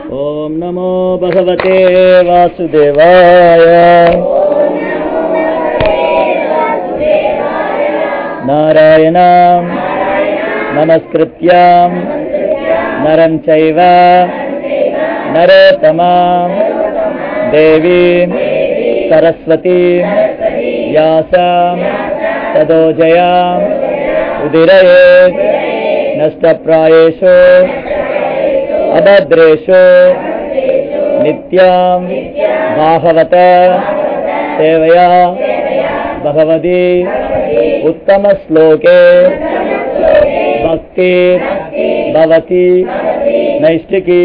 ॐ नमो भगवते वासुदेवाय नारायणां नमस्कृत्यां नरं चैव नरोत्तमां देवीं सरस्वतीं व्यासां तदोजयाम् उदिरयेत् नष्टप्रायेषु अभद्रेषु नित्यां भागवत सेवया भगवती उत्तमश्लोके भक्ति भवति நைஷ்டிகி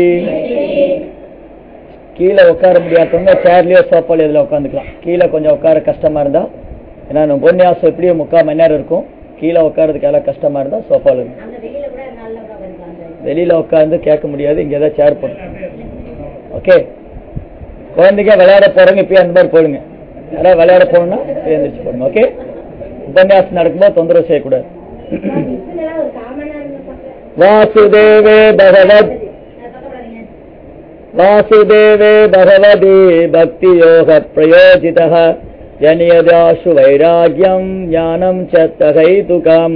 கீழே உட்கார முடியாதவங்க சேர்லயோ சோப்பால இதில் உட்காந்துக்கலாம் கீழே கொஞ்சம் உட்கார கஷ்டமா இருந்தா ஏன்னா நம்ம உபன்யாசம் எப்படியும் முக்கால் மணி நேரம் இருக்கும் கீழே உட்காரதுக்கு எல்லாம் கஷ்டமா இருந்தா சோப்பால இருக்கும் அந்த வெளியில கூட நல்ல இருக்கலாம் அந்த வெளியில உட்காந்து கேட்க முடியாது இங்க ஏதாவது சேர் போட்டு ஓகே குழந்தைங்க விளையாட போறவங்க இப்பயே அந்த மாதிரி போடுங்க யாராவது விளையாட போகணும்னா இப்பயே எந்திரிச்சு போடுங்க ஓகே உபன்யாசம் நடக்கும்போது தொந்தரவு செய்யக்கூடாது இதெல்லாம் ஒரு காமனா இருந்தா பக்கம் வாசுதேவே பகவத் பக்கப்படுறீங்க वासुदेवे भगवती भक्तियोगप्रयोजितः जनयदाशु वैराग्यम् ज्ञानम् च तहैतुकम्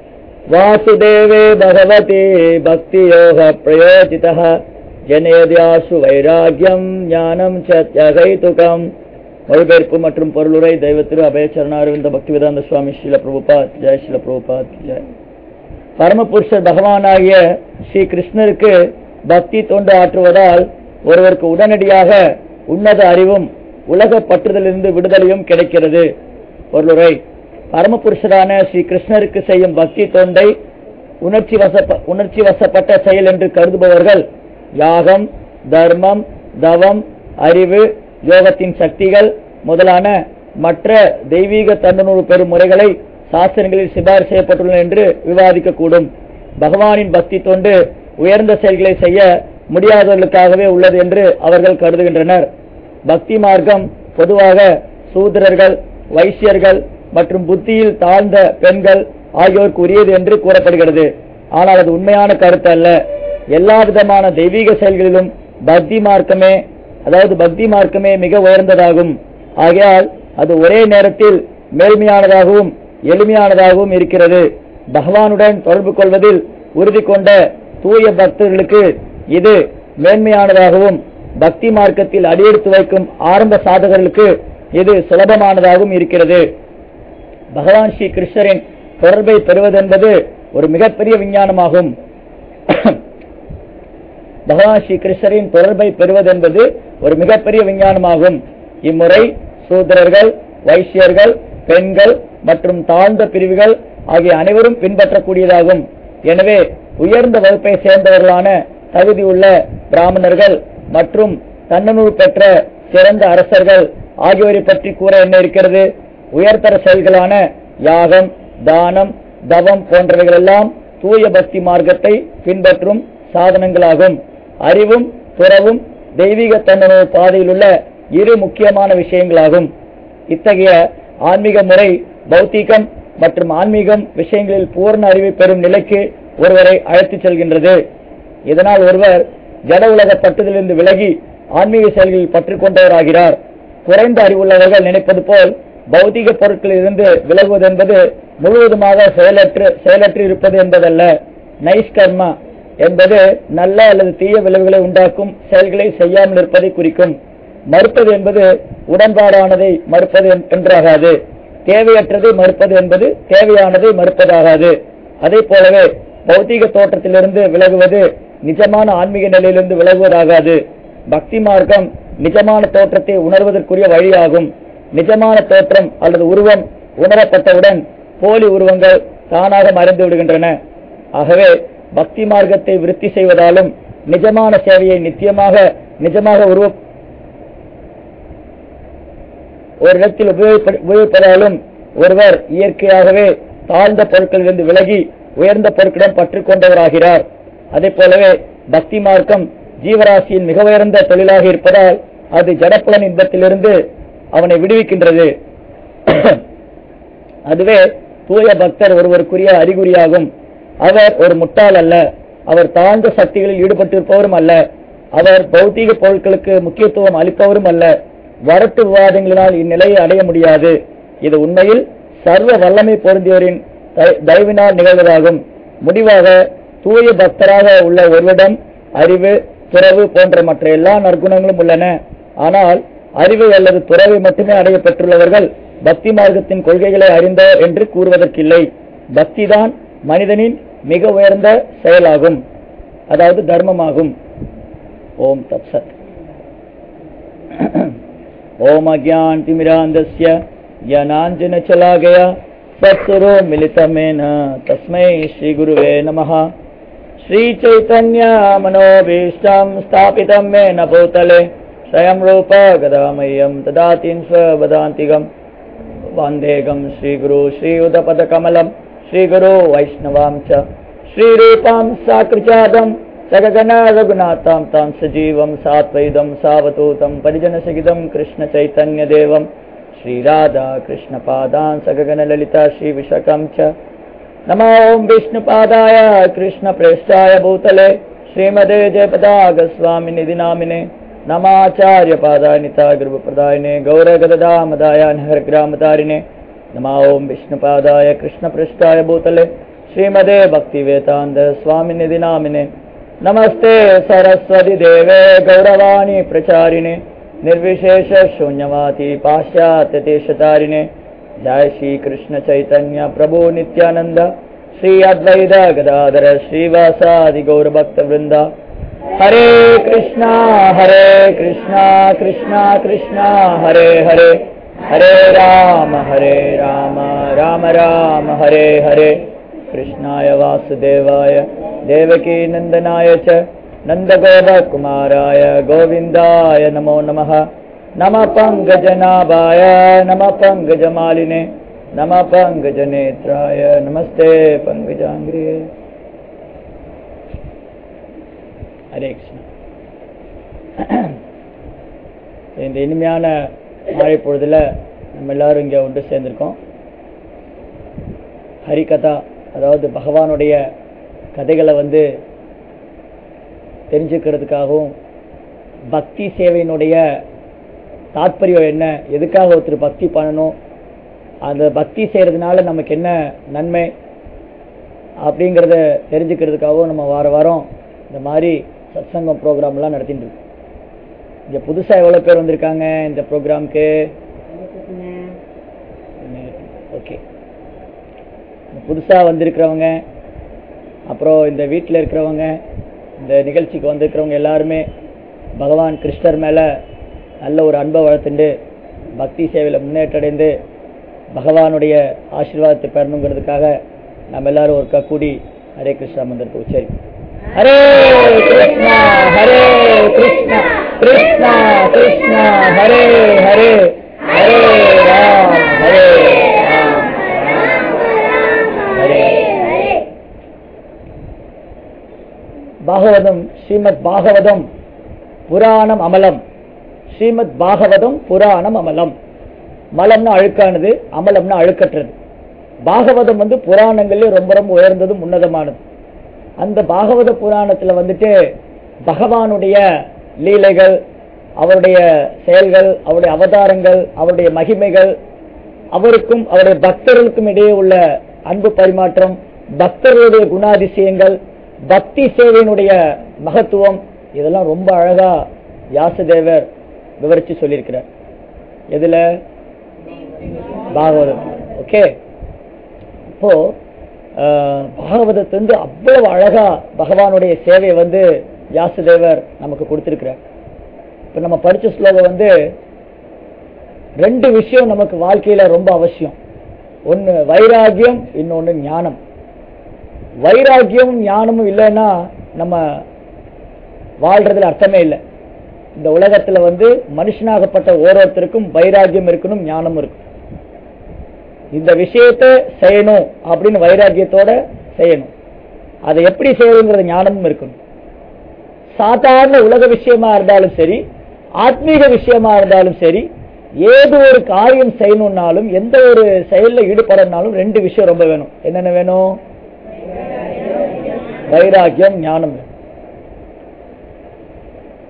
वासुदेवे भगवती भक्तियोगप्रयोजितः जनयदाशु वैराग्यम् ஞானம் ச தியகைதுகம் மொழிபெயர்ப்பு மற்றும் பொருளுரை தெய்வத்திரு அபயச்சரணாரவிந்த பக்திவேதாந்த சுவாமி ஸ்ரீல பிரபுபாத் ஜெய் ஸ்ரீல பிரபுபாத் ஜெய் பரமபுருஷர் பகவானாகிய ஸ்ரீ கிருஷ்ணருக்கு பக்தி தொண்டு ஆற்றுவதால் ஒருவருக்கு உடனடியாக உன்னத அறிவும் உலக பற்றுதலிருந்து விடுதலையும் கிடைக்கிறது பொருளுரை பரமபுருஷரான ஸ்ரீ கிருஷ்ணருக்கு செய்யும் பக்தி தொண்டை உணர்ச்சி வசப்ப உணர்ச்சி வசப்பட்ட செயல் என்று கருதுபவர்கள் யாகம் தர்மம் தவம் அறிவு யோகத்தின் சக்திகள் முதலான மற்ற தெய்வீக தன்னுணர்வு பெறும் முறைகளை சாஸ்திரங்களில் சிபாரிசு செய்யப்பட்டுள்ளன என்று விவாதிக்க கூடும் பகவானின் பக்தி தொண்டு உயர்ந்த செயல்களை செய்ய முடியாதவர்களுக்காகவே உள்ளது என்று அவர்கள் கருதுகின்றனர் பக்தி மார்க்கம் பொதுவாக சூத்திரர்கள் வைசியர்கள் மற்றும் புத்தியில் தாழ்ந்த பெண்கள் ஆகியோருக்கு உரியது என்று கூறப்படுகிறது ஆனால் அது உண்மையான கருத்து அல்ல எல்லா விதமான தெய்வீக செயல்களிலும் பக்தி மார்க்கமே அதாவது பக்தி மார்க்கமே மிக உயர்ந்ததாகும் ஆகையால் அது ஒரே நேரத்தில் மேல்மையானதாகவும் எளிமையானதாகவும் இருக்கிறது பகவானுடன் தொடர்பு கொள்வதில் உறுதி கொண்ட தூய பக்தர்களுக்கு இது மேன்மையானதாகவும் பக்தி மார்க்கத்தில் அடியெடுத்து வைக்கும் ஆரம்ப சாதகர்களுக்கு இது சுலபமானதாகவும் இருக்கிறது பகவான் ஸ்ரீ கிருஷ்ணரின் தொடர்பை பெறுவதென்பது ஒரு மிகப்பெரிய விஞ்ஞானமாகும் பகவான் ஸ்ரீ கிருஷ்ணரின் தொடர்பை பெறுவதென்பது ஒரு மிகப்பெரிய விஞ்ஞானமாகும் இம்முறை சூத்திரர்கள் வைசியர்கள் பெண்கள் மற்றும் தாழ்ந்த பிரிவுகள் ஆகிய அனைவரும் பின்பற்றக்கூடியதாகும் எனவே உயர்ந்த வகுப்பை சேர்ந்தவர்களான தகுதியுள்ள பிராமணர்கள் மற்றும் தன்னநூறு பெற்ற சிறந்த அரசர்கள் ஆகியோரை பற்றி கூற என்ன இருக்கிறது உயர்தர செயல்களான யாகம் தானம் தவம் போன்றவைகளெல்லாம் தூய பக்தி மார்க்கத்தை பின்பற்றும் சாதனங்களாகும் அறிவும் துறவும் தெய்வீக தன்னணு பாதையில் உள்ள இரு முக்கியமான விஷயங்களாகும் இத்தகைய ஆன்மீக முறை பௌத்திகம் மற்றும் ஆன்மீகம் விஷயங்களில் பூர்ண அறிவை பெறும் நிலைக்கு ஒருவரை அழைத்துச் செல்கின்றது இதனால் ஒருவர் ஜட உலக பட்டுதலிருந்து விலகி ஆன்மீக செயல்களில் பற்று கொண்டவராகிறார் குறைந்த அறிவுள்ளவர்கள் நினைப்பது போல் பௌதிக பொருட்களில் இருந்து விலகுவது என்பது முழுவதுமாக செயலற்று செயலற்று இருப்பது என்பதல்ல நைஷ்கர்மா என்பது நல்ல அல்லது தீய விளைவுகளை உண்டாக்கும் செயல்களை செய்யாமல் இருப்பதை குறிக்கும் மறுப்பது என்பது உடன்பாடானதை மறுப்பது என்றாகாது தேவையற்றதை மறுப்பது என்பது தேவையானதை மறுப்பதாகாது அதே போலவே பௌத்திக தோற்றத்திலிருந்து விலகுவது நிஜமான ஆன்மீக நிலையிலிருந்து விலகுவதாகாது பக்தி மார்க்கம் நிஜமான தோற்றத்தை உணர்வதற்குரிய வழியாகும் நிஜமான தோற்றம் அல்லது உருவம் உணரப்பட்டவுடன் போலி உருவங்கள் தானாக மறைந்து விடுகின்றன ஆகவே பக்தி மார்க்கத்தை விருத்தி செய்வதாலும் நிஜமான சேவையை நித்தியமாக நிஜமாக உருவ ஒரு இடத்தில் உபயோகிப்ப- உபயோகிப்பதாலும் ஒருவர் இயற்கையாகவே தாழ்ந்த பொருட்களிலிருந்து விலகி உயர்ந்த பொருட்களிடம் பற்று கொண்டவராகிறார் அதே போலவே பக்தி மார்க்கம் ஜீவராசியின் மிக உயர்ந்த தொழிலாக இருப்பதால் அது ஜடப்புலன் இன்பத்திலிருந்து அவனை விடுவிக்கின்றது அதுவே தூய பக்தர் ஒருவருக்குரிய அறிகுறியாகும் அவர் ஒரு முட்டாள் அல்ல அவர் தாழ்ந்த சக்திகளில் ஈடுபட்டிருப்பவரும் அல்ல அவர் பௌதீக பொருட்களுக்கு முக்கியத்துவம் அளிப்பவரும் அல்ல வரட்டு விவாதங்களினால் இந்நிலையை அடைய முடியாது இது உண்மையில் சர்வ வல்லமை பொருந்தியோரின் த- தயவினால் நிகழ்வதாகும் முடிவாக தூய பக்தராக உள்ள ஒருவரிடம் அறிவு துறவு போன்ற மற்ற எல்லா நற்குணங்களும் உள்ளன ஆனால் அறிவு அல்லது துறவை மட்டுமே அடைய பெற்றுள்ளவர்கள் பக்தி மார்க்கத்தின் கொள்கைகளை அறிந்தவர் என்று கூறுவதற்கில்லை பக்திதான் மனிதனின் மிக உயர்ந்த செயலாகும் அதாவது தர்மமாகும் ஓம் தப்சத் ओम अज्ञान तिमिरांधस्य ज्ञानांजन चला गया सत्सुरो मिलितमेन तस्मै श्री गुरुवे नमः श्री चैतन्य मनोभीष्टं स्थापितं मेन भूतले स्वयं रूप गदामह्यं ददातिं स्वदान्तिकं वन्देगं श्रीगुरु श्रीयुधपदकमलं श्रीगुरु वैष्णवां च श्रीरूपां साकृजादं सगगन रघुनाथां तां सजीवं सात्वैदं सावतूतं परिजनसहितं कृष्णचैतन्यदेवं श्रीराधा कृष्णपादान् सगगनललिता श्रीविशकं च नमो ॐ विष्णुपादाय कृष्णप्रेष्ठाय भूतले श्रीमदे जयपदागस्वामिनिधि नामिने नमाचार्यपादाय निता गुरुप्रदायिने गौरगददामदाय हरग्रामतारिणे नमो ॐ विष्णुपादाय कृष्णपृष्ठाय भूतले श्रीमदे भक्तिवेदान्त स्वामिनिधि नामिने नमस्ते सरस्वति देवे गौरवाणी प्रचारिणे निर्विशेष शून्यवाति पाश्चात्य देशतारिणे जय श्री कृष्ण चैतन्य प्रभु नित्यानंद श्री अद्वैत गदाधर श्रीवासादि गौर भक्त वृंद हरे कृष्णा हरे कृष्णा कृष्णा कृष्णा हरे हरे हरे राम हरे राम राम राम हरे हरे कृष्णाय वासुदेवाय देवकी नन्दनाय च नन्दगोपकुमाराय गोविन्दाय नमो नमः नमः पङ्कजनाभाय नमः पङ्कजमालिने नमः पङ्कजनेत्राय नमस्ते पङ्कजाङ्ग्रिये ஹரே கிருஷ்ணா இந்த இனிமையான மாலை பொழுதுல நம்ம எல்லாரும் இங்கே ஒன்று சேர்ந்திருக்கோம் ஹரிகதா அதாவது பகவானுடைய கதைகளை வந்து தெரிஞ்சுக்கிறதுக்காகவும் பக்தி சேவையினுடைய தாற்பயம் என்ன எதுக்காக ஒருத்தர் பக்தி பண்ணணும் அந்த பக்தி செய்கிறதுனால நமக்கு என்ன நன்மை அப்படிங்கிறத தெரிஞ்சுக்கிறதுக்காகவும் நம்ம வார வாரம் இந்த மாதிரி சத்சங்கம் ப்ரோக்ராம்லாம் நடத்திட்டு இருக்கோம் இங்கே புதுசாக எவ்வளோ பேர் வந்திருக்காங்க இந்த ப்ரோக்ராம்க்கு ஓகே புதுசாக வந்திருக்கிறவங்க அப்புறம் இந்த வீட்டில் இருக்கிறவங்க இந்த நிகழ்ச்சிக்கு வந்திருக்கிறவங்க எல்லாருமே பகவான் கிருஷ்ணர் மேலே நல்ல ஒரு அன்பை வளர்த்துண்டு பக்தி சேவையில் முன்னேற்றடைந்து பகவானுடைய ஆசீர்வாதத்தை பெறணுங்கிறதுக்காக நம்ம எல்லாரும் ஒருக்கா கூடி ஹரே கிருஷ்ணா மந்திரத்தை உச்சரி ஹரே கிருஷ்ணா ஹரே கிருஷ்ணா கிருஷ்ணா கிருஷ்ணா ஹரே ஹரே ஹரே ராம் ஹரே ராம் ஹரே பாகவதம் ஸ்ரீமத் பாகவதம் புராணம் அமலம் ஸ்ரீமத் பாகவதம் புராணம் அமலம் மலம்னா அழுக்கானது அமலம்னா அழுக்கற்றது பாகவதம் வந்து புராணங்கள்ல ரொம்ப ரொம்ப உயர்ந்ததும் உன்னதமானது அந்த பாகவத புராணத்துல வந்துட்டு பகவானுடைய லீலைகள் அவருடைய செயல்கள் அவருடைய அவதாரங்கள் அவருடைய மகிமைகள் அவருக்கும் அவருடைய பக்தர்களுக்கும் இடையே உள்ள அன்பு பரிமாற்றம் பக்தர்களுடைய குணாதிசயங்கள் பக்தி சேவையினுடைய மகத்துவம் இதெல்லாம் ரொம்ப அழகா வியாசதேவர் விவரிச்சு சொல்லியிருக்கிறார் எதுல பாகவதம் ஓகே இப்போ ஆஹ், பாகவதத்தை வந்து அவ்வளவு அழகா பகவானுடைய சேவையை வந்து வியாசதேவர் நமக்கு கொடுத்திருக்கிறார் இப்ப நம்ம படிச்ச ஸ்லோகம் வந்து ரெண்டு விஷயம் நமக்கு வாழ்க்கையில ரொம்ப அவசியம் ஒன்னு வைராகியம் இன்னொன்னு ஞானம் வைராகியமும் ஞானமும் இல்லைன்னா நம்ம வாழ்றதுல அர்த்தமே இல்லை இந்த உலகத்துல வந்து மனுஷனாகப்பட்ட ஓரோருத்தருக்கும் வைராகியம் இருக்கணும் ஞானம் இருக்கணும் இந்த விஷயத்தை செய்யணும் அப்படின்னு வைராகியத்தோட செய்யணும் அதை எப்படி செய்யணுங்கிறது ஞானமும் இருக்கணும் சாதாரண உலக விஷயமா இருந்தாலும் சரி ஆத்மீக விஷயமா இருந்தாலும் சரி ஏதோ ஒரு காரியம் செய்யணும்னாலும் எந்த ஒரு செயல்ல ஈடுபடனாலும் ரெண்டு விஷயம் ரொம்ப வேணும் என்னென்ன வேணும் வைராகியம் ஞானம் வேணும்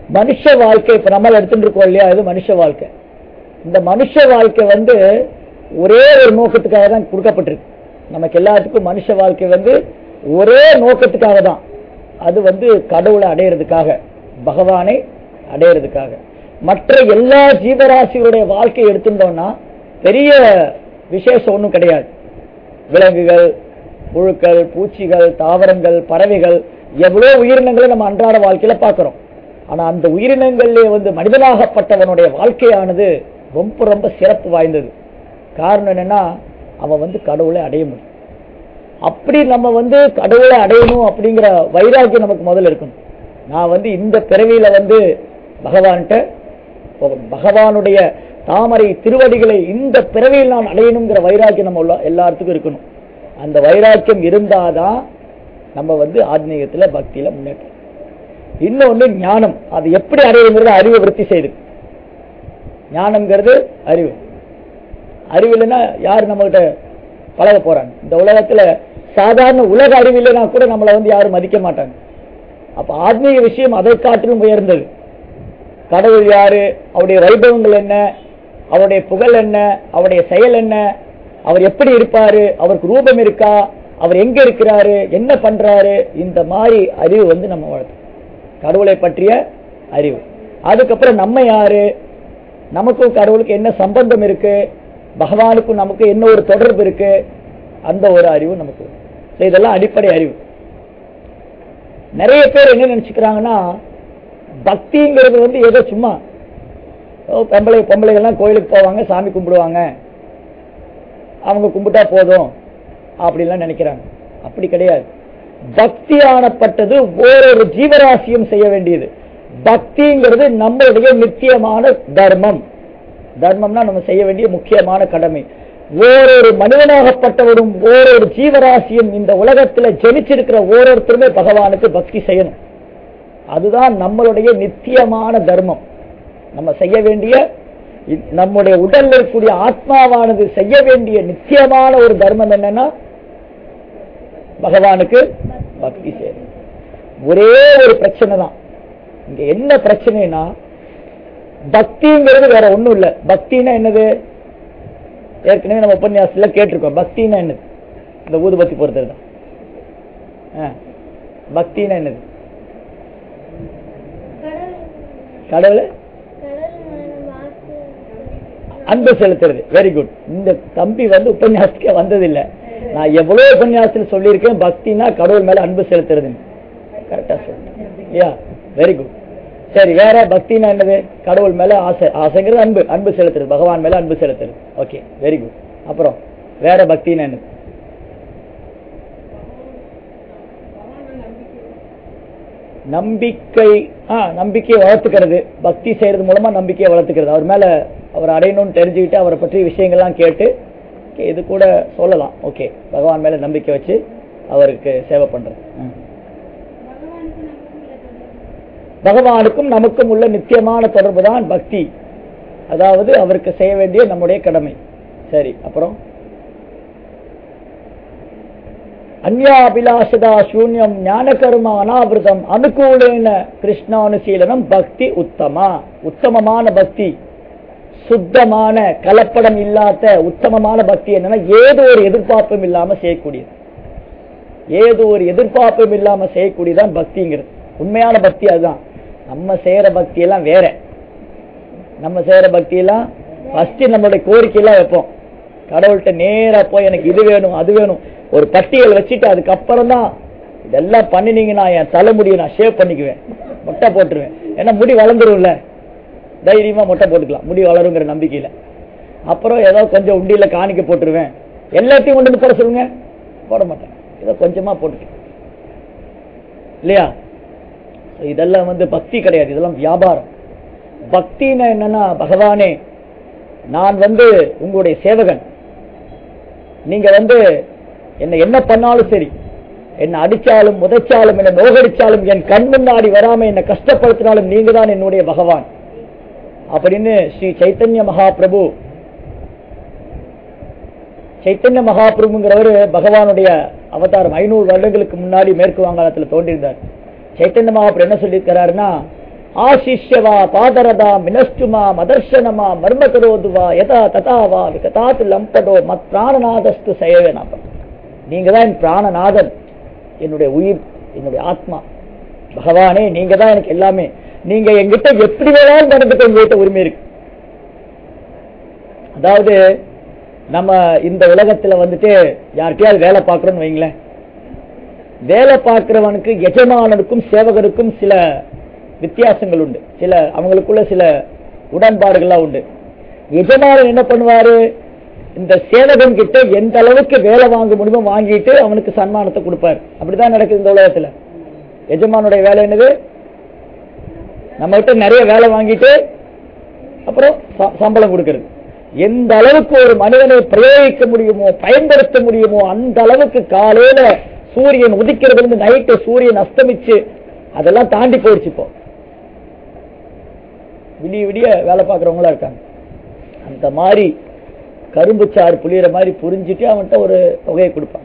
மனுஷ வாழ்க்கை இப்ப நம்ம எடுத்துட்டு இருக்கோம் இல்லையா இது மனுஷ வாழ்க்கை இந்த மனுஷ வாழ்க்கை வந்து ஒரே ஒரு நோக்கத்துக்காக தான் கொடுக்கப்பட்டிருக்கு நமக்கு எல்லாத்துக்கும் மனுஷ வாழ்க்கை வந்து ஒரே நோக்கத்துக்காக தான் அது வந்து கடவுளை அடையிறதுக்காக பகவானை அடையிறதுக்காக மற்ற எல்லா ஜீவராசிகளுடைய வாழ்க்கையை எடுத்துட்டோம்னா பெரிய விசேஷம் ஒன்றும் கிடையாது விலங்குகள் புழுக்கள் பூச்சிகள் தாவரங்கள் பறவைகள் எவ்வளோ உயிரினங்களை நம்ம அன்றாட வாழ்க்கையில பார்க்கிறோம் ஆனா அந்த உயிரினங்களிலே வந்து மனிதனாகப்பட்டவனுடைய வாழ்க்கையானது ரொம்ப ரொம்ப சிறப்பு வாய்ந்தது காரணம் என்னன்னா அவன் வந்து கடவுளை அடைய முடியும் அப்படி நம்ம வந்து கடவுளை அடையணும் அப்படிங்கிற வைராக்கியம் நமக்கு முதல்ல இருக்கணும் நான் வந்து இந்த பிறவியில வந்து பகவான்கிட்ட போகணும் பகவானுடைய தாமரை திருவடிகளை இந்த பிறவியில் நான் அடையணுங்கிற வைராக்கியம் நம்ம உள்ள எல்லாத்துக்கும் இருக்கணும் அந்த வைராக்கியம் இருந்தாதான் நம்ம வந்து ஆத்மீகத்துல பக்தியில முன்னேற்றம் இன்னொன்னு ஞானம் அது எப்படி அடையுங்கிறது அறிவை விருத்தி செய்து ஞானம்ங்கிறது அறிவு அறிவு இல்லைன்னா யார் நம்மகிட்ட பழக போறாங்க இந்த உலகத்துல சாதாரண உலக அறிவு இல்லைன்னா கூட நம்மளை வந்து யாரும் மதிக்க மாட்டாங்க அப்ப ஆத்மீக விஷயம் அதை காட்டிலும் உயர்ந்தது கடவுள் யாரு அவருடைய வைபவங்கள் என்ன அவருடைய புகழ் என்ன அவருடைய செயல் என்ன அவர் எப்படி இருப்பாரு அவருக்கு ரூபம் இருக்கா அவர் எங்க இருக்கிறாரு என்ன பண்றாரு இந்த மாதிரி அறிவு வந்து நம்ம வளர்த்தோம் கடவுளை பற்றிய அறிவு அதுக்கப்புறம் நம்ம யாரு நமக்கும் கடவுளுக்கு என்ன சம்பந்தம் இருக்கு பகவானுக்கும் நமக்கு என்ன ஒரு தொடர்பு இருக்கு அந்த ஒரு அறிவு நமக்கு வேணும். So இதெல்லாம் அடிப்படை அறிவு நிறைய பேர் என்ன நினைச்சுக்கிறாங்கன்னா பக்திங்கிறது வந்து ஏதோ சும்மா ஓ, பொம்பளை பொம்பளைகள்லாம் கோயிலுக்கு போவாங்க சாமி கும்பிடுவாங்க அவங்க கும்பிட்டா போதும் அப்படிலாம் நினைக்கிறாங்க அப்படி கிடையாது பக்தி ஆனப்பட்டது ஓரொரு ஜீவராசியும் செய்ய வேண்டியது பக்திங்கிறது நம்மளுடைய நித்தியமான தர்மம் தர்மம்னா நம்ம செய்ய வேண்டிய முக்கியமான கடமை ஓரொரு மனிதனாகப்பட்டவரும் ஓரொரு ஜீவராசியும் இந்த உலகத்துல ஜெனிச்சிருக்கிற ஓரொருத்தருமே பகவானுக்கு பக்தி செய்யணும் அதுதான் நம்மளுடைய நித்தியமான தர்மம் நம்ம செய்ய வேண்டிய இ- நம்முடைய உடல்ல இருக்கக்கூடிய ஆத்மாவானது செய்ய வேண்டிய நித்தியமான ஒரு தர்மம் என்னன்னா பகவானுக்கு பக்தி செய்யணும் ஒரே ஒரு பிரச்சனை தான் இங்க என்ன பிரச்சனைனா பக்திங்கிறது வேற ஒண்ணும் இல்ல பக்தினா என்னது ஏற்கனவே நம்ம உபன்யாசத்துல கேட்டிருக்கோம் பக்தினா என்னது இந்த ஊதுபத்தி பொறுத்தது தான் ஆ. பக்தினா என்னது கடவுளை அன்பு செலுத்துறது வெரி குட் இந்த தம்பி வந்து உபன்யாசத்துக்கே வந்ததில்லை நான் எவ்வளவு உபன்யாசத்தில் சொல்லியிருக்கேன் பக்தினா கடவுள் மேல அன்பு செலுத்துறது கரெக்டா சொல்றேன் யா வெரி குட் சரி வேற பக்தினா என்னது கடவுள் மேல ஆசை ஆசைங்கிறது அன்பு அன்பு செலுத்துறது பகவான் மேல அன்பு செலுத்துறது ஓகே வெரி குட் அப்புறம் வேற பக்தினா என்னது நம்பிக்கை ஆ நம்பிக்கையை வளர்த்துக்கிறது பக்தி செய்யறது மூலமா நம்பிக்கையை வளர்த்துக்கிறது அவர் மேல அவர் அடையணும்னு தெரிஞ்சுக்கிட்டு அவரை பற்றி விஷயங்கள்லாம் கேட்டு okay, இது கூட சொல்லலாம் ஓகே பகவான் மேல நம்பிக்கை வச்சு அவருக்கு சேவை பண்றது ம். பகவானுக்கும் நமக்கும் உள்ள நித்தியமான தொடர்பு தான் பக்தி அதாவது அவருக்கு செய்ய வேண்டிய நம்முடைய கடமை சரி அப்புறம் அந்யாபிலாஷதா சூன்யம் ஞானகர்ம அனாவிரதம் அனுகூலேன கிருஷ்ணானுசீலனம் பக்தி உத்தமா உத்தமமான பக்தி சுத்தமான கலப்படம் இல்லாத உத்தமமான பக்தி என்னன்னா ஏதோ ஒரு எதிர்பார்ப்பும் இல்லாம செய்யக்கூடியது ஏதோ ஒரு எதிர்பார்ப்பும் இல்லாம செய்யக்கூடியதான் பக்திங்கிறது உண்மையான பக்தி அதுதான் நம்ம செய்யற பக்தி எல்லாம் வேற நம்ம செய்யற பக்தி எல்லாம் ஃபர்ஸ்ட் நம்மளுடைய கோரிக்கை எல்லாம் வைப்போம் கடவுள்கிட்ட நேரா போய் எனக்கு இது வேணும் அது வேணும் ஒரு பட்டியல் வச்சுட்டு அதுக்கப்புறம் தான் இதெல்லாம் பண்ணினீங்கன்னா என் தலைமுடியை நான் ஷேவ் பண்ணிக்குவேன் மொட்டை போட்டுருவேன் ஏன்னா முடி வளர்ந்துரும்ல தைரியமா மொட்டை போட்டுக்கலாம் முடி வளருங்கிற நம்பிக்கையில அப்புறம் ஏதோ கொஞ்சம் உண்டியில காணிக்க போட்டுருவேன் எல்லாத்தையும் கொண்டு வந்து போட சொல்லுங்க போட மாட்டேன் ஏதோ கொஞ்சமா போட்டுக்க இல்லையா So இதெல்லாம் வந்து பக்தி கிடையாது இதெல்லாம் வியாபாரம் பக்தின்னா என்னன்னா பகவானே நான் வந்து உங்களுடைய சேவகன் நீங்க வந்து என்ன என்ன பண்ணாலும் சரி என்ன அடிச்சாலும் உதைச்சாலும் என்ன நோகடிச்சாலும் என் கண் முன்னாடி வராம என்ன கஷ்டப்படுத்தினாலும் நீங்க தான் என்னுடைய பகவான் அப்படின்னு ஸ்ரீ சைத்தன்ய மகாபிரபு சைத்தன்ய மகாபிரபுங்கிறவர் பகவானுடைய அவதாரம் ஐநூறு வருடங்களுக்கு முன்னாடி மேற்கு வங்காளத்துல தோன்றியிருந்தார் சைத்தன்ய மகாபிரபு என்ன சொல்லியிருக்கிறாருன்னா ஆசிஷ்யவா பாதரதா மினஷ்டுமா மதர்ஷனமா மர்மகரோதுவா யதா ததாவா விகதாத்து லம்படோ மத் பிராணநாதஸ்து சயவேனாபம் நீங்க தான் என் பிராணநாதன் என்னுடைய உயிர் என்னுடைய ஆத்மா பகவானே நீங்க தான் எனக்கு எல்லாமே நீங்க எங்கிட்ட எப்படி வேணாலும் நடந்துக்க உங்ககிட்ட உரிமை இருக்கு அதாவது நம்ம இந்த உலகத்துல வந்துட்டு யார்கிட்டயாவது வேலை பார்க்கறோம்னு வைங்களேன் வேலை பார்க்கிறவனுக்கு எஜமானனுக்கும் சேவகனுக்கும் சில வித்தியாசங்கள் உண்டு சில அவங்களுக்குள்ள சில உடன்பாடுகள்லாம் உண்டு எஜமானன் என்ன பண்ணுவாரு இந்த சேவகன் கிட்ட எந்த அளவுக்கு வேலை வாங்க முடியுமோ வாங்கிட்டு அவனுக்கு சன்மானத்தை கொடுப்பாரு அப்படிதான் நடக்குது இந்த உலகத்துல எஜமானுடைய வேலை என்னது நம்ம கிட்ட நிறைய வேலை வாங்கிட்டு அப்புறம் ச- சம்பளம் கொடுக்கிறது எந்த அளவுக்கு ஒரு மனிதனை பிரயோகிக்க முடியுமோ பயன்படுத்த முடியுமோ அந்த அளவுக்கு காலையில சூரியன் உதிக்கிறதுல இருந்து நைட்டு சூரியன் அஸ்தமிச்சு அதெல்லாம் தாண்டி போயிடுச்சு இப்போ விடிய விடிய வேலை பார்க்கறவங்களா இருக்காங்க அந்த மாதிரி கரும்பு சாறு புளியற மாதிரி புரிஞ்சுட்டு அவன்கிட்ட ஒரு தொகையை கொடுப்பான்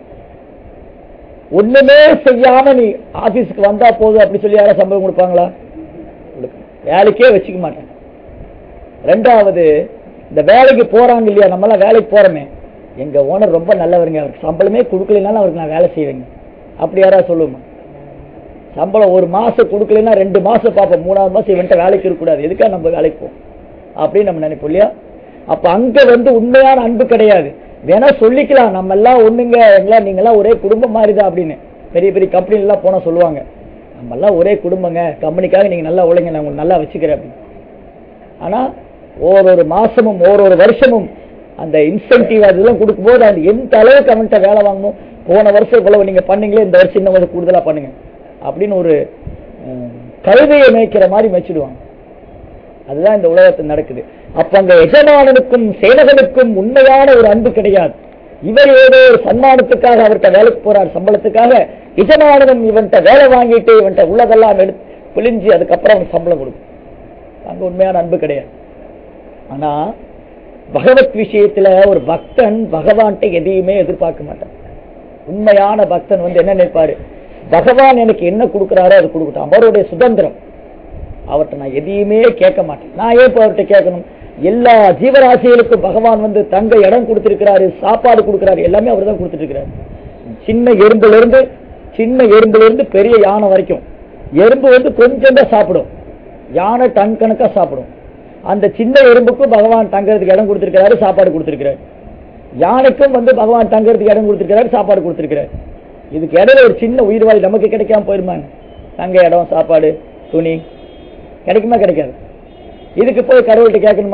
ஒண்ணுமே செய்யாம நீ ஆபீஸ்க்கு வந்தா போதும் அப்படி சொல்லி யாராவது சம்பளம் கொடுப்பாங்களா கொடுக்க மாட்டாங்க. வேலைக்கே வச்சுக்க மாட்டாங்க ரெண்டாவது இந்த வேலைக்கு போறாங்க இல்லையா நம்மளாம் வேலைக்கு போறோமே எங்க ஓனர் ரொம்ப நல்லவருங்க அவருக்கு சம்பளமே கொடுக்கலனாலும் அவருக்கு நான் வேலை செய்வேங்க அப்படி யாராவது சொல்லுவோமா சம்பளம் ஒரு மாசம் கொடுக்கலன்னா ரெண்டு மாசம் பார்ப்போம் மூணாவது மாசம் இவன்ட்ட வேலைக்கு இருக்கக்கூடாது எதுக்காக நம்ம வேலைக்கு போவோம் அப்படின்னு நம்ம நினைப்போம் இல்லையா அப்ப அங்க வந்து உண்மையான அன்பு கிடையாது வேணா சொல்லிக்கலாம் நம்ம எல்லாம் ஒண்ணுங்க எல்லாம் நீங்க எல்லாம் ஒரே குடும்பம் மாதிரி தான் அப்படின்னு பெரிய பெரிய கம்பெனி எல்லாம் போனா சொல்லுவாங்க நம்ம எல்லாம் ஒரே குடும்பங்க கம்பெனிக்காக நீங்க நல்லா உழைங்க நான் உங்களுக்கு நல்லா வச்சுக்கிறேன் அப்படின்னு ஆனா ஓரொரு மாசமும் ஓரொரு வருஷமும் அந்த இன்சென்டிவ் அதெல்லாம் கொடுக்கும்போது அது எந்த அளவுக்கு அவன்கிட்ட வேலை வாங்கணும் போன வருஷம் இவ்வளவு நீங்க பண்ணீங்களே இந்த வருஷம் இன்னும் கொஞ்சம் கூடுதலா பண்ணுங்க அப்படின்னு ஒரு அஹ், கழுதையை மேய்க்கிற மாதிரி மேய்ச்சிடுவாங்க அதுதான் இந்த உலகத்தில் நடக்குது அப்ப அங்க எஜமானனுக்கும் சேவகனுக்கும் உண்மையான ஒரு அன்பு கிடையாது இவர் ஏதோ ஒரு சன்மானத்துக்காக அவர்கிட்ட வேலைக்கு போறார் சம்பளத்துக்காக எஜமானனும் இவன்கிட்ட வேலை வாங்கிட்டு இவன்கிட்ட உள்ளதெல்லாம் எடுத்து பிழிஞ்சு அதுக்கப்புறம் அவனுக்கு சம்பளம் கொடுக்கும் அங்க உண்மையான அன்பு கிடையாது ஆனா பகவத் விஷயத்துல ஒரு பக்தன் பகவான்கிட்ட எதையுமே எதிர்பார்க்க மாட்டான் உண்மையான பக்தன் வந்து என்ன நினைப்பாரு பகவான் எனக்கு என்ன கொடுக்குறாரோ அது கொடுக்கட்டும் அவருடைய சுதந்திரம் அவர்கிட்ட நான் எதையுமே கேட்க மாட்டேன் நான் ஏன் இப்ப அவர்கிட்ட கேட்கணும் எல்லா ஜீவராசிகளுக்கும் பகவான் வந்து தங்க இடம் கொடுத்திருக்கிறாரு சாப்பாடு கொடுக்கிறாரு எல்லாமே அவர் தான் கொடுத்துட்டு இருக்கிறாரு சின்ன எறும்புல இருந்து சின்ன எறும்புல இருந்து பெரிய யானை வரைக்கும் எறும்பு வந்து கொஞ்சம் தான் சாப்பிடும் யானை டன் கணக்கா சாப்பிடும் அந்த சின்ன எறும்புக்கும் பகவான் தங்கறதுக்கு இடம் கொடுத்திருக்கிறாரு சாப்பாடு கொடுத்திருக்கிறாரு யானைக்கும் வந்து பகவான் தங்கறதுக்கு இடம் கொடுத்திருக்கிறாரு சாப்பாடு கொடுத்திருக்கிறாரு இதுக்கு இடையில ஒரு சின்ன உயிர்வாழி நமக்கு கிடைக்காம போயிருமாங்க தங்க இடம் சாப்பாடு துணி கிடைக்குமா கிடைக்காது இதுக்கு போய் கடவுள்கிட்ட கேட்கணுமா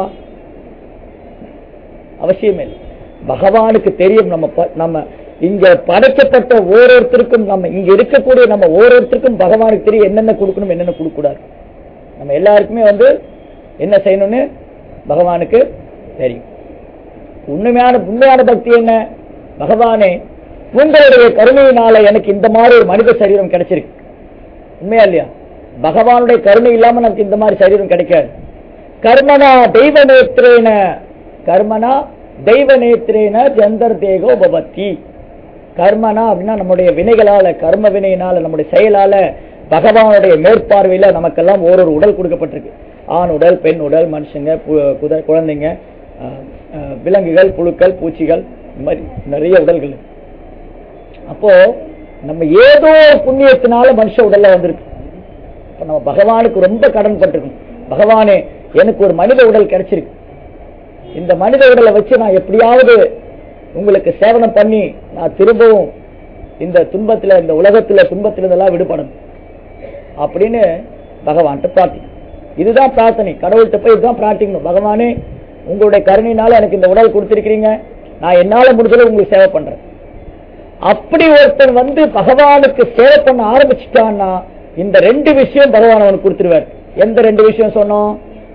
அவசியமே இல்லை பகவானுக்கு தெரியும் நம்ம ப- நம்ம இங்க படைக்கப்பட்ட ஓரோருத்தருக்கும் நம்ம இங்க இருக்கக்கூடிய நம்ம ஓரோருத்தருக்கும் பகவானுக்கு தெரியும் என்னென்ன கொடுக்கணும் என்னென்ன கொடுக்க கூடாது நம்ம எல்லாருக்குமே வந்து என்ன செய்யணும்னு பகவானுக்கு தெரியும் உண்மையான உண்மையான பக்தி என்ன பகவானே உங்களுடைய கருணையினால எனக்கு இந்த மாதிரி ஒரு மனித சரீரம் கிடைச்சிருக்கு உண்மையா இல்லையா பகவானுடைய கருணை இல்லாம நமக்கு இந்த மாதிரி சரீரம் கிடைக்காது கர்மனா தெய்வ நேத்திரேன கர்மனா தெய்வ நேத்திரேன ஜந்தர் தேகோ பவத்தி கர்மனா அப்படின்னா நம்முடைய வினைகளால கர்ம வினையினால நம்முடைய செயலால பகவானுடைய மேற்பார்வையில நமக்கெல்லாம் ஓரொரு உடல் கொடுக்கப்பட்டிருக்கு ஆண் உடல் பெண் உடல் மனுஷங்க பு- குத- குழந்தைங்க அஹ், அஹ், விலங்குகள் புழுக்கள் பூச்சிகள் இந்த மாதிரி நிறைய உடல்கள் இருக்கு. அப்போ நம்ம ஏதோ புண்ணியத்தினால மனுஷ உடல்ல வந்திருக்கு அப்ப நம்ம பகவானுக்கு ரொம்ப கடன் பட்டிருக்கோம் பகவானே எனக்கு ஒரு மனித உடல் கிடைச்சிருக்கு இந்த மனித உடலை வச்சு நான் எப்படியாவது உங்களுக்கு சேவனம் பண்ணி நான் திரும்பவும் இந்த துன்பத்துல இந்த உலகத்துல துன்பத்திலிருந்தெல்லாம் விடுபடணும் அப்படின்னு பகவான்கிட்ட பிரார்த்திக்கணும் இதுதான் பிரார்த்தனை கடவுள்கிட்ட போய் இதுதான் பிரார்த்திக்கணும் பகவானே உங்களுடைய கருணையினால எனக்கு இந்த உடல் கொடுத்திருக்கிறீங்க நான் என்னால முடிஞ்சளவு உங்களுக்கு சேவை பண்றேன் அப்படி ஒருத்தன் வந்து பகவானுக்கு சேவை பண்ண ஆரம்பிச்சுட்டான்னா இந்த ரெண்டு விஷயம் பகவான் அவனுக்கு கொடுத்துருவார் எந்த ரெண்டு விஷயம் சொன்னோம்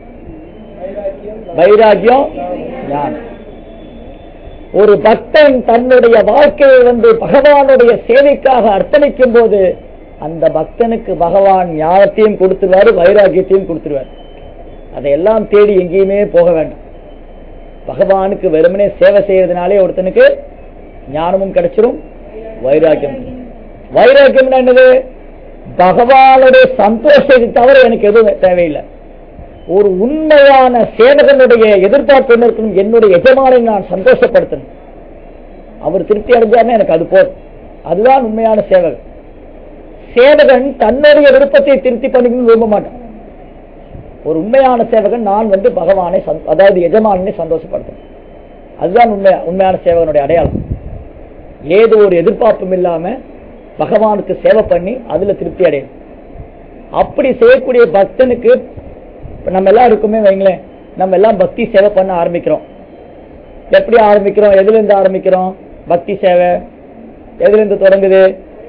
வைராக்கியம் ஞானம் ஒரு பக்தன் தன்னுடைய வாழ்க்கையை வந்து பகவானுடைய சேவைக்காக அர்ப்பணிக்கும் போது அந்த பக்தனுக்கு பகவான் ஞானத்தையும் கொடுத்துருவாரு வைராக்கியத்தையும் கொடுத்துருவார் அதையெல்லாம் தேடி எங்கேயுமே போக வேண்டாம் பகவானுக்கு வெறுமனே சேவை செய்யறதுனாலே ஒருத்தனுக்கு ஞானமும் கிடைச்சிரும் வைராக்கியம் வைராக்கியம்னா என்னது பகவானுடைய சந்தோஷத்தை தவிர எனக்கு எதுவும் தேவையில்லை ஒரு உண்மையான சேவகனுடைய எதிர்பார்ப்பு என்ன இருக்கணும் என்னுடைய எஜமானை நான் சந்தோஷப்படுத்தணும் அவர் திருப்தி அடைஞ்சாருன்னா எனக்கு அது போதும் அதுதான் உண்மையான சேவகன் சேவகன் தன்னுடைய விருப்பத்தை திருப்தி பண்ணிக்கணும்னு விரும்ப மாட்டான் ஒரு உண்மையான சேவகன் நான் வந்து பகவானை சந்- அதாவது எஜமானனை சந்தோஷப்படுத்தணும் அதுதான் உண்மை உண்மையான சேவகனுடைய அடையாளம் ஏதோ ஒரு எதிர்பார்ப்பும் இல்லாம பகவானுக்கு சேவை பண்ணி அதுல திருப்தி அடையணும் அப்படி செய்யக்கூடிய பக்தனுக்கு இப்ப நம்ம எல்லாம் இருக்குமே வைங்களேன் நம்ம எல்லாம் பக்தி சேவை பண்ண ஆரம்பிக்கிறோம் எப்படி ஆரம்பிக்கிறோம் எதுல இருந்து ஆரம்பிக்கிறோம் பக்தி சேவை எதுல இருந்து தொடங்குது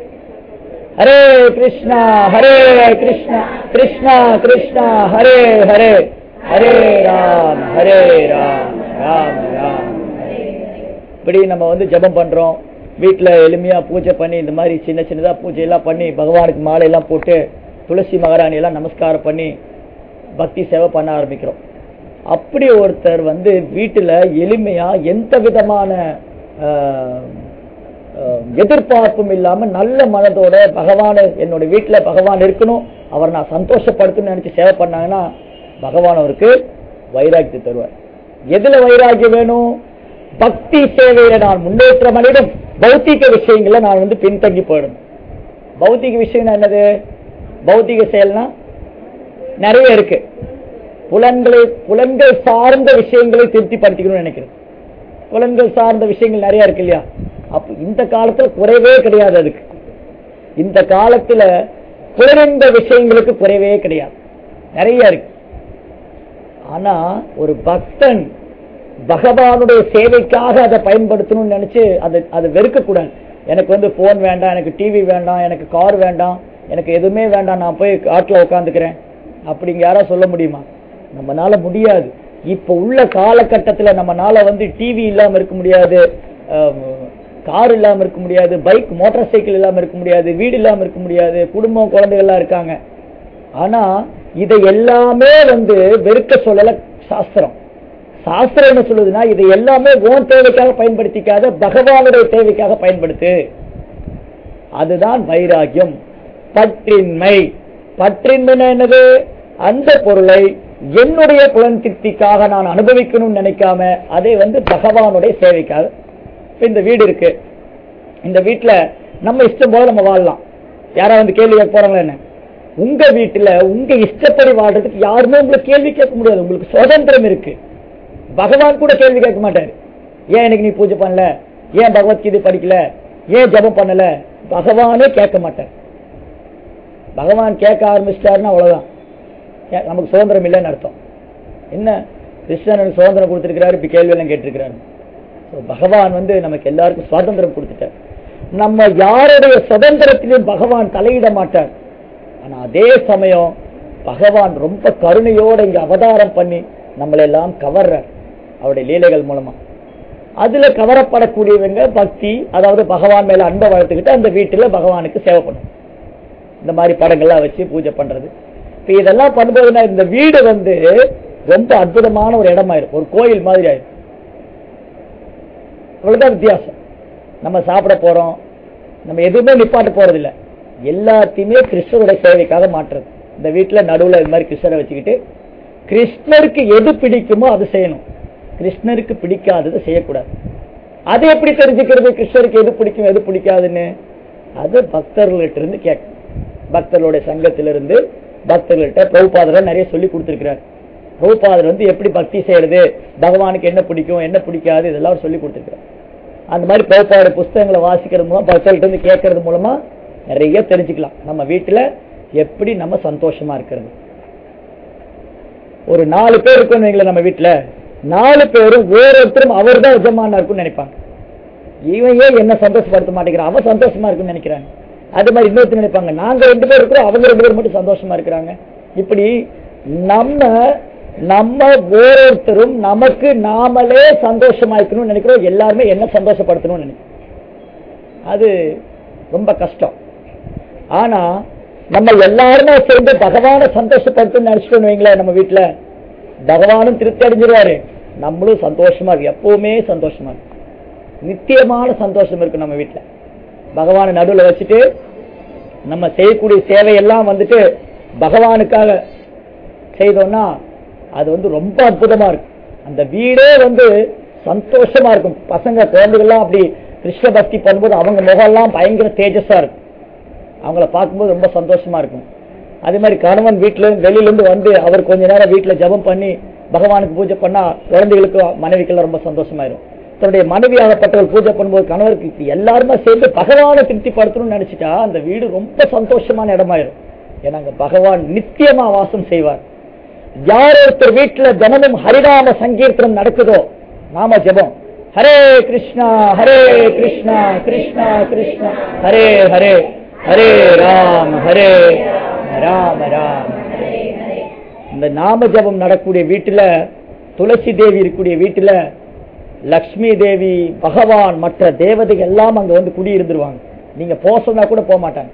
ஹரே கிருஷ்ணா ஹரே கிருஷ்ணா கிருஷ்ணா கிருஷ்ணா ஹரே ஹரே ஹரே ராம் ஹரே ராம் ராம் ராம் இப்படி நம்ம வந்து ஜெபம் பண்றோம் வீட்ல எளிமையா பூஜை பண்ணி இந்த மாதிரி சின்ன சின்னதா பூஜை எல்லாம் பண்ணி பகவானுக்கு மாலை எல்லாம் போட்டு துளசி மகாராணி எல்லாம் நமஸ்காரம் பண்ணி பக்தி சேவை பண்ண ஆரம்பிக்கிறோம் அப்படி ஒருத்தர் வந்து வீட்டுல எளிமையா எந்த விதமான ஆஹ், ஆஹ், எதிர்பார்ப்பும் இல்லாம நல்ல மனதோட பகவான என்னோட வீட்டுல பகவான் இருக்கணும் அவரை நான் சந்தோஷப்படுத்தணும்னு நினைச்சு சேவை பண்ணாங்கன்னா பகவான் அவருக்கு வைராக்கியத்தை தருவார் எதுல வைராக்கியம் வேணும் பக்தி சேவையில நான் முன்னேற்றம் அடையிடும் பௌத்திக விஷயங்கள்ல நான் வந்து பின்தங்கி போயிடும் பௌத்திக விஷயம் என்னது பௌத்திக செயல்னா நிறைய இருக்கு புலன்களை புலன்கள் சார்ந்த விஷயங்களை திருப்திப்படுத்திக்கணும்னு நினைக்கிறேன் புலன்கள் சார்ந்த விஷயங்கள் நிறைய இருக்கு இல்லையா அப்ப இந்த காலத்துல குறைவே கிடையாது அதுக்கு இந்த காலத்துல புலனிந்த விஷயங்களுக்கு குறைவே கிடையாது நிறைய இருக்கு ஆனா ஒரு பக்தன் பகவானுடைய சேவைக்காக அதை பயன்படுத்தணும்னு நினைச்சு அதை அதை வெறுக்க கூடாது எனக்கு வந்து போன் வேண்டாம் எனக்கு டிவி வேண்டாம் எனக்கு கார் வேண்டாம் எனக்கு எதுவுமே வேண்டாம் நான் போய் காட்டுல உட்காந்துக்கிறேன் அப்படிங்க யாரா சொல்ல முடியுமா நம்மனால முடியாது இப்ப உள்ள காலகட்டத்துல நம்மனால வந்து டிவி இல்லாம இருக்க முடியாது கார் இல்லாம இருக்க முடியாது பைக் மோட்டார் சைக்கிள் இல்லாம இருக்க முடியாது வீடு இல்லாம இருக்க முடியாது குடும்பம் குழந்தைகள்லாம் இருக்காங்க ஆனா இதை எல்லாமே வந்து வெறுக்க சொல்லல சாஸ்திரம் சாஸ்திரம் என்ன சொல்லுதுன்னா இதை எல்லாமே உன் தேவைக்காக பயன்படுத்திக்காத பகவானுடைய தேவைக்காக பயன்படுத்து அதுதான் வைராகியம் பற்றின்மை பற்றின்மைன்னா என்னது அந்த பொருளை என்னுடைய புலன் திருப்திக்காக நான் அனுபவிக்கணும்னு நினைக்காம அதை வந்து பகவானுடைய சேவைக்காக இப்ப இந்த வீடு இருக்கு இந்த வீட்டுல நம்ம இஷ்டம் போல நம்ம வாழலாம் யாரா வந்து கேள்வி கேட்க போறாங்களா என்ன உங்க வீட்டுல உங்க இஷ்டப்படி வாழ்றதுக்கு யாருமே உங்களுக்கு கேள்வி கேட்க முடியாது உங்களுக்கு சுதந்திரம் இருக்கு பகவான் கூட கேள்வி கேட்க மாட்டாரு ஏன் எனக்கு நீ பூஜை பண்ணல ஏன் பகவத்கீதை படிக்கல ஏன் ஜெபம் பண்ணல பகவானே கேட்க மாட்டார் பகவான் கேட்க ஆரம்பிச்சிட்டாருன்னா அவ்வளவுதான் கே- நமக்கு சுதந்திரம் இல்லைன்னு அர்த்தம் என்ன கிருஷ்ணன் எனக்கு சுதந்திரம் கொடுத்திருக்கிறாரு இப்ப கேள்வி எல்லாம் கேட்டிருக்கிறாரு So, பகவான் வந்து நமக்கு எல்லாருக்கும் சுதந்திரம் கொடுத்துட்டார் நம்ம யாருடைய சுதந்திரத்திலும் பகவான் தலையிட மாட்டார் ஆனா அதே சமயம் பகவான் ரொம்ப கருணையோட இங்க அவதாரம் பண்ணி நம்மளை எல்லாம் கவர்றார் அவருடைய லீலைகள் மூலமா அதுல கவரப்படக்கூடியவங்க பக்தி அதாவது பகவான் மேல அன்பை வளர்த்துக்கிட்டு அந்த வீட்டுல பகவானுக்கு சேவை பண்ணும் இந்த மாதிரி படங்கள்லாம் வச்சு பூஜை பண்றது இப்ப இதெல்லாம் பண்ணும்போதுனா இந்த வீடு வந்து ரொம்ப அற்புதமான ஒரு இடமாயிரும் ஒரு கோயில் மாதிரி ஆயிரும் அவ்வளவுதான் வித்தியாசம் நம்ம சாப்பிட போறோம் நம்ம எதுவுமே நிப்பாட்ட போறது இல்ல எல்லாத்தையுமே கிருஷ்ணருடைய சேவைக்காக மாற்றுறது இந்த வீட்டுல நடுவுல இது மாதிரி கிருஷ்ணரை வச்சுக்கிட்டு கிருஷ்ணருக்கு எது பிடிக்குமோ அது செய்யணும் கிருஷ்ணருக்கு பிடிக்காதது செய்யக்கூடாது அது எப்படி தெரிஞ்சுக்கிறது கிருஷ்ணருக்கு எது பிடிக்கும் எது பிடிக்காதுன்னு அது பக்தர்கள்ட்ட இருந்து கேட்கும் பக்தர்களுடைய சங்கத்திலிருந்து பக்தர்கள்ட்ட பிரபுபாதர் நிறைய சொல்லி கொடுத்திருக்கிறார் பிரபுபாதர் வந்து எப்படி பக்தி செய்யறது பகவானுக்கு என்ன பிடிக்கும் என்ன பிடிக்காது இதெல்லாம் அவர் சொல்லி கொடுத்திருக்கிறார் அந்த மாதிரி பிரபுபாத புஸ்தகங்களை வாசிக்கிறது மூலம் பக்தர்கள்ட்ட இருந்து கேட்கறது மூலமா நிறைய தெரிஞ்சுக்கலாம் நம்ம வீட்டுல எப்படி நம்ம சந்தோஷமா இருக்கிறது ஒரு நாலு பேர் இருக்கணும் வைங்களேன் நம்ம வீட்டுல நாலு பேரும் ஒவ்வொருத்தரும் அவர் தான் எஜமானா இருக்கும்னு நினைப்பாங்க இவன் ஏன் என்ன சந்தோஷப்படுத்த மாட்டேங்கிறான் அவன் சந்தோஷமா இருக்குன்னு நினைக்கிறாங்க அது மாதிரி இன்னொருத்தர் நினைப்பாங்க நாங்க ரெண்டு பேர் இருக்கிறோம் அவங்க ரெண்டு பேர் மட்டும் சந்தோஷமா இருக்கிறாங்க இப்படி நம்ம நம்ம ஒவ்வொருத்தரும் நமக்கு நாமளே சந்தோஷமா இருக்கணும்னு நினைக்கிறோம் எல்லாருமே என்ன சந்தோஷப்படுத்தணும்னு நினைக்கிறோம் அது ரொம்ப கஷ்டம் ஆனா நம்ம எல்லாருமே சேர்ந்து பகவானை சந்தோஷப்படுத்தணும்னு நினைச்சிட்டோம் வைங்களேன் நம்ம வீட்டுல பகவானும் திருப்தி அடைஞ்சிருவாரு நம்மளும் சந்தோஷமா இருக்கு எப்பவுமே சந்தோஷமா இருக்கு நித்தியமான சந்தோஷம் இருக்கு நம்ம வீட்டுல பகவானை நடுவுல வச்சுட்டு நம்ம செய்யக்கூடிய சேவையெல்லாம் வந்துட்டு பகவானுக்காக செய்தோம்னா அது வந்து ரொம்ப அற்புதமா இருக்கும் அந்த வீடே வந்து சந்தோஷமா இருக்கும் பசங்க குழந்தைகள்லாம் அப்படி கிருஷ்ண பக்தி பண்ணும்போது அவங்க முகம்லாம் பயங்கர தேஜஸா இருக்கும் அவங்கள பார்க்கும்போது ரொம்ப சந்தோஷமா இருக்கும் அதே மாதிரி கணவன் வீட்டுல இருந்து வெளியில இருந்து வந்து அவர் கொஞ்ச நேரம் வீட்டுல ஜெபம் பண்ணி பகவானுக்கு பூஜை பண்ணா குழந்தைகளுக்கு மனைவிக்கெல்லாம் ரொம்ப சந்தோஷமாயிரும் தன்னுடைய மனைவியாகப்பட்டவர் பூஜை பண்ணும்போது கணவருக்கு இப்படி எல்லாருமே சேர்ந்து பகவானை திருப்திப்படுத்தணும்னு நினைச்சிட்டா அந்த வீடு ரொம்ப சந்தோஷமான இடமாயிரும் ஏன்னா அங்க பகவான் நித்தியமா வாசம் செய்வார் யார் ஒருத்தர் வீட்டுல தினமும் ஹரிநாம சங்கீர்த்தனம் நடக்குதோ நாம ஜெபம் ஹரே கிருஷ்ணா ஹரே கிருஷ்ணா கிருஷ்ணா கிருஷ்ணா ஹரே ஹரே ஹரே ராம் ஹரே ராம ராம் இந்த நாம ஜெபம் நடக்கக்கூடிய வீட்டுல துளசி தேவி இருக்கக்கூடிய வீட்டுல லக்ஷ்மி தேவி பகவான் மற்ற தேவதைகள் எல்லாம் அங்க வந்து குடியிருந்துருவாங்க நீங்க போக சொன்னா கூட போக மாட்டாங்க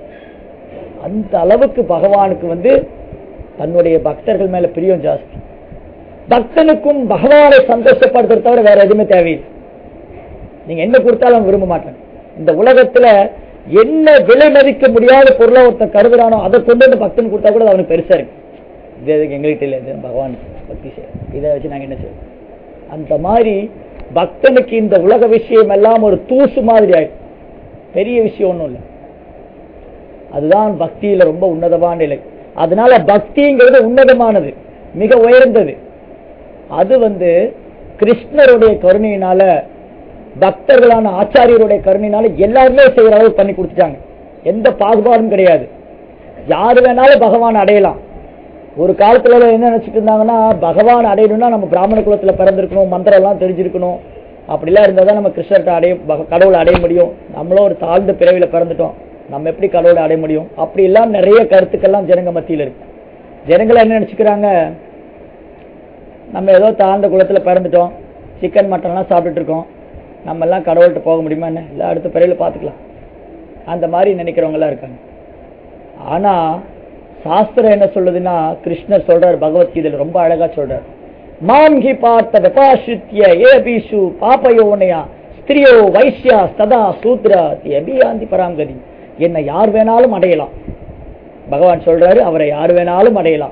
அந்த அளவுக்கு பகவானுக்கு வந்து தன்னுடைய பக்தர்கள் மேல பிரியம் ஜாஸ்தி பக்தனுக்கும் பகவானை சந்தோஷப்படுத்துறத தவிர வேற எதுவுமே தேவையில்லை நீங்க என்ன கொடுத்தாலும் அவங்க விரும்ப மாட்டாங்க இந்த உலகத்துல என்ன விலை மதிக்க முடியாத பொருளை ஒருத்தன் கருதுறானோ அதை கொண்டு வந்து பக்தன் கொடுத்தா கூட அது அவனுக்கு பெருசா இருக்கு இது எதுக்கு எங்ககிட்ட இல்லை இது பகவான் பக்தி செய்ய இதை வச்சு நாங்க என்ன செய்வோம் அந்த மாதிரி பக்தனுக்கு இந்த உலக விஷயம் எல்லாம் ஒரு தூசு மாதிரி ஆயிடும் பெரிய விஷயம் ஒண்ணும் இல்லை அதுதான் பக்தியில ரொம்ப உன்னதமான நிலை அதனால பக்திங்கிறது உன்னதமானது மிக உயர்ந்தது அது வந்து கிருஷ்ணருடைய கருணையினால பக்தர்களான ஆச்சாரியருடைய கருணையினால எல்லாருமே செய்யற அளவு பண்ணி கொடுத்துட்டாங்க எந்த பாகுபாடும் கிடையாது யாரு வேணாலும் பகவான் அடையலாம் ஒரு காலத்துல என்ன நினைச்சிட்டு இருந்தாங்கன்னா பகவான் அடையணும்னா நம்ம பிராமண குலத்துல பிறந்திருக்கணும் மந்திரம் எல்லாம் தெரிஞ்சிருக்கணும் அப்படிலாம் இருந்தா தான் நம்ம கிருஷ்ணர்கிட்ட அடைய பக- கடவுளை அடைய முடியும் நம்மளும் ஒரு தாழ்ந்த பிறவியில பிறந்துட்டோம் நம்ம எப்படி கடவுளை அடைய முடியும் அப்படி எல்லாம் நிறைய கருத்துக்கள்லாம் ஜனங்க மத்தியில இருக்கு ஜனங்களை என்ன நினைச்சுக்கிறாங்க நம்ம ஏதோ தாழ்ந்த குலத்துல பிறந்துட்டோம் சிக்கன் மட்டன்லாம் சாப்பிட்டுட்டு இருக்கோம் நம்ம எல்லாம் கடவுள்கிட்ட போக முடியுமா என்ன இல்லை அடுத்த பிறவில பார்த்துக்கலாம் அந்த மாதிரி நினைக்கிறவங்க எல்லாம் இருக்காங்க ஆனா சாஸ்திரம் என்ன சொல்லுதுன்னா கிருஷ்ணர் சொல்றார் பகவத்கீதையில ரொம்ப அழகா சொல்றார் மாம் ஹி பார்த்த விபாசித்ய ஏபிஷு பாபயோனயா ஸ்திரியோ வைஷ்யா சதா சூத்ரா அபியாந்தி பராங்கதி என்னை யார் வேணாலும் அடையலாம் பகவான் சொல்றாரு அவரை யார் வேணாலும் அடையலாம்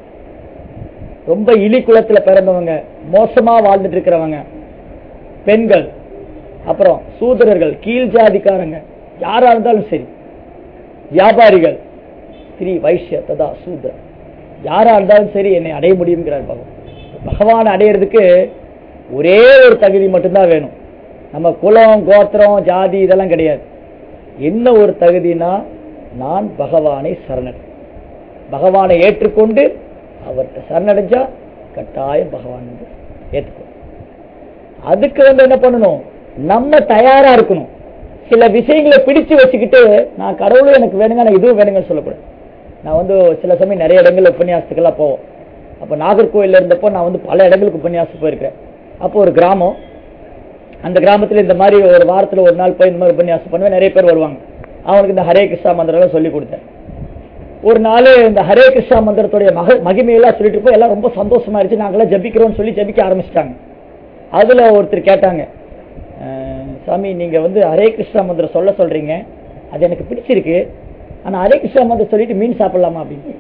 ரொம்ப இலி குலத்துல பிறந்தவங்க மோசமா வாழ்ந்துட்டு இருக்கிறவங்க பெண்கள் அப்புறம் சூதரர்கள் கீழ் ஜாதிக்காரங்க யாரா இருந்தாலும் சரி வியாபாரிகள் ஸ்ரீ வைஷ்ய ததா சூத்ர யாரா இருந்தாலும் சரி என்னை அடைய முடியுங்கிறார் பகவான் பகவான் அடையிறதுக்கு ஒரே ஒரு தகுதி மட்டும்தான் வேணும் நம்ம குலம் கோத்திரம் ஜாதி இதெல்லாம் கிடையாது என்ன ஒரு தகுதினா நான் பகவானை சரணடை பகவானை ஏற்றுக்கொண்டு அவர்கிட்ட சரணடைஞ்சா கட்டாயம் பகவான் வந்து ஏற்றுக்கணும் அதுக்கு வந்து என்ன பண்ணணும் நம்ம தயாரா இருக்கணும் சில விஷயங்களை பிடிச்சு வச்சுக்கிட்டு நான் கடவுளும் எனக்கு வேணுங்க நான் இதுவும் வேணுங்க சொல்லக்கூடாது நான் வந்து சில சமயம் நிறைய இடங்கள்ல உபன்யாசத்துக்கெல்லாம் போவோம் அப்போ நாகர்கோவில்ல இருந்தப்போ நான் வந்து பல இடங்களுக்கு உபன்யாசம் போயிருக்கிறேன் அப்போ ஒரு கிராமம் அந்த கிராமத்துல இந்த மாதிரி ஒரு வாரத்துல ஒரு நாள் போய் இந்த மாதிரி உபன்யாசம் பண்ணுவேன் நிறைய பேர் வருவாங்க அவனுக்கு இந்த ஹரே கிருஷ்ணா மந்திரம் சொல்லி கொடுத்தேன் ஒரு நாள் இந்த ஹரே கிருஷ்ணா மந்திரத்துடைய மக மகிமையெல்லாம் சொல்லிட்டு போய் எல்லாம் ரொம்ப சந்தோஷமா இருந்துச்சு நாங்களாம் ஜபிக்கிறோம்னு சொல்லி ஜபிக்க ஆரம்பிச்சிட்டாங்க அதுல ஒருத்தர் கேட்டாங்க "அஹ், சாமி நீங்க வந்து ஹரே கிருஷ்ணா மந்திரம் சொல்ல சொல்றீங்க அது எனக்கு பிடிச்சிருக்கு ஆனா ஹரே கிருஷ்ணா மந்திரம் சொல்லிட்டு மீன் சாப்பிடலாமா அப்படின்னு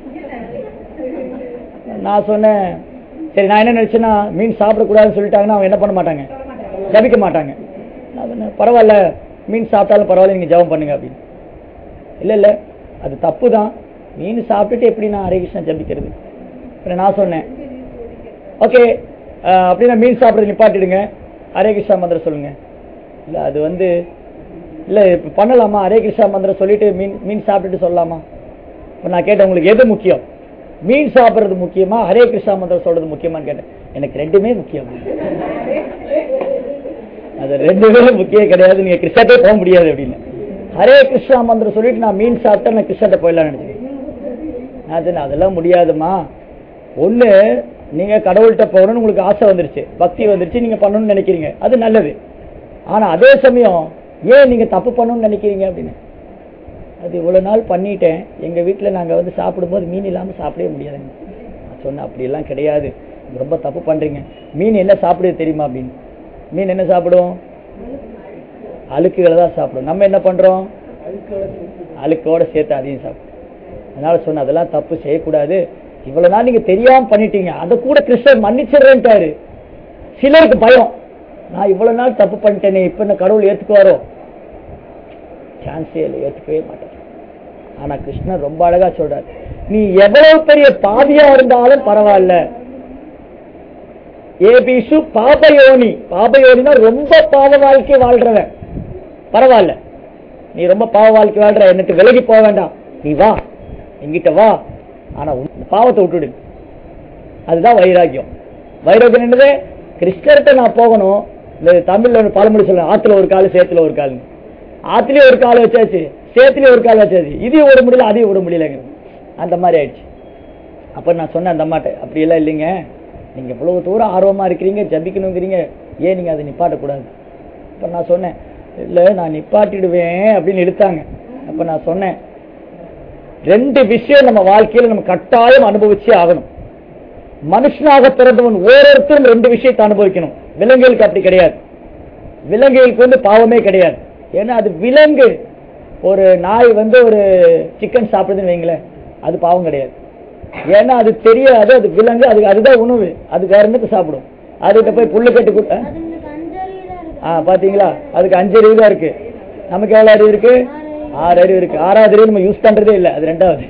நான் சொன்னேன் சரி நான் என்ன நினைச்சேன்னா மீன் சாப்பிடக்கூடாதுன்னு சொல்லிட்டாங்கன்னா அவங்க என்ன பண்ண மாட்டாங்க ஜபிக்க மாட்டாங்க நான் சொன்னேன் பரவாயில்ல மீன் சாப்பிட்டாலும் பரவாயில்ல நீங்க ஜெபம் பண்ணுங்க அப்படின்னு இல்ல இல்ல அது தப்பு தான் மீன் சாப்பிட்டுட்டு எப்படி நான் ஹரே கிருஷ்ணா ஜபிக்கிறது அப்புறம் நான் சொன்னேன் ஓகே அப்படின்னா மீன் சாப்பிட்றது நிப்பாட்டிடுங்க ஹரே கிருஷ்ணா மந்திரம் சொல்லுங்க இல்ல அது வந்து இல்ல இப்ப பண்ணலாமா ஹரே கிருஷ்ணா மந்திரம் சொல்லிட்டு மீன் மீன் சாப்பிட்டுட்டு சொல்லலாமா இப்ப நான் கேட்டேன் உங்களுக்கு எது முக்கியம் மீன் சாப்பிடுறது முக்கியமா ஹரே கிருஷ்ணா மந்திரம் சொல்றது முக்கியமான்னு கேட்டேன் எனக்கு ரெண்டுமே முக்கியம் அது ரெண்டு பேரும் முக்கியம் கிடையாது நீங்க கிருஷ்ணத்தே போக முடியாது அப்படின்னு ஹரே கிருஷ்ணா மந்திரம் சொல்லிட்டு நான் மீன் சாப்பிட்டா நான் கிருஷ்ணத்தை போயிடலாம் நினைச்சேன் நான் சொன்னேன், அதெல்லாம் முடியாதுமா ஒண்ணு நீங்க கடவுள்கிட்ட போகணும்னு உங்களுக்கு ஆசை வந்துருச்சு பக்தி வந்துருச்சு நீங்க பண்ணணும்னு நினைக்கிறீங்க அது நல்லது ஆனா அதே சமயம் ஏன் நீங்க தப்பு பண்ணணும்னு நினைக்கிறீங்க அப்படின்னு அது இவ்வளவு நாள் பண்ணிட்டேன் எங்க வீட்டுல நாங்க வந்து சாப்பிடும்போது மீன் இல்லாம சாப்பிடவே முடியாதுங்க நான் சொன்னேன் அப்படியெல்லாம் கிடையாது நீங்க ரொம்ப தப்பு பண்றீங்க மீன் என்ன சாப்பிடுது தெரியுமா அப்படின்னு மீன் என்ன சாப்பிடும் அழுக்குகளை தான் சாப்பிடும் நம்ம என்ன பண்றோம் அழுக்கோட சேர்த்து அதையும் சாப்பிடும் அதனால சொன்ன அதெல்லாம் தப்பு செய்யக்கூடாது இவ்வளவு நாள் நீங்க தெரியாம பண்ணிட்டீங்க அதை கூட கிருஷ்ணர் மன்னிச்சிடுறேன்ட்டாரு சிலருக்கு பயம் நான் இவ்வளவு நாள் தப்பு பண்ணிட்டேனே இப்ப இந்த கடவுள் ஏத்துக்குவாரோ சான்ஸே இல்லை ஏத்துக்கவே மாட்டேன் ஆனா கிருஷ்ணர் ரொம்ப அழகா சொல்றாரு நீ எவ்வளவு பெரிய பாவியா இருந்தாலும் பரவாயில்ல ஏபிசு பாபயோனி பாபயோனினா ரொம்ப பாவ வாழ்க்கை வாழ்றவன் பரவாயில்ல நீ ரொம்ப பாவ வாழ்க்கை வாழ்ற எனக்கு விலகி போக வேண்டாம் நீ வா என்கிட்ட வா ஆனா உன் பாவத்தை விட்டுடு அதுதான் வைராக்கியம் வைராக்கியம் என்னது கிருஷ்ணர்கிட்ட நான் போகணும் இந்த தமிழ்ல ஒரு பழமொழி சொல்ல ஆத்துல ஒரு கால் சேத்துல ஒரு கால் ஆத்துலயே ஒரு கால் வச்சாச்சு சேத்துலயே ஒரு கால் வச்சாச்சு இதையும் விட முடியல அதையும் விட முடியலங்க அந்த மாதிரி ஆயிடுச்சு அப்ப நான் சொன்னேன் அந்த அம்மாட்ட அப்படி எல்லாம் இல்லைங்க நீங்க இவ்வளவு தூரம் ஆர்வமா இருக்கிறீங்க ஜபிக்கணுங்கிறீங்க ஏன் நீங்க அதை நிப்பாட்டக்கூடாது அப்ப நான் சொன்னேன் இல்ல நான் நிப்பாட்டிடுவேன் அப்படின்னு இழுத்தாங்க அப்ப நான் சொன்னேன் ரெண்டு விஷயம் நம்ம வாழ்க்கையில நம்ம கட்டாயம் அனுபவிச்சே ஆகணும் மனுஷனாக பிறந்தவன் ஓரோருத்தரும் ரெண்டு விஷயத்தை அனுபவிக்கணும் விலங்குகளுக்கு அப்படி கிடையாது விலங்குகளுக்கு வந்து பாவமே கிடையாது ஏன்னா அது விலங்கு ஒரு நாய் வந்து ஒரு சிக்கன் சாப்பிடுதுன்னு வைங்களேன் அது பாவம் கிடையாது ஏன்னா அது தெரியாது அது விலங்கு அது அதுதான் உணவு அது வேற என்னத்தை சாப்பிடும் அதுகிட்ட போய் புல்லு கட்டி கொடுத்த அதுங்களுக்கு அஞ்சறிவு தான் இருக்கு ஆ பாத்தீங்களா அதுக்கு அஞ்சு அறிவு தான் இருக்கு நமக்கு எவ்வளவு அறிவு இருக்கு ஆறு அறிவு இருக்கு ஆறாவது அறிவு நம்ம யூஸ் பண்றதே இல்ல அது ரெண்டாவது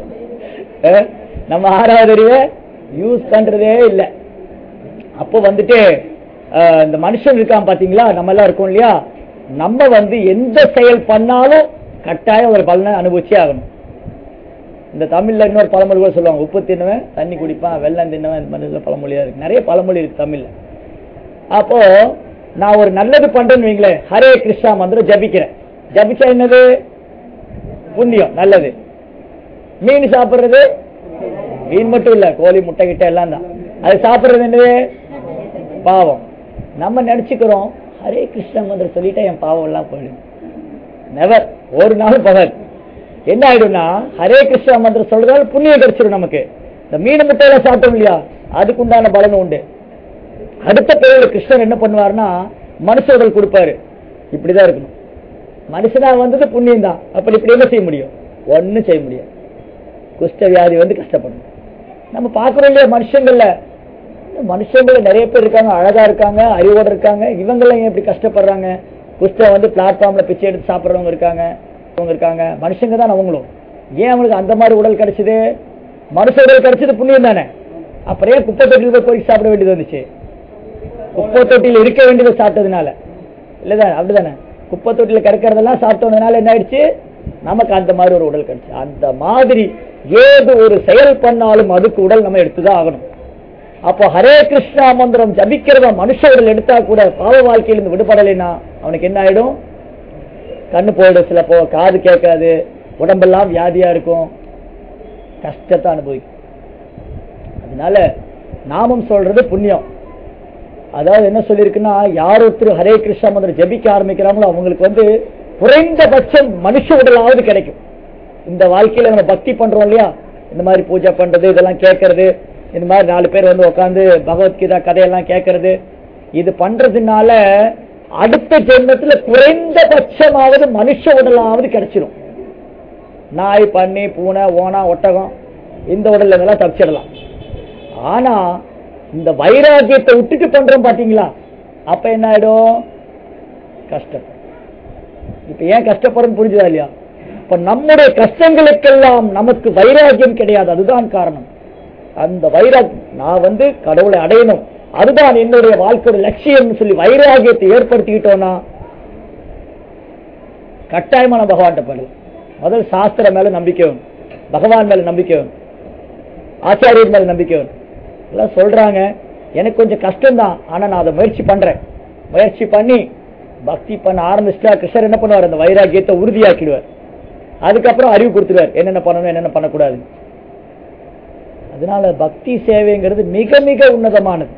அஹ், நம்ம ஆறாவது அறிவை யூஸ் பண்றதே இல்ல அப்போ வந்துட்டு அஹ், இந்த மனுஷன் இருக்கான் பாத்தீங்களா நம்ம எல்லாம் இருக்கோம் இல்லையா நம்ம வந்து எந்த செயல் பண்ணாலும் கட்டாயம் ஒரு பலனை அனுபவிச்சே ஆகணும் இந்த தமிழ்ல இன்னொரு பழமொழி கூட சொல்லுவாங்க உப்பு தின்னவன் தண்ணி குடிப்பான் வெள்ளம் தின்னவன் இந்த மாதிரி எல்லாம் பழமொழியா இருக்கு நிறைய பழமொழி இருக்கு தமிழ்ல அப்போ நான் ஒரு நல்லது பண்றேன்னு வைங்களேன் ஹரே கிருஷ்ணா மந்திரம் ஜபிக்கிறேன் ஜபிச்சா என்னது புண்ணியம் நல்லது மீன் சாப்பிடுறது மீன் மட்டும் இல்ல கோழி முட்டை கிட்ட எல்லாம் தான் அது சாப்பிடுறது என்னது பாவம் நம்ம நினைச்சுக்கிறோம் ஹரே கிருஷ்ணா மந்திரம் சொல்லிட்டா என் பாவம் எல்லாம் போயிடும் நெவர் ஒரு நாள் பகல் என்ன ஆயிடும்னா ஹரே கிருஷ்ணா மந்திரம் சொல்றதால புண்ணியம் கிடைச்சிடும் நமக்கு இந்த மீன் முட்டையில சாப்பிட்டோம் இல்லையா அதுக்கு உண்டான பலன் உண்டு அடுத்த பிறகு கிருஷ்ணர் என்ன பண்ணுவாருன்னா மனுஷ உடல் கொடுப்பாரு இப்படிதான் இருக்கணும் மனுஷனா வந்தது புண்ணியம் தான் அப்படி இப்படி என்ன செய்ய முடியும் ஒண்ணும் செய்ய முடியாது குஷ்ட வியாதி வந்து கஷ்டப்படும் நம்ம பார்க்கிறோம் இல்லையா மனுஷங்கள்ல இந்த மனுஷங்கள்ல நிறைய பேர் இருக்காங்க அழகா இருக்காங்க அறிவோட இருக்காங்க இவங்கெல்லாம் ஏன் இப்படி கஷ்டப்படுறாங்க குஷ்டம் வந்து பிளாட்ஃபார்ம்ல பிச்சை எடுத்து சாப்பிடுறவங்க இருக்காங்க அவங்க இருக்காங்க மனுஷங்க தான் அவங்களும் ஏன் அவங்களுக்கு அந்த மாதிரி உடல் கிடைச்சது மனுஷ உடல் கிடைச்சது புண்ணியம் தானே அப்புறம் ஏன் குப்பை தொட்டியில் போய் போய் சாப்பிட வேண்டியது வந்துச்சு குப்பை தொட்டியில் இருக்க வேண்டியதை சாப்பிட்டதுனால இல்லதானே அப்படிதானே குப்பை தொட்டியில் கிடக்கிறதெல்லாம் சாப்பிட்டதுனால என்ன ஆயிடுச்சு நமக்கு அந்த மாதிரி ஒரு உடல் கிடைச்சு அந்த மாதிரி ஏது ஒரு செயல் பண்ணாலும் அதுக்கு உடல் நம்ம எடுத்துதான் ஆகணும் அப்போ ஹரே கிருஷ்ணா மந்திரம் ஜபிக்கிறவன் மனுஷ உடல் எடுத்தா கூட பாவ வாழ்க்கையிலிருந்து விடுபடலைன்னா அவனுக்கு என்ன ஆயிடும் கண்ணு போயிடும் சில போ காது கேட்காது உடம்பெல்லாம் வியாதியா இருக்கும் கஷ்டத்தை அனுபவிக்கும் அதனால நாமம் சொல்றது புண்ணியம் அதாவது என்ன சொல்லியிருக்குன்னா யார் ஒருத்தர் ஹரே கிருஷ்ணா மந்திரம் ஜபிக்க ஆரம்பிக்கிறாங்களோ அவங்களுக்கு வந்து குறைந்தபட்சம் மனுஷ உடலாவது கிடைக்கும் இந்த வாழ்க்கையில நம்ம பக்தி பண்றோம் இல்லையா இந்த மாதிரி பூஜை பண்றது இதெல்லாம் கேட்கறது இந்த மாதிரி நாலு பேர் வந்து உட்காந்து பகவத்கீதா கதையெல்லாம் கேட்கறது இது பண்றதுனால அடுத்த ஜென்மத்துல குறைந்தபட்சமாவது மனுஷ உடலாவது கிடைச்சிடும் நாய் பண்ணி பூனை ஓனா ஒட்டகம் இந்த உடல்ல இதெல்லாம் தப்பிச்சிடலாம் ஆனா இந்த வைராகியத்தை விட்டுட்டு பண்றோம் பாத்தீங்களா அப்ப என்ன ஆயிடும் கஷ்டம் இப்ப ஏன் கஷ்டப்படுறோம் புரிஞ்சுதா இல்லையா இப்ப நம்முடைய கஷ்டங்களுக்கெல்லாம் நமக்கு வைராகியம் கிடையாது அதுதான் காரணம் அந்த வைராக் நான் வந்து கடவுளை அடையணும் அதுதான் என்னுடைய வாழ்க்கையோட லட்சியம்னு சொல்லி வைராகியத்தை ஏற்படுத்திக்கிட்டோம்னா கட்டாயமா நான் பகவான்கிட்ட பண்ணலாம் முதல் சாஸ்திரம் மேல நம்பிக்கை வேணும் பகவான் மேல நம்பிக்கை வேணும் ஆச்சாரியர் மேல நம்பிக்கை வேணும் எல்லாம் சொல்றாங்க எனக்கு கொஞ்சம் கஷ்டம்தான் ஆனா நான் அதை முயற்சி பண்றேன் முயற்சி பண்ணி பக்தி பண்ண ஆரம்பிச்சிட்டா கிருஷ்ணர் என்ன பண்ணுவார் அந்த வைராகியத்தை உறுதியாக்கிடுவார் அதுக்கப்புறம் அறிவு கொடுத்துருவார் என்னென்ன பண்ணணும் என்னென்ன பண்ணக்கூடாது அதனால பக்தி சேவைங்கிறது மிக மிக உன்னதமானது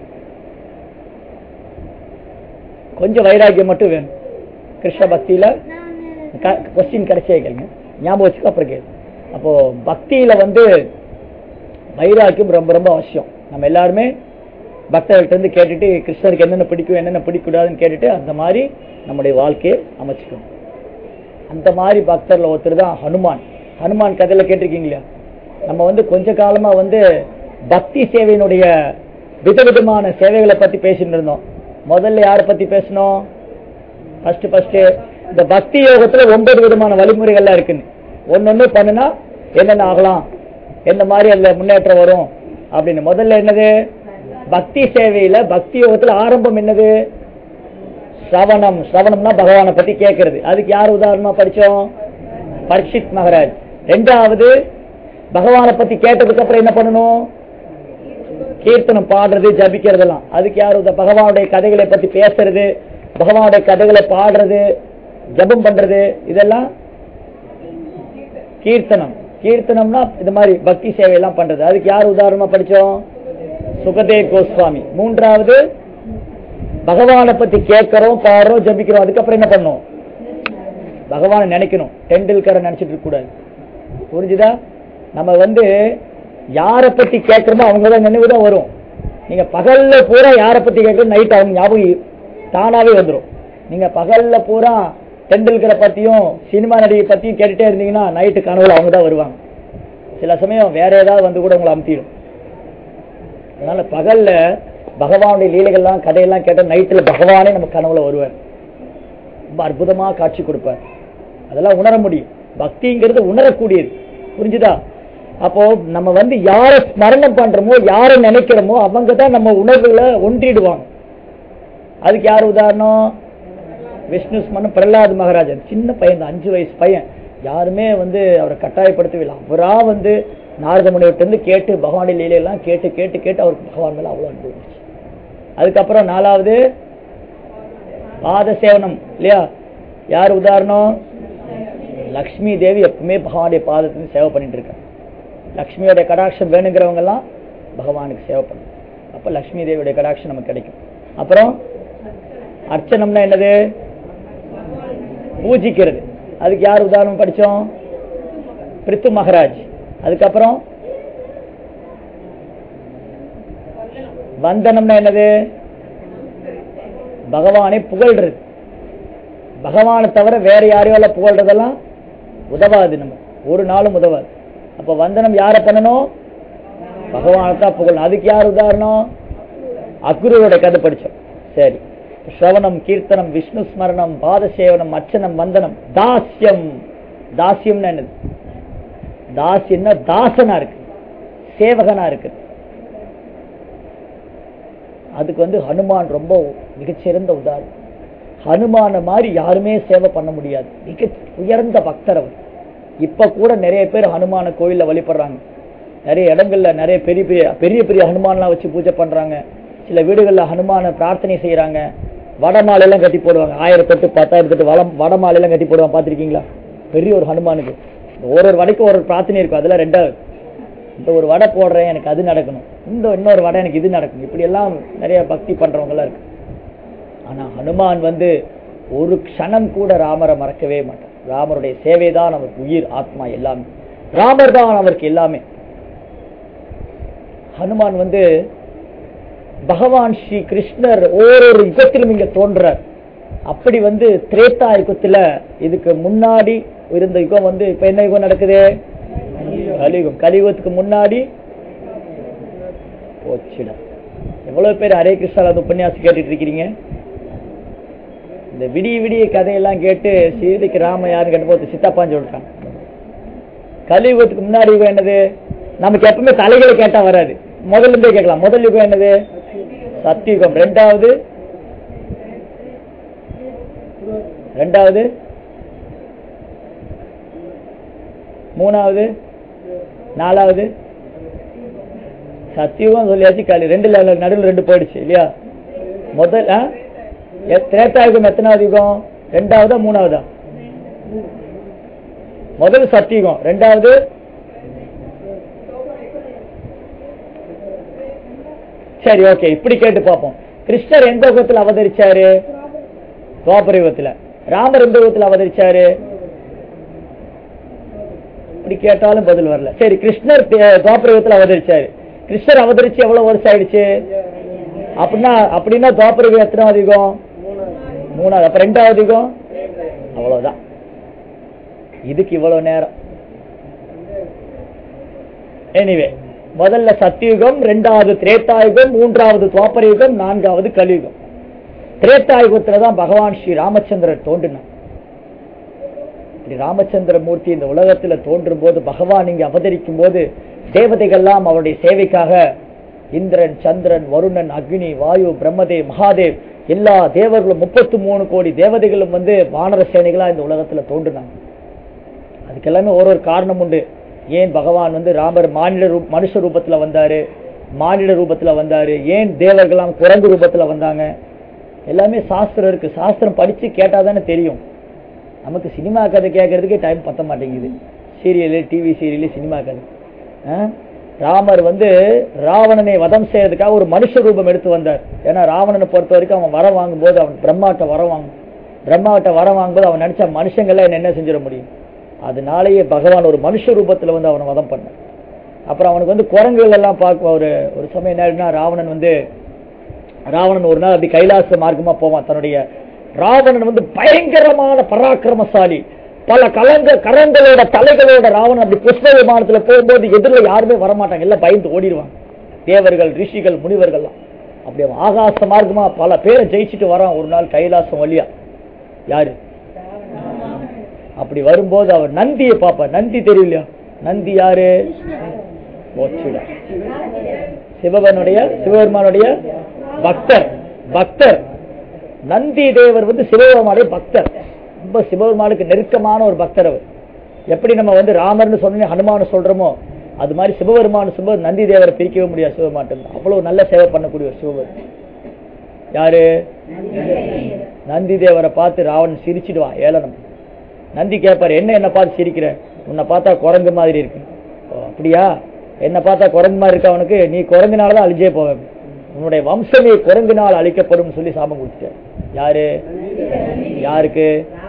கொஞ்சம் வைராகியம் மட்டும் வேணும் கிருஷ்ண பக்தியில கொஸ்டின் கடைசியா கேளுங்க ஞாபகம் வச்சுக்கோ அப்புறம் கேளு அப்போ பக்தியில வந்து வைராக்கியம் ரொம்ப ரொம்ப அவசியம் நம்ம எல்லாருமே பக்தர்கள்ட்ட இருந்து கேட்டுட்டு கிருஷ்ணருக்கு என்னென்ன பிடிக்கும் என்னென்ன பிடிக்கூடாதுன்னு கேட்டுட்டு அந்த மாதிரி நம்முடைய வாழ்க்கையை அமைச்சுக்கணும் அந்த மாதிரி பக்தர்ல ஒருத்தர் தான் ஹனுமான் ஹனுமான் கதையில கேட்டிருக்கீங்களா நம்ம வந்து கொஞ்ச காலமா வந்து பக்தி சேவையினுடைய விதவிதமான சேவைகளை பத்தி பேசிட்டு இருந்தோம் முதல்ல யாரை பத்தி பேசணும் ஃபர்ஸ்ட் ஃபர்ஸ்ட் இந்த பக்தி யோகத்துல ஒன்பது விதமான வழிமுறைகள்லாம் இருக்குன்னு ஒன்னொன்னு பண்ணுனா என்னென்ன ஆகலாம் எந்த மாதிரி அதுல முன்னேற்றம் வரும் அப்படின்னு முதல்ல என்னது பக்தி சேவையில பக்தி யோகத்துல ஆரம்பம் என்னது ஸ்ரவணம் ஸ்ரவணம்னா பகவானை பத்தி கேட்கறது அதுக்கு யார் உதாரணமா படிச்சோம் பரீட்சித் மகராஜ் ரெண்டாவது பகவானை பத்தி கேட்டதுக்கு அப்புறம் என்ன பண்ணணும் கீர்த்தனம் பாடுறது ஜபிக்கிறதெல்லாம் அதுக்கு யார் உதா பகவானுடைய கதைகளை பத்தி பேசுறது பகவானுடைய கதைகளை பாடுறது ஜபம் பண்றது இதெல்லாம் கீர்த்தனம் கீர்த்தனம்னா இது மாதிரி பக்தி சேவை எல்லாம் பண்றது அதுக்கு யார் உதாரணமா படிச்சோம் சுகதேவ் கோஸ்வாமி மூன்றாவது பகவானை பத்தி கேட்கறோம் பாடுறோம் ஜபிக்கிறோம் அதுக்கப்புறம் என்ன பண்ணணும் பகவானை நினைக்கணும் டெண்டுல்கரை நினைச்சிட்டு இருக்க கூடாது புரிஞ்சுதா நம்ம வந்து யாரை பத்தி கேட்கறோமோ அவங்க தான் நினைவு தான் வரும் நீங்க பகல்ல பூரா யாரை பத்தி கேட்கறது நைட் அவங்க ஞாபகம் தானாவே வந்துடும் நீங்க பகல்ல பூரா டெண்டுல்கரை பத்தியும் சினிமா நடிகை பத்தியும் கேட்டுட்டே இருந்தீங்கன்னா நைட்டு கனவுல அவங்க தான் வருவாங்க சில சமயம் வேற ஏதாவது வந்து கூட உங்களை அமுத்திடும் அதனால பகல்ல பகவானுடைய லீலைகள்லாம் கதையெல்லாம் கேட்ட நைட்டுல பகவானே நம்ம கனவுல வருவார் ரொம்ப அற்புதமா காட்சி கொடுப்பார் அதெல்லாம் உணர முடியும் பக்திங்கிறது உணரக்கூடியது புரிஞ்சுதா அப்போ நம்ம வந்து யாரை ஸ்மரணம் பண்றோமோ யாரை நினைக்கிறோமோ அவங்க தான் நம்ம உணர்வுகளை ஒன்றிடுவாங்க அதுக்கு யார் உதாரணம் விஷ்ணு ஸ்மரணம் பிரகலாத் மகாராஜன் சின்ன பையன் தான் அஞ்சு வயசு பையன் யாருமே வந்து அவரை கட்டாயப்படுத்தவில்லை அவரா வந்து நாரத முனிவர்கிட்ட இருந்து கேட்டு பகவானுடைய லீலையெல்லாம் கேட்டு கேட்டு கேட்டு அவருக்கு பகவான் மேல அவ்வளவு அன்பு வந்துச்சு அதுக்கப்புறம் நாலாவது பாத சேவனம் இல்லையா யார் உதாரணம் லக்ஷ்மி தேவி எப்பவுமே பகவானுடைய பாதத்துக்கு சேவை பண்ணிட்டு இருக்காங்க லக்ஷ்மியோட கடாட்சம் வேணுங்கிறவங்க எல்லாம் பகவானுக்கு சேவை பண்ணும் அப்ப லக்ஷ்மி தேவியோட கடாட்சம் நமக்கு கிடைக்கும் அப்புறம் அர்ச்சனம்னா என்னது பூஜிக்கிறது அதுக்கு யார் உதாரணம் படிச்சோம் பிரித்து மகராஜ் அதுக்கப்புறம் வந்தனம்னா என்னது பகவானை புகழ்றது பகவானை தவிர வேற யாரையால புகழ்றதெல்லாம் உதவாது நம்ம ஒரு நாளும் உதவாது அப்ப வந்தனம் யார பண்ணணும் பகவானை தான் புகழணும் அதுக்கு யார் உதாரணம் அக்குருவோட கதை படிச்சோம் சரி ஸ்ரவணம் கீர்த்தனம் விஷ்ணு ஸ்மரணம் பாதசேவனம் அர்ச்சனம் வந்தனம் தாஸ்யம் தாஸ்யம்னா என்னது தாஸ்யம்னா தாசனா இருக்கு சேவகனா இருக்கு அதுக்கு வந்து ஹனுமான் ரொம்ப மிகச்சிறந்த உதாரணம் ஹனுமான மாதிரி யாருமே சேவை பண்ண முடியாது மிக உயர்ந்த பக்தர் அவர் இப்ப கூட நிறைய பேர் ஹனுமான கோயில்ல வழிபடுறாங்க நிறைய இடங்கள்ல நிறைய பெரிய பெரிய பெரிய பெரிய ஹனுமான்லாம் வச்சு பூஜை பண்றாங்க சில வீடுகள்ல ஹனுமான பிரார்த்தனை செய்யறாங்க வடமாலை எல்லாம் கட்டி போடுவாங்க ஆயிரத்தெட்டு பத்தாயிரத்தெட்டு வடம் வடமாலை எல்லாம் கட்டி போடுவாங்க பாத்திருக்கீங்களா பெரிய ஒரு ஹனுமானுக்கு ஒரு ஒரு வடைக்கும் ஒரு ஒரு பிரார்த்தனை இருக்கும் அதெல்லாம் ரெண்டாவது இந்த ஒரு வடை போடுறேன் எனக்கு அது நடக்கணும் இந்த இன்னொரு வடை எனக்கு இது நடக்கணும் இப்படி எல்லாம் நிறைய பக்தி பண்றவங்க எல்லாம் இருக்கு ஆனா ஹனுமான் வந்து ஒரு க்ஷணம் கூட ராமரை மறக்கவே மாட்டார் ராமருடைய சேவை தான் அவருக்கு உயிர் ஆத்மா எல்லாமே ராமர் தான் அவருக்கு எல்லாமே ஹனுமான் வந்து பகவான் ஸ்ரீ கிருஷ்ணர் ஓரொரு யுகத்திலும் இங்க தோன்றார் அப்படி வந்து திரேதா யுகத்துல இதுக்கு முன்னாடி இருந்த யுகம் வந்து இப்ப என்ன யுகம் நடக்குது கலியுகம் கலியுகத்துக்கு முன்னாடி போச்சுடா எவ்வளவு பேர் ஹரே கிருஷ்ணா அது உபன்யாசம் கேட்டுட்டு இருக்கிறீங்க இந்த விடிய விடிய கதையெல்லாம் கேட்டு சீதைக்கு ராம யாருன்னு கேட்டபோது சித்தப்பான்னு சொல்லிட்டான் கலியுகத்துக்கு முன்னாடி யுகம் என்னது நமக்கு எப்பவுமே தலைகளை கேட்டா வராது முதல்ல இருந்தே கேட்கலாம் முதல் யுகம் என்னது சத்தியுகம் ரெண்டாவது ரெண்டாவது மூணாவது நாலாவது சத்தியுகம் சொல்லியாச்சு காலி ரெண்டு லெவல் நடுவில் ரெண்டு போயிடுச்சு இல்லையா முதல் ஆ? எ- திரேதாயுகம் எத்தனாவது யுகம் ரெண்டாவதா மூணாவதா முதல் சத்தியுகம் ரெண்டாவது சரி ஓகே இப்படி கேட்டு பார்ப்போம் கிருஷ்ணர் எந்த யுகத்தில் அவதரிச்சாரு துவாபர யுகத்துல ராமர் எந்த யுகத்தில் அவதரிச்சாரு இப்படி கேட்டாலும் பதில் வரல சரி கிருஷ்ணர் தே- துவாபர யுகத்தில் அவதரிச்சாரு கிருஷ்ணர் அவதரிச்சு எவ்வளவு வருஷம் ஆயிடுச்சு அப்படின்னா அப்படின்னா துவாபர யுகம் எத்தனாவது யுகம் மூணாவது அப்ப ரெண்டாவது யுகம் அவ்வளவுதான் இதுக்கு இவ்வளவு நேரம் எனிவே முதல்ல சத்தியுகம் ரெண்டாவது திரேத்தாயுகம் மூன்றாவது துவாபர யுகம் நான்காவது கலியுகம் திரேத்தாயுகத்துல தான் பகவான் ஸ்ரீ ராமச்சந்திரர் தோன்றினார் ஸ்ரீ ராமச்சந்திர மூர்த்தி இந்த உலகத்துல தோன்றும் போது பகவான் இங்க அவதரிக்கும் போது தேவதைகள்லாம் அவருடைய சேவைக்காக இந்திரன் சந்திரன் வருணன் அக்னி வாயு பிரம்மதேவ் மகாதேவ் எல்லா தேவர்களும் முப்பத்து மூணு கோடி தேவதைகளும் வந்து வானர சேனைகளா இந்த உலகத்துல தோன்றினாங்க அதுக்கெல்லாமே ஒரு ஒரு காரணம் உண்டு ஏன் பகவான் வந்து ராமர் மாநில ரூப் மனுஷ ரூபத்துல வந்தாரு மாநில ரூபத்துல வந்தாரு ஏன் தேவர்கள்லாம் குரங்கு ரூபத்துல வந்தாங்க எல்லாமே சாஸ்திரம் இருக்கு சாஸ்திரம் படிச்சு கேட்டாதானே தெரியும் நமக்கு சினிமா கதை கேட்கறதுக்கே டைம் பத்த மாட்டேங்குது சீரியலு டிவி சீரியலு சினிமா கதை ஆ? ராமர் வந்து ராவணனை வதம் செய்யறதுக்காக ஒரு மனுஷ ரூபம் எடுத்து வந்தார் ஏன்னா ராவணனை பொறுத்த வரைக்கும் அவன் வர வாங்கும்போது அவன் பிரம்மாட்ட வர வாங்கும் பிரம்மாட்ட வர வாங்கும்போது அவன் நினைச்ச மனுஷங்களை என்ன செஞ்சிட முடியும் அதனாலேயே பகவான் ஒரு மனுஷ ரூபத்துல வந்து அவனை வதம் பண்ணார் அப்புறம் அவனுக்கு வந்து குரங்குகள் எல்லாம் பார்க்க ஒரு ஒரு சமயம் என்ன ஆயிடுச்சுன்னா ராவணன் வந்து ராவணன் ஒரு நாள் அப்படி கைலாச மார்க்கமா போவான் தன்னுடைய ராவணன் வந்து பயங்கரமான பராக்கிரமசாலி பல கலங்க கரங்களோட தலைகளோட ராவணன் அப்படி புஷ்ப விமானத்துல போகும்போது எதிரில் யாருமே வரமாட்டாங்க எல்லாம் பயந்து ஓடிடுவாங்க தேவர்கள் ரிஷிகள் முனிவர்கள்லாம் அப்படி அவன் ஆகாச மார்க்கமா பல பேரை ஜெயிச்சுட்டு வரான் ஒரு நாள் கைலாசம் வழியா யாரு அப்படி வரும்போது அவர் நந்தியை பார்ப்பார் நந்தி தெரியலையா நந்தி யாரு போச்சுடா சிவபனுடைய சிவபெருமானுடைய பக்தர் பக்தர் நந்தி தேவர் வந்து சிவபெருமானுடைய பக்தர் ரொம்ப சிவபெருமானுக்கு நெருக்கமான ஒரு பக்தர் அவர் எப்படி நம்ம வந்து ராமர்னு சொன்னே ஹனுமான் சொல்றோமோ அது மாதிரி சிவபெருமான் சிவ நந்தி தேவரை பிரிக்கவே முடியாது சிவபெருமான் அவ்வளவு நல்ல சேவை பண்ணக்கூடிய ஒரு சிவபெருமான் யாரு நந்தி தேவரை பார்த்து ராவணன் சிரிச்சிடுவான் ஏளனம் நந்தி கேட்பாரு என்ன என்ன பார்த்து சிரிக்கிற உன்னை பார்த்தா குரங்கு மாதிரி இருக்கு ஓ, அப்படியா என்ன பார்த்தா குரங்கு மாதிரி இருக்கு அவனுக்கு நீ குரங்குனாலதான் அழிஞ்சே போவ உன்னுடைய வம்சமே குரங்குனால் அழிக்கப்படும் சொல்லி சாபம் கொடுத்துட்டார் யாரு யாருக்கு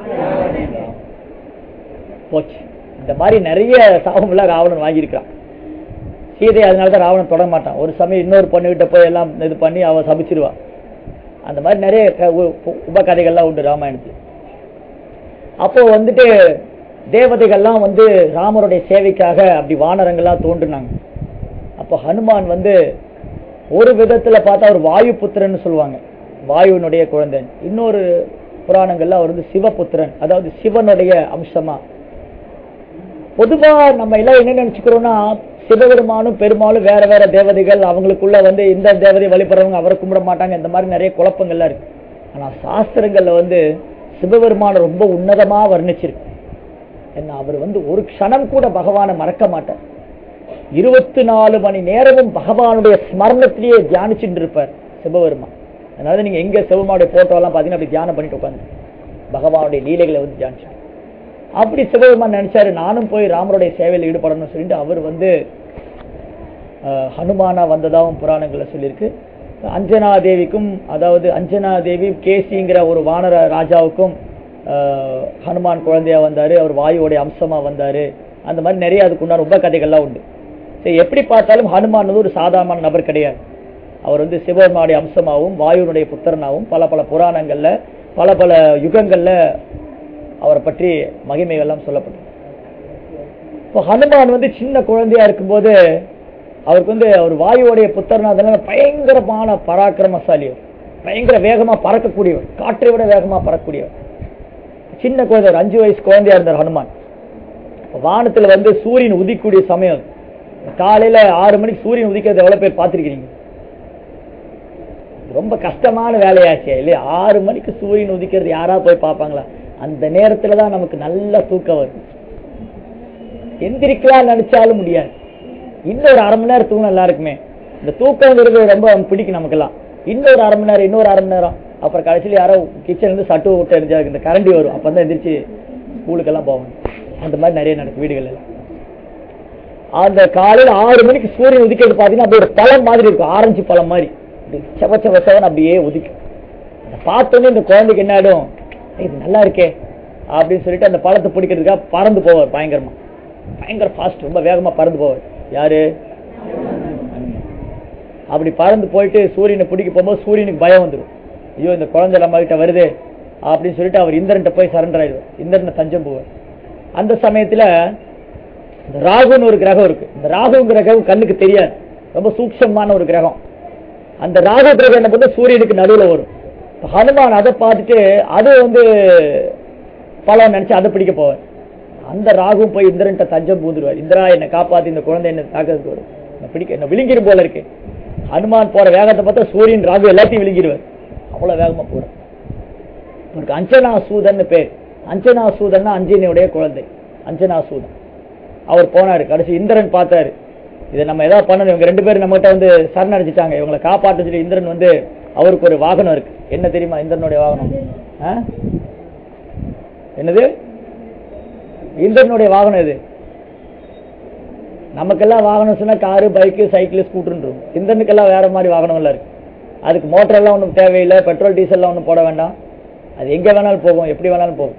போச்சு இந்த மாதிரி நிறைய சாபம் எல்லாம் ராவணன் வாங்கியிருக்கான் சீதை அதனாலதான் ராவணன் தொட மாட்டான் ஒரு சமயம் இன்னொரு பொண்ணுகிட்ட போய் எல்லாம் இது பண்ணி அவ சபிச்சிருவா அந்த மாதிரி நிறைய க- உ- உ- உபகதைகள்லாம் உண்டு ராமாயணத்துல அப்போ வந்துட்டு தேவதைகள்லாம் வந்து ராமருடைய சேவைக்காக அப்படி வானரங்கள்லாம் தோன்றுனாங்க அப்போ ஹனுமான் வந்து ஒரு விதத்துல பார்த்தா ஒரு வாயு புத்திரன்னு சொல்லுவாங்க வாயுனுடைய குழந்தை இன்னொரு புராணங்கள்ல அவர் வந்து சிவபுத்திரன் அதாவது சிவனுடைய அம்சமா பொதுவா நம்ம எல்லாம் என்ன நினைச்சுக்கிறோம்னா சிவபெருமானும் பெருமாளும் வேற வேற தேவதைகள் அவங்களுக்குள்ள வந்து இந்த தேவதை வழிபடுறவங்க அவரை கும்பிட மாட்டாங்க இந்த மாதிரி நிறைய குழப்பங்கள்லாம் இருக்கு ஆனா சாஸ்திரங்கள்ல வந்து சிவபெருமான ரொம்ப உன்னதமா வர்ணிச்சிருக்கு என்ன அவர் வந்து ஒரு க்ஷணம் கூட பகவானை மறக்க மாட்டார் இருபத்தி நாலு மணி நேரமும் பகவானுடைய ஸ்மரணத்திலேயே தியானிச்சுட்டு இருப்பார் சிவபெருமான் அதனால நீங்க எங்க சிவபெருமானுடைய போட்டோ எல்லாம் பாத்தீங்கன்னா அப்படி தியானம் பண்ணிட்டு உட்காந்து பகவானுடைய லீலைகளை வந்து தியானிச்சு அப்படி சிவபெருமான் நினைச்சாரு நானும் போய் ராமருடைய சேவையில் ஈடுபடணும்னு சொல்லிட்டு அவர் வந்து அஹ், ஹனுமானா வந்ததாகவும் புராணங்கள்ல சொல்லியிருக்கு அஞ்சனா தேவிக்கும் அதாவது அஞ்சனா தேவி கேசிங்கிற ஒரு வானர ராஜாவுக்கும் அஹ், ஹனுமான் குழந்தையா வந்தாரு அவர் வாயுவோடைய அம்சமா வந்தாரு அந்த மாதிரி நிறைய அதுக்கு உண்டான உபகதைகள்லாம் உண்டு சரி எப்படி பார்த்தாலும் ஹனுமான் வந்து ஒரு சாதாரண நபர் கிடையாது அவர் வந்து சிவபெருமானுடைய அம்சமாகவும் வாயுனுடைய புத்திரனாகவும் பல பல புராணங்கள்ல பல பல யுகங்கள்ல அவரை பற்றி மகிமைகள்லாம் சொல்லப்பட்டது இப்போ ஹனுமான் வந்து சின்ன குழந்தையா இருக்கும்போது அவருக்கு வந்து அவர் வாயுவோடைய புத்திரனா அதனால பயங்கரமான பராக்கிரமசாலி அவர். பயங்கர வேகமா பறக்கக்கூடியவர் காற்றை விட வேகமா பறக்கக்கூடியவர் சின்ன குழந்தை ஒரு அஞ்சு வயசு குழந்தையா இருந்தார் ஹனுமான் அப்ப வானத்துல வந்து சூரியன் உதிக்கக்கூடிய சமயம் அது. காலையில ஆறு மணிக்கு சூரியன் உதிக்கிறது எவ்வளவு பேர் பார்த்திருக்கிறீங்க ரொம்ப கஷ்டமான வேலையாச்சே இல்லையா ஆறு மணிக்கு சூரியன் உதிக்கிறது யாரா போய் பார்ப்பாங்களா அந்த நேரத்துல தான் நமக்கு நல்ல தூக்கம் வரும் எந்திரிக்கலாம் நினைச்சாலும் முடியாது இன்னொரு அரை மணி நேரம் தூக்கம் நல்லா இருக்குமே இந்த தூக்கங்கிறது ரொம்ப பிடிக்கும் நமக்கெல்லாம் இன்னொரு அரை மணி நேரம் இன்னொரு அரை மணி நேரம் அப்புறம் கடைசியில் யாரோ கிச்சன்ல இருந்து சட்டு விட்டு எரிஞ்சா இந்த கரண்டி வரும் அப்போ தான் எந்திரிச்சு ஸ்கூலுக்கெல்லாம் போவாங்க அந்த மாதிரி நிறைய நடக்கும் வீடுகள் எல்லாம் அந்த காலையில ஆறு மணிக்கு சூரியன் உதிக்கிறது பார்த்தீங்கன்னா அப்படியே ஒரு பழம் மாதிரி இருக்கும் ஆரஞ்சு பழம் மாதிரி அப்படி செவ செவ செவன் அப்படியே உதிக்கும் அதை பார்த்தோன்னே இந்த குழந்தைக்கு என்ன ஆயிடும் "ஏய், இது நல்லா இருக்கே அப்படின்னு சொல்லிட்டு அந்த பழத்தை பிடிக்கிறதுக்காக பறந்து போவார் பயங்கரமா பயங்கர ஃபாஸ்ட் ரொம்ப வேகமா பறந்து போவார் யாரு அப்படி பறந்து போயிட்டு சூரியனை பிடிக்க போகும்போது சூரியனுக்கு பயம் வந்துடும் ஐயோ இந்த குழந்தை நம்ம கிட்ட வருது அப்படின்னு சொல்லிட்டு அவர் இந்திரன்ட்ட போய் சரண்டர் ஆயிடுவார் இந்திரனை தஞ்சம் போவார் அந்த சமயத்துல இந்த ராகுன்னு ஒரு கிரகம் இருக்கு இந்த ராகுங்கிற கிரகம் கண்ணுக்கு தெரியாது ரொம்ப சூக்ஷமான ஒரு கிரகம் அந்த ராகு கிரகம் என்ன பண்ண சூரியனுக்கு நடுவுல வரும் இப்ப ஹனுமான் அதை பார்த்துட்டு அது வந்து பலம் நினைச்சு அதை பிடிக்க போவார் அந்த ராகும் போய் இந்திரன்ட்ட தஞ்சம் பூந்துருவார் இந்திரா என்னை காப்பாத்தி இந்த குழந்தை என்ன தாக்கிறதுக்கு வரும் என்ன பிடிக்க என்ன விழுங்கிரும் போல இருக்கு ஹனுமான் போற வேகத்தை பார்த்தா சூரியன் ராகு எல்லாத்தையும் விழுங்கிடுவார் அவ்வளவு வேகமா போறார் இவருக்கு அஞ்சனா சூதன் பேர் அஞ்சனா சூதன்னா அஞ்சனியுடைய குழந்தை அஞ்சனா சூதன் அவர் போனாரு கடைசி இந்திரன் பார்த்தாரு இதை நம்ம ஏதாவது பண்ணணும் இவங்க ரெண்டு பேரும் நம்மகிட்ட வந்து சரணடைஞ்சிட்டாங்க இவங்களை காப்பாற்ற சொல்லி இந்திரன் வந்து அவருக்கு ஒரு வாகனம் இருக்கு என்ன தெரியுமா இந்திரனுடைய வாகனம் ஆ? என்னது இந்திரனுடைய வாகனம் இது நமக்கெல்லாம் வாகனம் சொன்னா காரு பைக்கு சைக்கிள் ஸ்கூட்டர்ன்றோம் இந்திரனுக்கெல்லாம் வேற மாதிரி வாகனம் எல்லாம் இருக்கு அதுக்கு மோட்டர் எல்லாம் ஒன்றும் தேவையில்லை பெட்ரோல் டீசல் எல்லாம் ஒன்றும் போட வேண்டாம் அது எங்க வேணாலும் போகும் எப்படி வேணாலும் போகும்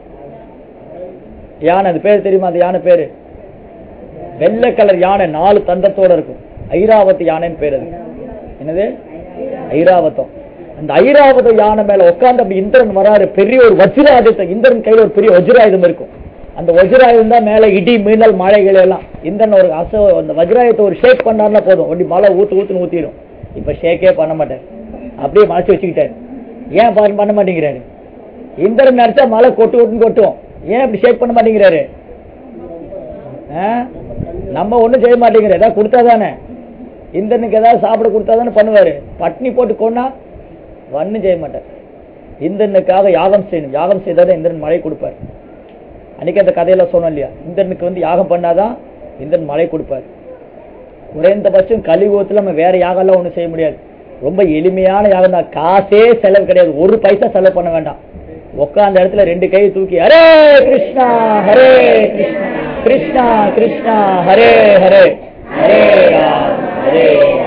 யானை அது பேர் தெரியுமா அந்த யானை பேரு வெள்ளை கலர் யானை நாலு தந்தத்தோட இருக்கும் ஐராவதி யானைன்னு பேர் அது என்னது ஐராவதம் அந்த ஐராவத யானை மேல உட்கார்ந்து அப்படி இந்திரன் வராரு பெரிய ஒரு வஜ்ராயுதத்தை இந்திரன் கையில ஒரு பெரிய வஜ்ராயுதம் இருக்கும் அந்த வஜ்ராயுதம் தான் மேல இடி மின்னல் மழைகள் எல்லாம் இந்திரன் ஒரு அச அந்த வஜ்ராயுதத்தை ஒரு ஷேக் பண்ணாருன்னா போதும் அப்படி மழை ஊத்து ஊத்துன்னு ஊத்திடும் இப்ப ஷேக்கே பண்ண மாட்டார் அப்படியே மறைச்சு வச்சுக்கிட்டாரு ஏன் பண்ண பண்ண மாட்டேங்கிறாரு இந்திரன் நினைச்சா மழை கொட்டு கொட்டுன்னு கொட்டும் ஏன் இப்படி ஷேக் பண்ண மாட்டேங்கிறாரு ஆ? நம்ம ஒண்ணும் செய்ய மாட்டேங்கிற ஏதாவது கொடுத்தாதானே இந்திரனுக்கு ஏதாவது சாப்பிட கொடுத்தாதானே பண்ணுவாரு பட்னி போட்டு கொண்டா ஒன்னும் செய்ய மாட்டார் இந்திரனுக்காக யாகம் செய்யணும் யாகம் செய்தாதான் இந்திரன் மழை கொடுப்பார் அன்னைக்கு அந்த கதையில சொன்னோம் இல்லையா இந்திரனுக்கு வந்து யாகம் பண்ணாதான் இந்திரன் மழை கொடுப்பார் குறைந்தபட்சம் கலியுகத்துல நம்ம வேற யாகம் எல்லாம் ஒண்ணும் செய்ய முடியாது ரொம்ப எளிமையான யாகம் தான் காசே செலவு கிடையாது ஒரு பைசா செலவு பண்ண வேண்டாம் உட்கார்ந்த இடத்துல ரெண்டு கையை தூக்கி ஹரே கிருஷ்ணா ஹரே கிருஷ்ணா கிருஷ்ணா கிருஷ்ணா ஹரே ஹரே ஹரே ராம் ஹரே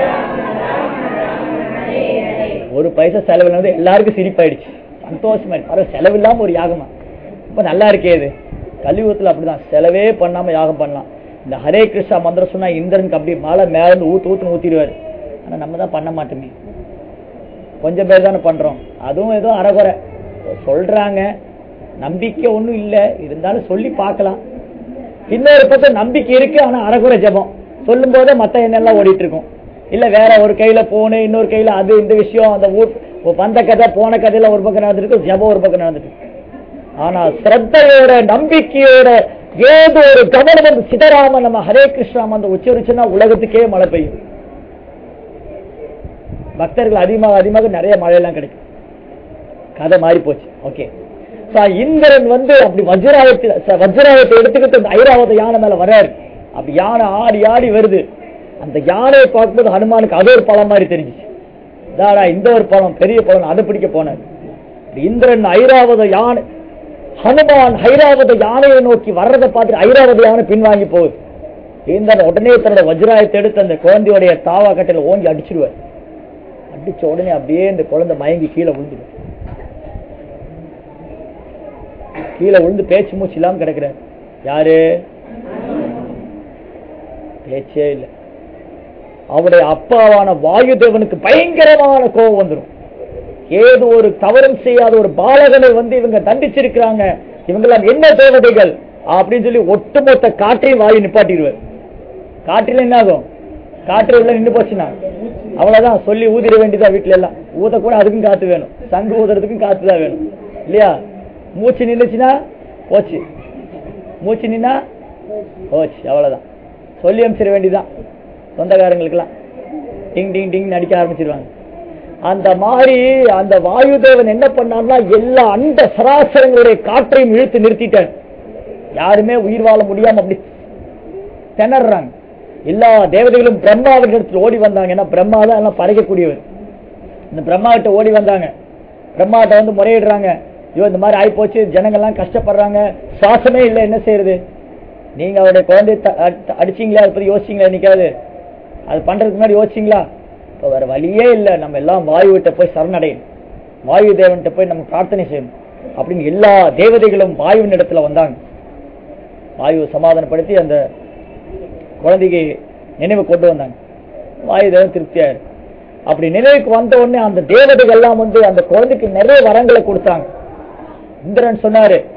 ஒரு பைசா செலவு இல்லாம எல்லாருக்கும் சிரிப்பாயிடுச்சு சந்தோஷமா இருக்கு பரவாயில்ல செலவு இல்லாம ஒரு யாகமா ரொம்ப நல்லா இருக்கே இது கலியுகத்துல அப்படிதான் செலவே பண்ணாம யாகம் பண்ணலாம் இந்த ஹரே கிருஷ்ணா மந்திரம் சொன்னா இந்திரனுக்கு அப்படி மழை மேல இருந்து ஊத்து ஊத்துன்னு ஊத்திடுவாரு ஆனா நம்ம தான் பண்ண மாட்டோமே கொஞ்சம் பேர் தானே பண்றோம் அதுவும் ஏதோ அறகுறை சொல்றாங்க நம்பிக்கை ஒண்ணும் இல்ல இருந்தாலும் சொல்லி பார்க்கலாம் இன்னொரு பக்கம் நம்பிக்கை இருக்கு ஆனா அறகுறை ஜெபம் சொல்லும் போதே மத்த எண்ணெல்லாம் ஓடிட்டு இருக்கும் இல்ல வேற ஒரு கையில போனு இன்னொரு கையில அது இந்த விஷயம் அந்த ஊர் வந்த கதை போன கதையில ஒரு பக்கம் நடந்துருக்கு ஜெபம் ஒரு பக்கம் நடந்துட்டு இருக்கு. ஆனா சிரத்தையோட நம்பிக்கையோட ஏதோ ஒரு கவனம் வந்து சிதறாம நம்ம ஹரே கிருஷ்ணா அந்த உச்சரிச்சுன்னா உலகத்துக்கே மழை பெய்யும் பக்தர்கள் அதிகமாக அதிகமாக நிறைய மழையெல்லாம் கிடைக்கும் கதை மாறி போச்சு ஓகே இந்திரன் வந்து அப்படி வஜ்ராயத்தில் ச- வஜ்ராயத்தை எடுத்துக்கிட்டு அந்த ஐராவத யானை மேல வர்றாரு அப்படி யானை ஆடி ஆடி வருது அந்த யானையை பார்க்கும்போது ஹனுமானுக்கு அது ஒரு பழம் மாதிரி தெரிஞ்சுச்சு தாடா இந்த ஒரு பழம் பெரிய பழம் அதை பிடிக்க போனார் இந்திரன் ஐராவத யானை ஹனுமான் ஐராவத யானையை நோக்கி வர்றதை பார்த்துட்டு ஐராவத யானை பின்வாங்கி போகுது இந்திரன் உடனே தன்னோட வஜ்ராயத்தை எடுத்து அந்த குழந்தையுடைய தாவா கட்டையில ஓங்கி அடிச்சிடுவார் அடிச்ச உடனே அப்படியே இந்த குழந்தை மயங்கி கீழே விழுந்துடும் கீழே விழுந்து பேச்சு மூச்சு இல்லாம கிடக்குறாரு யாரு பேச்சே இல்லை அவருடைய அப்பாவான வாயு தேவனுக்கு பயங்கரமான கோபம் வந்துடும் ஏதோ ஒரு தவறும் செய்யாத ஒரு பாலகனை வந்து இவங்க தண்டிச்சிருக்கிறாங்க இவங்கெல்லாம் என்ன தேவதைகள் அப்படின்னு சொல்லி ஒட்டுமொத்த காற்றையும் வாயு நிப்பாட்டிடுவார் காற்றில என்ன ஆகும் காற்று உள்ள நின்று போச்சுன்னா அவ்வளவுதான் சொல்லி ஊதிட வேண்டியதா வீட்டுல எல்லாம் ஊத கூட அதுக்கும் காத்து வேணும் சங்கு ஊதுறதுக்கும் காத்து தான் வேணும் இல்லையா மூச்சு நின்றுச்சுன்னா போச்சு மூச்சு நின்னா போச்சு அவ்வளவுதான் சொல்லி அனுப்பிச்சிட வேண்டியதுதான் சொந்தக்காரங்களுக்கெல்லாம் டிங் டிங் டிங் நடிக்க ஆரம்பிச்சிருவாங்க அந்த மாதிரி அந்த வாயுதேவன் என்ன பண்ணார்னா எல்லா அண்ட சராசரங்களுடைய காற்றையும் இழுத்து நிறுத்திட்டார் யாருமே உயிர் வாழ முடியாம அப்படி திணறாங்க எல்லா தேவதைகளும் பிரம்மாவின் இடத்துல ஓடி வந்தாங்க ஏன்னா பிரம்மா தான் எல்லாம் படைக்கக்கூடியவர் இந்த பிரம்மா கிட்ட ஓடி வந்தாங்க பிரம்மா கிட்ட வந்து முறையிடுறாங்க ஐயோ இந்த மாதிரி ஆயிப்போச்சு ஜனங்கள்லாம் கஷ்டப்படுறாங்க சுவாசமே இல்லை என்ன செய்யறது நீங்க அவருடைய குழந்தைய த- அடி- அடிச்சீங்களா அதை பத்தி யோசிச்சீங்களா என்னைக்காவது அது பண்றதுக்கு முன்னாடி யோசிச்சீங்களா இப்போ வேற வழியே இல்லை நம்ம எல்லாம் வாயுவிட்ட போய் சரணடையணும் வாயு தேவன்கிட்ட போய் நம்ம பிரார்த்தனை செய்யணும் அப்படின்னு எல்லா தேவதைகளும் வாயுவின் இடத்துல வந்தாங்க வாயுவை சமாதானப்படுத்தி அந்த குழந்தைக்கு நினைவு கொண்டு வந்தாங்க வாயு தேவன் திருப்தியாயிரு அப்படி நினைவுக்கு வந்த உடனே அந்த தேவதைகள் எல்லாம் வந்து அந்த குழந்தைக்கு நிறைய வரங்களை கொடுத்தாங்க இந்திரன் சொன்னாரு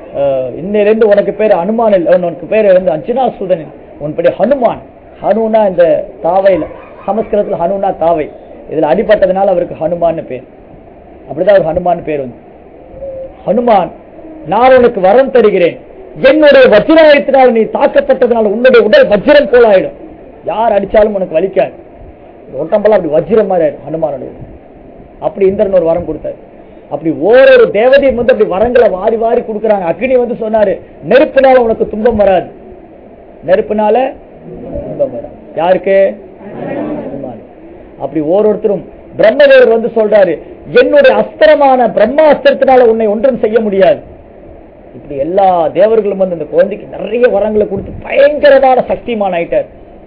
அஹ், இன்னையிலிருந்து உனக்கு பேர் அனுமான் இல்ல உனக்கு பேர் வந்து அர்ஜுனா சூதன் உன் பேர் ஹனுமான் ஹனுனா இந்த தாவையில சமஸ்கிருதத்துல ஹனுனா தாவை இதுல அடிபட்டதுனால அவருக்கு ஹனுமான்னு பேர் அப்படிதான் அவர் ஹனுமான் பேர் வந்து ஹனுமான் நான் உனக்கு வரம் தருகிறேன் என்னுடைய வஜ்ராயத்தினால் நீ தாக்கப்பட்டதுனால உன்னுடைய உடல் வஜ்ரம் போல ஆயிடும் யார் அடிச்சாலும் உனக்கு வலிக்காது இந்த உடம்பெல்லாம் அப்படி வஜ்ரம் மாதிரி ஆயிடும் ஹனுமானுடைய அப்படி இந்திரன் ஒரு வரம் கொடுத்தாரு அப்படி ஓரொரு தேவதையும் வந்து அப்படி வரங்களை வாரி வாரி கொடுக்குறாங்க அக்னி வந்து சொன்னாரு நெருப்புனால உனக்கு துன்பம் வராது நெருப்புனால துன்பம் வராது யாருக்கு ஹனுமான். அப்படி ஓரொருத்தரும் பிரம்மதேவர் வந்து சொல்றாரு என்னுடைய அஸ்திரமான பிரம்மாஸ்திரத்தினால உன்னை ஒன்றும் செய்ய முடியாது இப்படி எல்லா தேவர்களும் வந்து இந்த குழந்தைக்கு நிறைய வரங்களை கொடுத்து பயங்கரமான சக்திமான் ஆயிட்டார்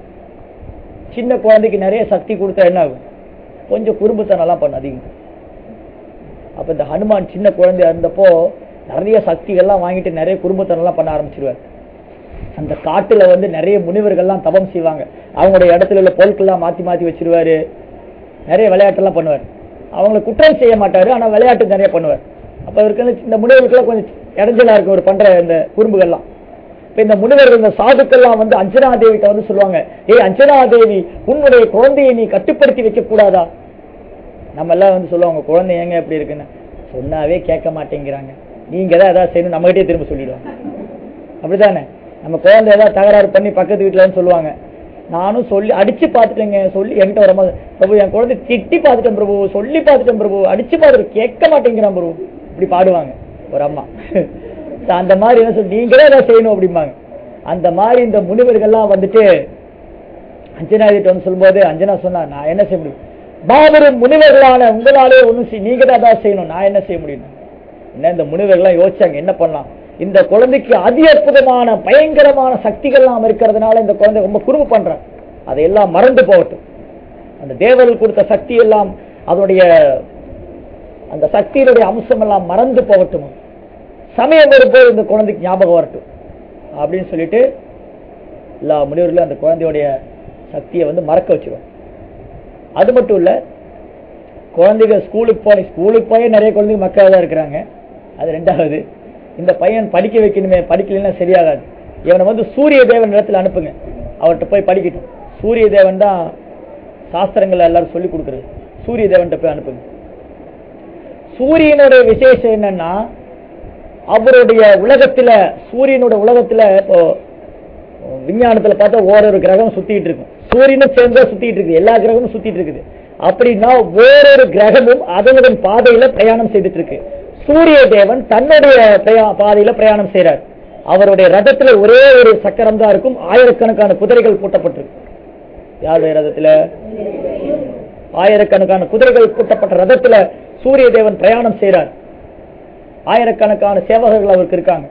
சின்ன குழந்தைக்கு நிறைய சக்தி கொடுத்தா என்ன ஆகும் கொஞ்சம் குறும்புத்தனம் எல்லாம் பண்ண அதிகம் அப்ப இந்த ஹனுமான் சின்ன குழந்தையா இருந்தப்போ நிறைய சக்திகள்லாம் வாங்கிட்டு நிறைய குறும்புத்தனம் எல்லாம் பண்ண ஆரம்பிச்சிருவார் அந்த காட்டுல வந்து நிறைய முனிவர்கள்லாம் தபம் செய்வாங்க அவங்களுடைய இடத்துல உள்ள பொருட்கள்லாம் மாத்தி மாத்தி வச்சிருவாரு நிறைய விளையாட்டெல்லாம் பண்ணுவார் அவங்கள குற்றம் செய்ய மாட்டாரு ஆனா விளையாட்டு நிறைய பண்ணுவார் அப்ப இவருக்கு வந்து இந்த முனிவர்களுக்கெல்லாம் கொஞ்சம் இடைஞ்சலா இருக்கு ஒரு பண்ற இந்த குறும்புகள்லாம் இப்ப இந்த முனிவர்கள் இந்த சாதுக்கள்லாம் வந்து அஞ்சனா தேவிட்ட வந்து சொல்லுவாங்க ஏய் அஞ்சனா தேவி உன்னுடைய குழந்தையை நீ கட்டுப்படுத்தி வைக்க கூடாதா நம்ம எல்லாம் வந்து சொல்லுவாங்க குழந்தை ஏங்க எப்படி இருக்குன்னு சொன்னாவே கேட்க மாட்டேங்கிறாங்க நீங்க தான் ஏதாவது செய்யணும் நம்மகிட்டே திரும்ப சொல்லிடுவாங்க அப்படிதானே நம்ம குழந்தை ஏதாவது தகராறு பண்ணி பக்கத்து வீட்டுல வந்து சொல்லுவாங்க நானும் சொல்லி அடிச்சு பார்த்துட்டேங்க சொல்லி என்கிட்ட வரும்போது பிரபு என் குழந்தை திட்டி பார்த்துட்டேன் பிரபு சொல்லி பார்த்துட்டேன் பிரபு அடிச்சு பார்த்துட்டு கேட்க மாட்டேங்கிறான் பிரபு இப்படி பாடுவாங்க ஒரு அம்மா அந்த மாதிரி என்ன சொல்லி நீங்களே ஏதாவது செய்யணும் அப்படிம்பாங்க அந்த மாதிரி இந்த முனிவர்கள்லாம் வந்துட்டு அஞ்சனா கிட்ட வந்து சொல்லும்போது அஞ்சனா சொன்னா நான் என்ன செய்ய முடியும் மாபெரும் முனிவர்களான உங்களாலே ஒண்ணும் செய் நீங்க தான் ஏதாவது செய்யணும் நான் என்ன செய்ய முடியும் என்ன இந்த முனிவர்கள்லாம் யோசிச்சாங்க என்ன பண்ணலாம் இந்த குழந்தைக்கு அதி அற்புதமான பயங்கரமான சக்திகள்லாம் இருக்கிறதுனால இந்த குழந்தை ரொம்ப குறும்பு பண்றான் அதையெல்லாம் மறந்து போகட்டும் அந்த தேவர்கள் கொடுத்த சக்தி எல்லாம் அதனுடைய அந்த சக்தியினுடைய அம்சம் எல்லாம் மறந்து போகட்டும் சமயம் வரும்போது இந்த குழந்தைக்கு ஞாபகம் வரட்டும் அப்படின்னு சொல்லிட்டு எல்லா முனிவர்களும் அந்த குழந்தையுடைய சக்தியை வந்து மறக்க வச்சிருவாங்க அது மட்டும் இல்ல குழந்தைங்க ஸ்கூலுக்கு போய் ஸ்கூலுக்கு போய் நிறைய குழந்தைங்க மக்களாக தான் இருக்கிறாங்க அது ரெண்டாவது இந்த பையன் படிக்க வைக்கணுமே படிக்கலைன்னா சரியாகாது இவனை வந்து சூரிய தேவன் இடத்துல அனுப்புங்க அவர்கிட்ட போய் படிக்கட்டும் சூரிய தேவன் தான் சாஸ்திரங்களை எல்லாரும் சொல்லி கொடுக்குறது சூரிய தேவன்கிட்ட போய் அனுப்புங்க சூரியனுடைய விசேஷம் என்னன்னா அவருடைய உலகத்துல சூரியனோட உலகத்துல இப்போ விஞ்ஞானத்துல பார்த்தா ஓரொரு கிரகம் சுத்திட்டு இருக்கும் சூரியனும் சேர்ந்தா சுத்திட்டு இருக்குது எல்லா கிரகமும் சுத்திட்டு இருக்குது அப்படின்னா ஓரொரு கிரகமும் அதனுடன் பாதையில பிரயாணம் செய்துட்டு இருக்கு சூரிய தேவன் தன்னுடைய பிரயா- பாதையில பிரயாணம் செய்றார் அவருடைய ரதத்துல ஒரே ஒரு சக்கரம் தான் இருக்கும் ஆயிரக்கணக்கான குதிரைகள் பூட்டப்பட்டிருக்கு யாருடைய ரதத்துல ஆயிரக்கணக்கான குதிரைகள் பூட்டப்பட்ட ரதத்துல சூரிய தேவன் பிரயாணம் செய்றார் ஆயிரக்கணக்கான சேவகர்கள் அவருக்கு இருக்காங்க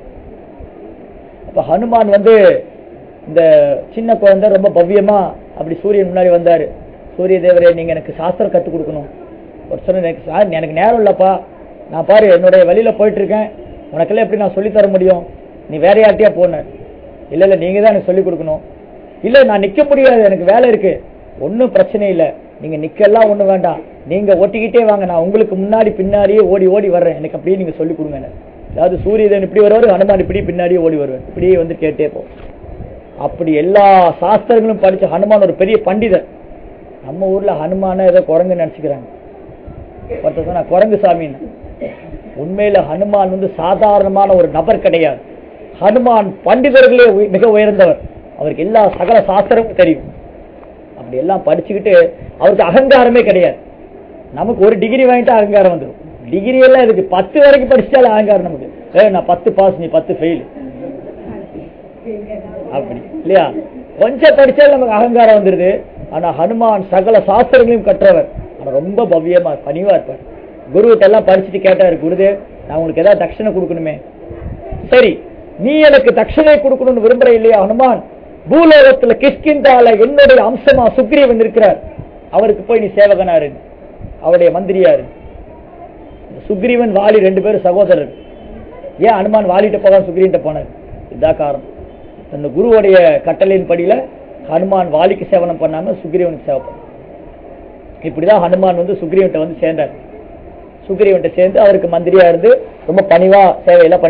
அப்ப ஹனுமான் வந்து இந்த சின்ன குழந்தை ரொம்ப பவ்யமா அப்படி சூரியன் முன்னாடி வந்தாரு சூரிய தேவரே நீங்க எனக்கு சாஸ்திரம் கத்துக் கொடுக்கணும் ஒரு சொன்ன எனக்கு சா- எனக்கு நேரம் இல்லப்பா நான் பாரு என்னுடைய வழியில போயிட்டு இருக்கேன் உனக்கெல்லாம் எப்படி நான் சொல்லித் தர முடியும் நீ வேற யார்ட்டையா போன இல்ல இல்ல நீங்க தான் எனக்கு சொல்லிக் கொடுக்கணும் இல்ல நான் நிக்க முடியாது எனக்கு வேலை இருக்கு ஒண்ணும் பிரச்சனை இல்ல நீங்க நிக்கலாம் ஒண்ணும் வேண்டாம் நீங்க ஒட்டிக்கிட்டே வாங்க நான் உங்களுக்கு முன்னாடி பின்னாடியே ஓடி ஓடி வர்றேன் எனக்கு அப்படியே நீங்க சொல்லிக் கொடுங்க எனக்கு. அதாவது சூரியதேவன் இப்படி வருவாரு ஹனுமான் இப்படி பின்னாடியே ஓடி வருவார் இப்படியே வந்து கேட்டே போ அப்படி எல்லா சாஸ்திரங்களும் படிச்ச ஹனுமான் ஒரு பெரிய பண்டிதர் நம்ம ஊர்ல ஹனுமான ஏதோ குரங்கு நினைச்சுக்கிறாங்க ஒருத்தர் சொன்னா குரங்கு சாமின்னு உண்மையில ஹனுமான் வந்து சாதாரணமான ஒரு நபர் கிடையாது ஹனுமான் பண்டிதர்களே உய- மிக உயர்ந்தவர் அவருக்கு எல்லா சகல சாஸ்திரமும் தெரியும் அப்படி எல்லாம் படிச்சுக்கிட்டு அவருக்கு அகங்காரமே கிடையாது நமக்கு ஒரு டிகிரி வாங்கிட்டா அகங்காரம் வந்துடும் டிகிரி எல்லாம் இதுக்கு பத்து வரைக்கும் படிச்சாலும் அகங்காரம் நமக்கு ஏய் நான் பத்து பாஸ் நீ பத்து ஃபெயில் அப்படி இல்லையா கொஞ்சம் படிச்சாலும் நமக்கு அகங்காரம் வந்துருது ஆனா ஹனுமான் சகல சாஸ்திரங்களையும் கற்றவர் ஆனா ரொம்ப பவ்யமா பணிவா இருப்பார் குருவிட்ட எல்லாம் படிச்சுட்டு கேட்டாரு குருதேவ் நான் உங்களுக்கு ஏதாவது தட்சணை கொடுக்கணுமே சரி நீ எனக்கு தட்சணை கொடுக்கணும்னு விரும்புற இல்லையா ஹனுமான் பூலோகத்துல கிஷ்கிந்தால என்னுடைய அம்சமா சுக்ரீவன் இருக்கிறார் அவருக்கு போய் நீ சேவகனாரு அவருடைய மந்திரியாரு சுக்ரீவன் வாலி ரெண்டு பேரும் சகோதரர் ஏன் அனுமான் வாலிட்ட போகாம சுக்ரீவன்ட்ட போனார் இதான் காரணம் அந்த குருவுடைய கட்டளையின் படியில ஹனுமான் வாலிக்கு சேவனம் பண்ணாம சுக்ரீவனுக்கு சேவை பண்ணார். இப்படிதான் ஹனுமான் வந்து சுக்ரீவன்ட்ட வந்து சேர்ந்தார் சுக்ரீவன்ட்ட சேர்ந்து அவருக்கு மந்திரியா இருந்து ரொம்ப பணிவா சேவையெல்லாம் பண்ணிட்டு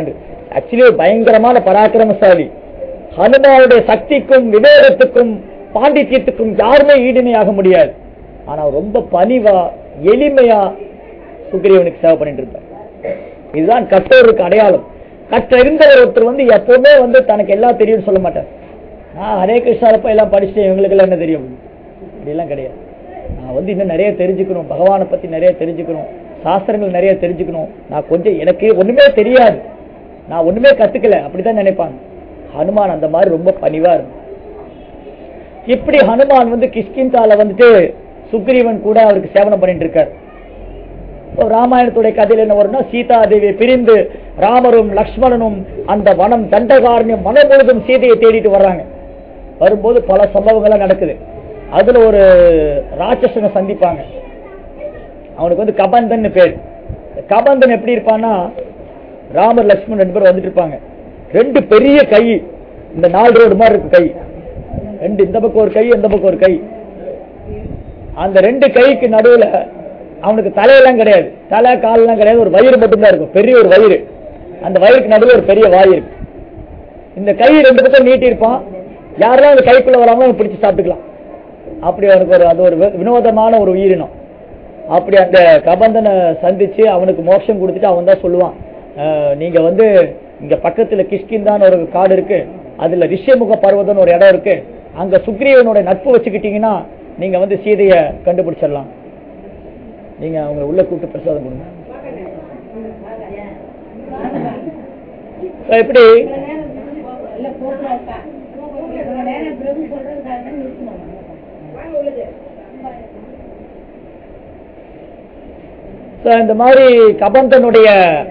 ஆக்சுவலி ஒரு பயங்கரமான பராக்கிரமசாலி ஹனுமானுடைய சக்திக்கும் விவேகத்துக்கும் பாண்டித்யத்துக்கும் யாருமே ஈடுமையாக முடியாது ஆனா அவர் ரொம்ப பணிவா எளிமையா சுக்ரீவனுக்கு சேவை பண்ணிட்டு இருந்தார் இதுதான் கற்றோருக்கு அடையாளம் கற்றறிந்தவர் ஒருத்தர் வந்து எப்பவுமே வந்து தனக்கு எல்லாம் தெரியும்னு சொல்ல மாட்டார் நான் ஹரே கிருஷ்ணாரப்ப எல்லாம் படிச்சுட்டேன் இவங்களுக்கு எல்லாம் என்ன தெரியும் அப்படிலாம் கிடையாது நான் வந்து இன்னும் நிறைய தெரிஞ்சுக்கணும் பகவானை பத்தி நிறைய தெரிஞ்சுக்கணும் சாஸ்திரங்கள் நிறைய தெரிஞ்சுக்கணும் நான் கொஞ்சம் எனக்கு ஒண்ணுமே தெரியாது நான் ஒண்ணுமே கத்துக்கல அப்படிதான் நினைப்பாங்க ஹனுமான் அந்த மாதிரி ரொம்ப பணிவா இருக்கும் இப்படி ஹனுமான் வந்து கிஷ்கிந்தால வந்துட்டு சுக்ரீவன் கூட அவருக்கு சேவனம் பண்ணிட்டு இருக்கார் இப்போ ராமாயணத்துடைய கதையில் என்ன வரும்னா சீதா தேவி பிரிந்து ராமரும் லக்ஷ்மணனும் அந்த வனம் தண்டகாரண்யம் மனம் முழுதும் சீதையை தேடிட்டு வர்றாங்க வரும்போது பல சம்பவங்கள்லாம் நடக்குது அதுல ஒரு ராட்சசனை சந்திப்பாங்க அவனுக்கு வந்து கபந்தன் பேர் கபந்தன் எப்படி இருப்பான்னா ராமர் லக்ஷ்மணன் ரெண்டு பேரும் வந்துட்டு இருப்பாங்க ரெண்டு பெரிய கை இந்த நாலு ரோடு மாதிரி இருக்கு கை ரெண்டு இந்த பக்கம் ஒரு கை இந்த பக்கம் ஒரு கை அந்த ரெண்டு கைக்கு நடுவுல அவனுக்கு தலையெல்லாம் கிடையாது தலை காலெல்லாம் கிடையாது ஒரு வயிறு மட்டும்தான் இருக்கும் பெரிய ஒரு வயிறு அந்த வயிறுக்கு நடுவில் ஒரு பெரிய வாய் இருக்கு இந்த கை ரெண்டு பக்கம் நீட்டி இருப்பான் யாரெல்லாம் அந்த கைக்குள்ள வராமோ அவன் பிடிச்சு சாப்பிட்டுக்கலாம் அப்படி அவனுக்கு ஒரு அது ஒரு வி- வினோதமான ஒரு உயிரினம் அப்படி அந்த கபந்தனை சந்திச்சு அவனுக்கு மோட்சம் கொடுத்துட்டு அவன் தான் சொல்லுவான் "அஹ், நீங்க வந்து இங்க பக்கத்துல கிஷ்கிந்தான்னு ஒரு காடு இருக்கு அதுல ரிஷியமுக பர்வதம்னு ஒரு இடம் இருக்கு அங்க சுக்ரீவனோட நட்பு வச்சுக்கிட்டீங்கன்னா நீங்க வந்து சீதைய கண்டுபிடிச்சிடலாம் நீங்க அவங்க உள்ள கூப்பிட்டு பிரசாதம் கொடுங்க So, எப்படி So, இந்த மாதிரி கபந்தனுடைய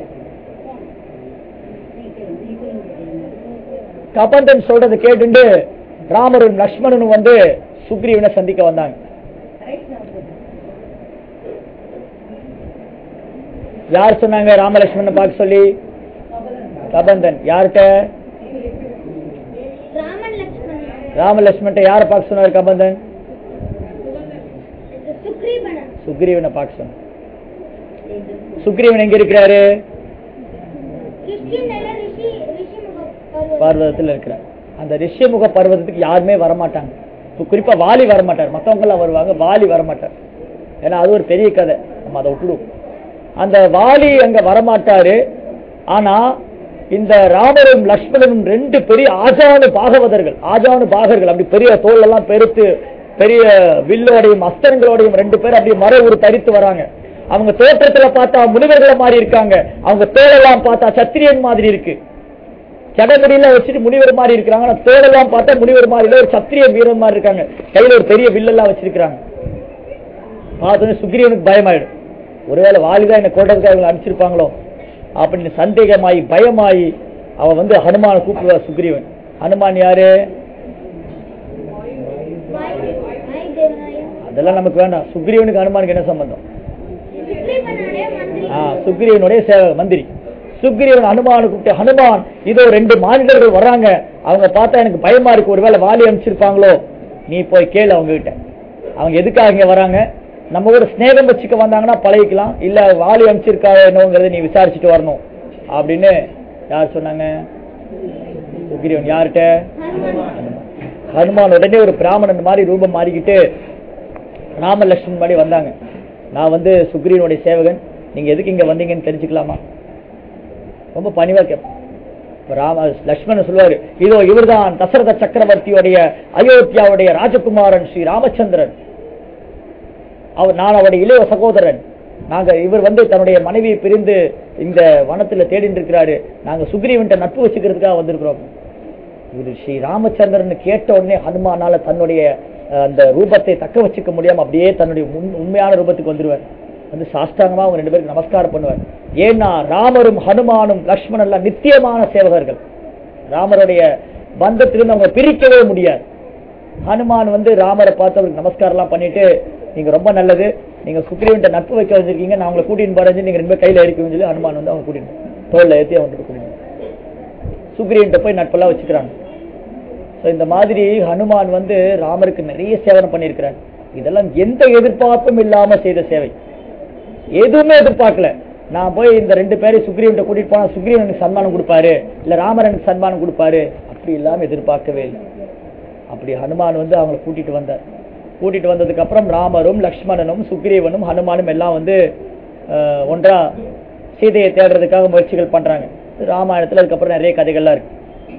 கபந்தன் சொல்றதை கேட்டுண்டு ராமரும் லக்ஷ்மணனும் வந்து சுக்ரீவனை சந்திக்க வந்தாங்க யார் சொன்னாங்க ராமலட்சுமணனை பார்க்க சொல்லி கபந்தன் யார்கிட்ட ராமன் லக்ஷ்மணன் ராமலட்சுமண்ட்ட யாரை பார்க்க சொன்னார் கபந்தன் சுக்ரீவனன் சுக்ரீவனை பார்க்க சொன்னார் சுக்ரீவன் எங்க இருக்கிறாரு கிஷ்கிந்தையில ரிஷி ரிஷிமுக பருவதம் பர்வதத்தில் இருக்கிறார் அந்த ரிஷிமுக பர்வதத்துக்கு யாருமே வரமாட்டாங்க இப்ப குறிப்பா வாலி வரமாட்டார் மத்தவங்க எல்லாம் வருவாங்க வாலி வரமாட்டார் ஏன்னா அது ஒரு பெரிய கதை நம்ம அதை விட்டுடுவோம் அந்த வாலி அங்க வரமாட்டாரு ஆனா இந்த ராமரும் லக்ஷ்மணனும் ரெண்டு பெரிய ஆஜானு பாகவதர்கள் ஆஜானு பாகர்கள் அப்படி பெரிய தோல் எல்லாம் பெருத்து பெரிய வில்லோடையும் அஸ்திரங்களோடையும் ரெண்டு பேர் அப்படி மர ஒரு தரித்து வராங்க அவங்க தோற்றத்துல பார்த்தா முனிவர்களை மாதிரி இருக்காங்க அவங்க தோலெல்லாம் பார்த்தா சத்திரியன் மாதிரி இருக்கு சடமுடியெல்லாம் வச்சுட்டு முனிவர் மாதிரி இருக்கிறாங்க ஆனா தோலெல்லாம் பார்த்தா முனிவர் மாதிரி இல்ல ஒரு சத்திரிய வீரன் மாதிரி இருக்காங்க கையில ஒரு பெரிய வில்லெல்லாம் வச்சிருக்காங்க பார்த்தோன்னே சுக்ரீவனுக்கு பயமாயிடும் ஒருவேளை வாலிதான் என்ன கொள்றதுக்காக இவங்க அனுப்பிச்சிருப்பாங்களோ அப்படின்னு சந்தேகமாயி பயமாயி அவன் வந்து ஹனுமான கூப்பிடுவா சுக்ரீவன் ஹனுமான் யாரு வாய் வாய் தேவனாய அதெல்லாம் நமக்கு வேண்டாம் சுக்ரீவனுக்கு ஹனுமானுக்கு என்ன சம்பந்தம் சுக்ரீவனுடைய மந்திரி ஆ, சுக்ரீவனுடைய சேவக மந்திரி சுக்ரீவன் ஹனுமானு கூப்பிட்டு ஹனுமான் இதோ ரெண்டு மாநிலர்கள் வர்றாங்க அவங்க பார்த்தா எனக்கு பயமா இருக்கு ஒருவேளை வாலி அனுப்பிச்சிருப்பாங்களோ நீ போய் கேளு அவங்க கிட்ட அவங்க எதுக்காக இங்க வராங்க நம்ம கூட ஸ்நேகம் வச்சுக்க வந்தாங்கன்னா பழகிக்கலாம் இல்ல வாலி அனுப்பிச்சிருக்கா என்னங்கிறத நீ விசாரிச்சுட்டு வரணும் அப்படின்னு யார் சொன்னாங்க சுக்ரீவன் யார்கிட்ட ஹனுமன் ஹனுமான் உடனே ஒரு பிராமணன் மாதிரி ரூபம் மாறிக்கிட்டு ராம லட்சுமணன் மாதிரி வந்தாங்க நான் வந்து சுக்ரீவனுடைய சேவகன் நீங்க எதுக்கு இங்க வந்தீங்கன்னு தெரிஞ்சுக்கலாமா ரொம்ப பணிவா கேட்பேன் இப்ப ராம லட்சுமணன் சொல்லுவாரு இதோ இவர்தான் தசரத சக்கரவர்த்தியுடைய அயோத்தியாவுடைய ராஜகுமாரன் ஸ்ரீ ராமச்சந்திரன் அவர் நான் அவருடைய இளைய சகோதரன் நாங்க இவர் வந்து தன்னுடைய மனைவியை பிரிந்து இந்த வனத்துல தேடிட்டு இருக்கிறாரு நாங்க சுக்ரீவன்ட்ட நட்பு வச்சுக்கிறதுக்காக வந்திருக்கிறோம் இவர் ஸ்ரீ ராமச்சந்திரன் கேட்ட உடனே ஹனுமானால தன்னுடைய அஹ், அந்த ரூபத்தை தக்க வச்சுக்க முடியாம அப்படியே தன்னுடைய உண்- உண்மையான ரூபத்துக்கு வந்துருவார் வந்து சாஷ்டாங்கமா அவங்க ரெண்டு பேருக்கு நமஸ்காரம் பண்ணுவார் ஏன்னா ராமரும் ஹனுமானும் லக்ஷ்மணன் எல்லாம் நித்தியமான சேவகர்கள் ராமருடைய பந்தத்திலிருந்து அவங்க பிரிக்கவே முடியாது ஹனுமான் வந்து ராமரை பார்த்து அவருக்கு நமஸ்காரம் எல்லாம் பண்ணிட்டு நீங்க ரொம்ப நல்லது நீங்க சுக்ரீவன்ட்ட நட்பு வைக்க வச்சிருக்கீங்க நான் உங்களை கூட்டின்னு போறேன் நீங்க ரெண்டு பேரும் கையில எடுக்கணும்னு சொல்லி ஹனுமான் வந்து அவங்க கூட்டிட்டு தோல்ல ஏத்தி அவங்க கூட்டிட்டு சுக்ரீவன்ட்ட போய் நட்பெல்லாம் வச்சுக்கிறாங்க So, இந்த மாதிரி ஹனுமான் வந்து ராமருக்கு நிறைய சேவனம் பண்ணியிருக்கிறார் இதெல்லாம் எந்த எதிர்பார்ப்பும் இல்லாம செய்த சேவை எதுவுமே எதிர்பார்க்கல நான் போய் இந்த ரெண்டு பேரையும் சுக்ரீவன்ட்ட கூட்டிட்டு போனா சுக்ரீவன் எனக்கு சன்மானம் கொடுப்பாரு இல்ல ராமர் எனக்கு சன்மானம் கொடுப்பாரு அப்படி இல்லாம எதிர்பார்க்கவே இல்லை அப்படி ஹனுமான் வந்து அவங்களை கூட்டிட்டு வந்தார் கூட்டிட்டு வந்ததுக்கு அப்புறம் ராமரும் லக்ஷ்மணனும் சுக்ரீவனும் ஹனுமானும் எல்லாம் வந்து அஹ், ஒன்றா சீதையை தேடுறதுக்காக முயற்சிகள் பண்றாங்க ராமாயணத்துல அதுக்கப்புறம் நிறைய கதைகள்லாம் இருக்கு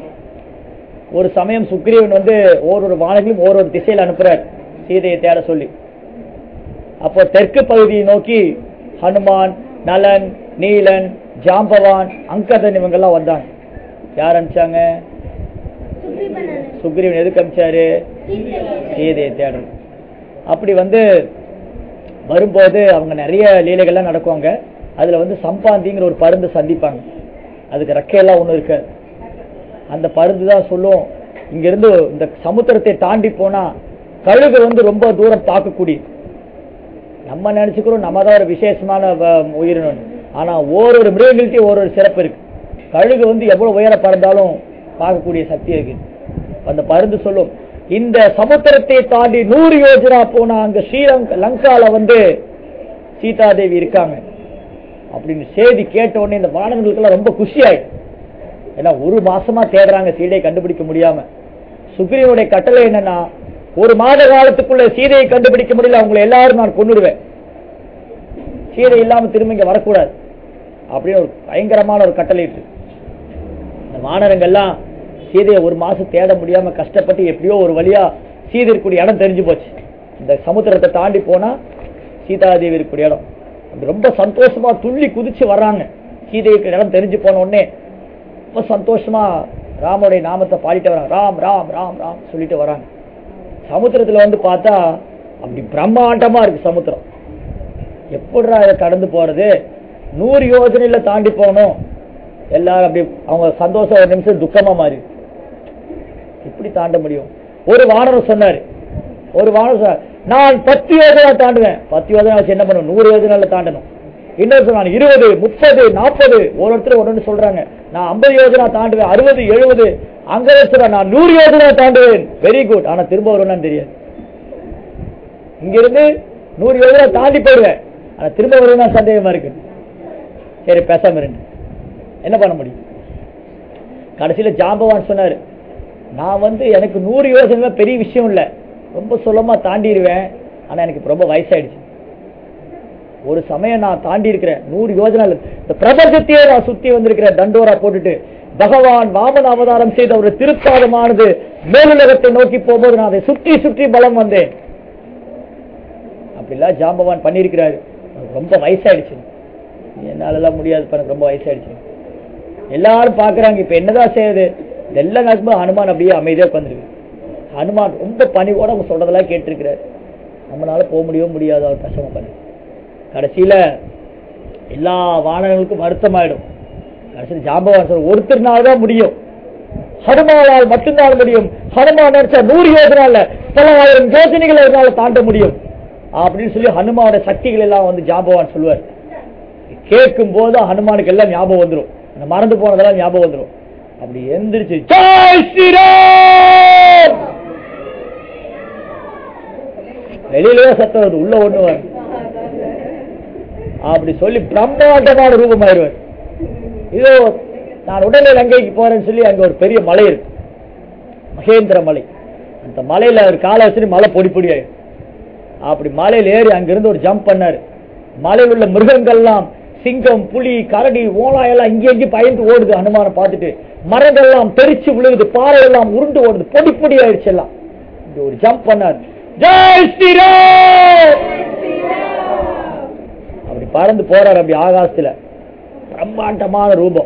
ஒரு சமயம் சுக்ரீவன் வந்து ஓரொரு வானங்களையும் ஓரொரு திசையில் அனுப்புறார் சீதையை தேட சொல்லி அப்போ தெற்கு பகுதியை நோக்கி ஹனுமான் நலன் நீலன் ஜாம்பவான் அங்கதன் இவங்கெல்லாம் வந்தாங்க யார் அனுப்பிச்சாங்க சுக்ரீவன் சுக்ரீவன் எதுக்கு அனுப்பிச்சாரு சீதையை சீதையை தேடணும் அப்படி வந்து வரும்போது அவங்க நிறைய லீலைகள்லாம் நடக்குவாங்க அதுல வந்து சம்பாந்திங்கிற ஒரு பருந்து சந்திப்பாங்க அதுக்கு ரெக்கையெல்லாம் ஒண்ணு இருக்கு அந்த பருந்து தான் சொல்லும் இங்க இருந்து இந்த சமுத்திரத்தை தாண்டி போனா கழுகு வந்து ரொம்ப தூரம் தாக்கக்கூடியது நம்ம நினைச்சுக்கிறோம் நம்ம தான் ஒரு விசேஷமான வ- உயிரினம் ஆனா ஓரொரு மிருகங்கள்ட்டையும் ஒரு ஒரு சிறப்பு இருக்கு கழுகு வந்து எவ்வளவு உயர பறந்தாலும் பார்க்கக்கூடிய சக்தி இருக்கு அந்த பருந்து சொல்லும் இந்த சமுத்திரத்தை தாண்டி நூறு யோஜனா போனா அங்க ஸ்ரீலங்கா லங்கால வந்து சீதாதேவி இருக்காங்க அப்படின்னு செய்தி கேட்ட உடனே இந்த வானவர்களுக்கெல்லாம் ரொம்ப குஷி ஆயிடும் ஏன்னா ஒரு மாசமா தேடுறாங்க சீதையை கண்டுபிடிக்க முடியாம சுக்ரீவனுடைய கட்டளை என்னன்னா ஒரு மாத காலத்துக்குள்ள சீதையை கண்டுபிடிக்க முடியல அவங்களை எல்லாரும் நான் கொன்னுடுவேன் சீதை இல்லாம திரும்ப இங்க வரக்கூடாது அப்படின்னு ஒரு பயங்கரமான ஒரு கட்டளை இருக்கு இந்த வானரங்கள்லாம் சீதையை ஒரு மாசம் தேட முடியாம கஷ்டப்பட்டு எப்படியோ ஒரு வழியா சீதை இருக்கக்கூடிய இடம் தெரிஞ்சு போச்சு இந்த சமுத்திரத்தை தாண்டி போனா சீதாதேவி இருக்கக்கூடிய இடம் அது ரொம்ப சந்தோஷமா துள்ளி குதிச்சு வர்றாங்க சீதை இருக்கிற இடம் தெரிஞ்சு போன உடனே ரொம்ப சந்தோஷமா ராமனுடைய நாமத்தை பாடிட்டு வராங்க ராம் ராம் ராம் ராம் சொல்லிட்டு வராங்க சமுத்திரத்துல வந்து பார்த்தா அப்படி பிரம்மாண்டமா இருக்கு சமுத்திரம் எப்படிடா இதை கடந்து போறது நூறு யோஜனையில தாண்டி போகணும் எல்லாரும் அப்படி அவங்க சந்தோஷம் ஒரு நிமிஷம் துக்கமா மாறி எப்படி தாண்ட முடியும் ஒரு வானரம் சொன்னாரு ஒரு வானரம் சொன்னார் நான் பத்து யோஜனை தாண்டுவேன் பத்து யோஜனை வச்சு என்ன பண்ணணும் நூறு யோஜனால தாண்டணும் இன்னொரு சொன்னாங்க இருபது முப்பது நாற்பது ஒரு ஒருத்தர் ஒன்று சொல்றாங்க நான் ஐம்பது யோஜனா தாண்டுவேன் அறுபது எழுபது அங்க வச்சுறா நான் நூறு யோஜனா தாண்டுவேன் வெரி குட் ஆனா திரும்ப வருவேன்னு தெரியாது இங்க இருந்து நூறு யோஜனா தாண்டி போயிடுவேன் ஆனா திரும்ப வருவேன்னா சந்தேகமா இருக்கு சரி பேசாம இருங்க என்ன பண்ண முடியும் கடைசியில ஜாம்பவான் சொன்னாரு நான் வந்து எனக்கு நூறு யோசனை பெரிய விஷயம் இல்ல ரொம்ப சுலமா தாண்டிடுவேன் ஆனா எனக்கு இப்ப ரொம்ப வயசாயிடுச்சு ஒரு சமயம் நான் தாண்டி இருக்கிறேன் நூறு யோஜனை இல்ல. இந்த பிரபஞ்சத்தையே நான் சுத்தி வந்திருக்கிறேன் தண்டோரா போட்டுட்டு பகவான் வாமன அவதாரம் செய்த ஒரு திருப்பாதமானது மேலுலகத்தை நோக்கி போகும்போது நான் அதை சுற்றி சுற்றி பலம் வந்தேன் அப்படிலாம் ஜாம்பவான் பண்ணியிருக்கிறாரு எனக்கு ரொம்ப வயசாயிடுச்சு என்னால எல்லாம் முடியாது இப்ப எனக்கு ரொம்ப வயசாயிடுச்சு எல்லாரும் பாக்குறாங்க இப்ப என்னதான் செய்யுது இதெல்லாம் நடக்கும்போது ஹனுமான் அப்படியே அமைதியா உட்காந்துருக்கு ஹனுமான் ரொம்ப பணிவோட அவங்க சொல்றதெல்லாம் கேட்டிருக்கிறாரு நம்மளால போக முடியவும் முடியாது அவர் பேசாம பண்ணி கடைசியில எல்லா வானங்களுக்கும் வருத்தமாயிடும் கடைசியில் ஜாம்பவான் சொல்ற ஒருத்தர்னால தான் முடியும் ஹனுமானால் மட்டும்தான் முடியும் ஹனுமான் நினைச்சா நூறு யோஜனை இல்ல பல ஆயிரம் யோசனைகள் அவரால் தாண்ட முடியும் அப்படின்னு சொல்லி ஹனுமானோட சக்திகள் எல்லாம் வந்து ஜாம்பவான் சொல்லுவார் கேட்கும் போது ஹனுமானுக்கு எல்லாம் ஞாபகம் வந்துரும் அந்த மறந்து போனதெல்லாம் ஞாபகம் வந்துரும் அப்படி எந்திரிச்சு ஜெய் ஸ்ரீராம் வெளியிலவே சத்தம் வருது உள்ள ஒண்ணு வரும் அப்படி சொல்லி பிரம்மாண்டமான ரூபமாயிருவார் இதோ நான் உடனே லங்கைக்கு போறேன்னு சொல்லி அங்க ஒரு பெரிய மலை இருக்கு மகேந்திர மலை அந்த மலையில ஒரு காலை வச்சுட்டு மலை பொடி பொடி ஆயிடும் அப்படி மலையில ஏறி அங்கிருந்து ஒரு ஜம்ப் பண்ணாரு மலையில் உள்ள மிருகங்கள்லாம் சிங்கம் புலி கரடி ஓனாய் எல்லாம் இங்கே இங்கே பயந்து ஓடுது அனுமானம் பார்த்துட்டு மரங்கள்லாம் தெரிச்சு விழுகுது பாறை எல்லாம் உருண்டு ஓடுது பொடி பொடி ஆயிடுச்சு எல்லாம் இங்க ஒரு ஜம்ப் பண்ணாரு ஜெய் ஸ்ரீராம் அப்படி பறந்து போறாரு அப்படி ஆகாசத்துல பிரம்மாண்டமான ரூபம்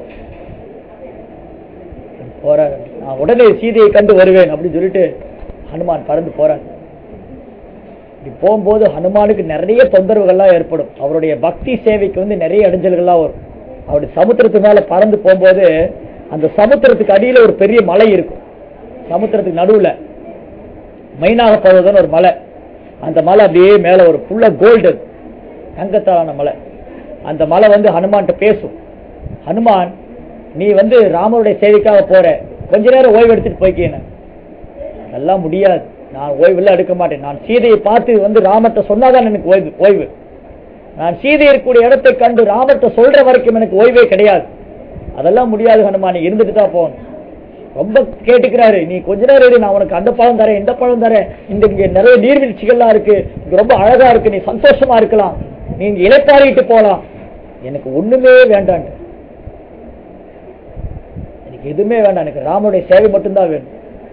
போறாரு நான் உடனே சீதையை கண்டு வருவேன் அப்படின்னு சொல்லிட்டு ஹனுமான் பறந்து போறார் இப்படி போகும்போது ஹனுமானுக்கு நிறைய தொந்தரவுகள்லாம் ஏற்படும் அவருடைய பக்தி சேவைக்கு வந்து நிறைய இடைஞ்சல்கள்லாம் வரும் அவருடைய சமுத்திரத்து மேல பறந்து போகும்போது அந்த சமுத்திரத்துக்கு அடியில ஒரு பெரிய மலை இருக்கும் சமுத்திரத்துக்கு நடுவுல மைனாக பர்வதம்னு ஒரு மலை அந்த மலை அப்படியே மேல ஒரு ஃபுல்லா கோல்டு தங்கத்தாலான மலை அந்த மலை வந்து ஹனுமான்கிட்ட பேசும் ஹனுமான் நீ வந்து ராமருடைய சேவைக்காக போற கொஞ்ச நேரம் ஓய்வு எடுத்துட்டு போய்க்கேன அதெல்லாம் முடியாது நான் ஓய்வுல எடுக்க மாட்டேன் நான் சீதையை பார்த்து வந்து ராமர்ட்ட சொன்னாதான் எனக்கு ஓய்வு ஓய்வு நான் சீதை இருக்கக்கூடிய இடத்தை கண்டு ராமர்கிட்ட சொல்ற வரைக்கும் எனக்கு ஓய்வே கிடையாது அதெல்லாம் முடியாது ஹனுமான் நீ இருந்துட்டு தான் போகணும் ரொம்ப கேட்டுக்கிறாரு நீ கொஞ்ச நேரம் இரு, நான் உனக்கு அந்த பழம் தரேன் இந்த பழம் தரேன் இந்த இங்க நிறைய நீர்வீழ்ச்சிகள்லாம் இருக்கு இங்க ரொம்ப அழகா இருக்கு நீ சந்தோஷமா இருக்கலாம் நீ இங்க இலைப்பாரிட்டு போலாம் எனக்கு ஒண்ணுமே வேண்டாம் எனக்கு எதுவுமே வேண்டாம் எனக்கு ராமனுடைய சேவை மட்டும்தான் வேணும்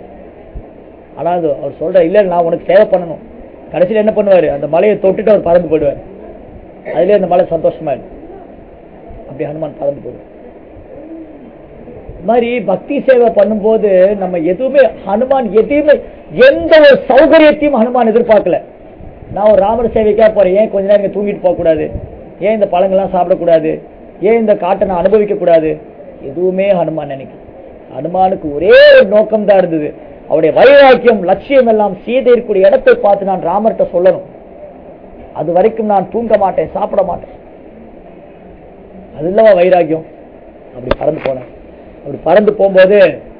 ஆனா அது அவர் சொல்ற இல்ல நான் உனக்கு சேவை பண்ணணும் கடைசியில என்ன பண்ணுவாரு அந்த மலையை தொட்டுட்டு அவர் பறந்து போயிடுவார் அதுலயே அந்த மலை சந்தோஷமா இருக்கு அப்படி ஹனுமான் பறந்து போயிடுவார் இது மாதிரி பக்தி சேவை பண்ணும்போது நம்ம எதுவுமே ஹனுமான் எதையுமே எந்த ஒரு சௌகரியத்தையும் ஹனுமான் எதிர்பார்க்கல நான் ஒரு ராமர் சேவைக்கா போறேன் ஏன் கொஞ்ச நேரம் இங்க தூங்கிட்டு போக கூடாது ஏன் இந்த பழங்கள்லாம் சாப்பிடக்கூடாது ஏன் இந்த காட்டை நான் அனுபவிக்க கூடாது எதுவுமே ஹனுமான் நினைக்கல ஹனுமானுக்கு ஒரே ஒரு நோக்கம் தான் இருந்தது அவருடைய வைராக்கியம் லட்சியம் எல்லாம் சீதை இருக்கக்கூடிய இடத்தை பார்த்து நான் ராமர்கிட்ட சொல்லணும் அது வரைக்கும் நான் தூங்க மாட்டேன் சாப்பிட மாட்டேன் அது இல்லவா வைராக்கியம் அப்படி பறந்து போனேன் அப்படி பறந்து போகும்போது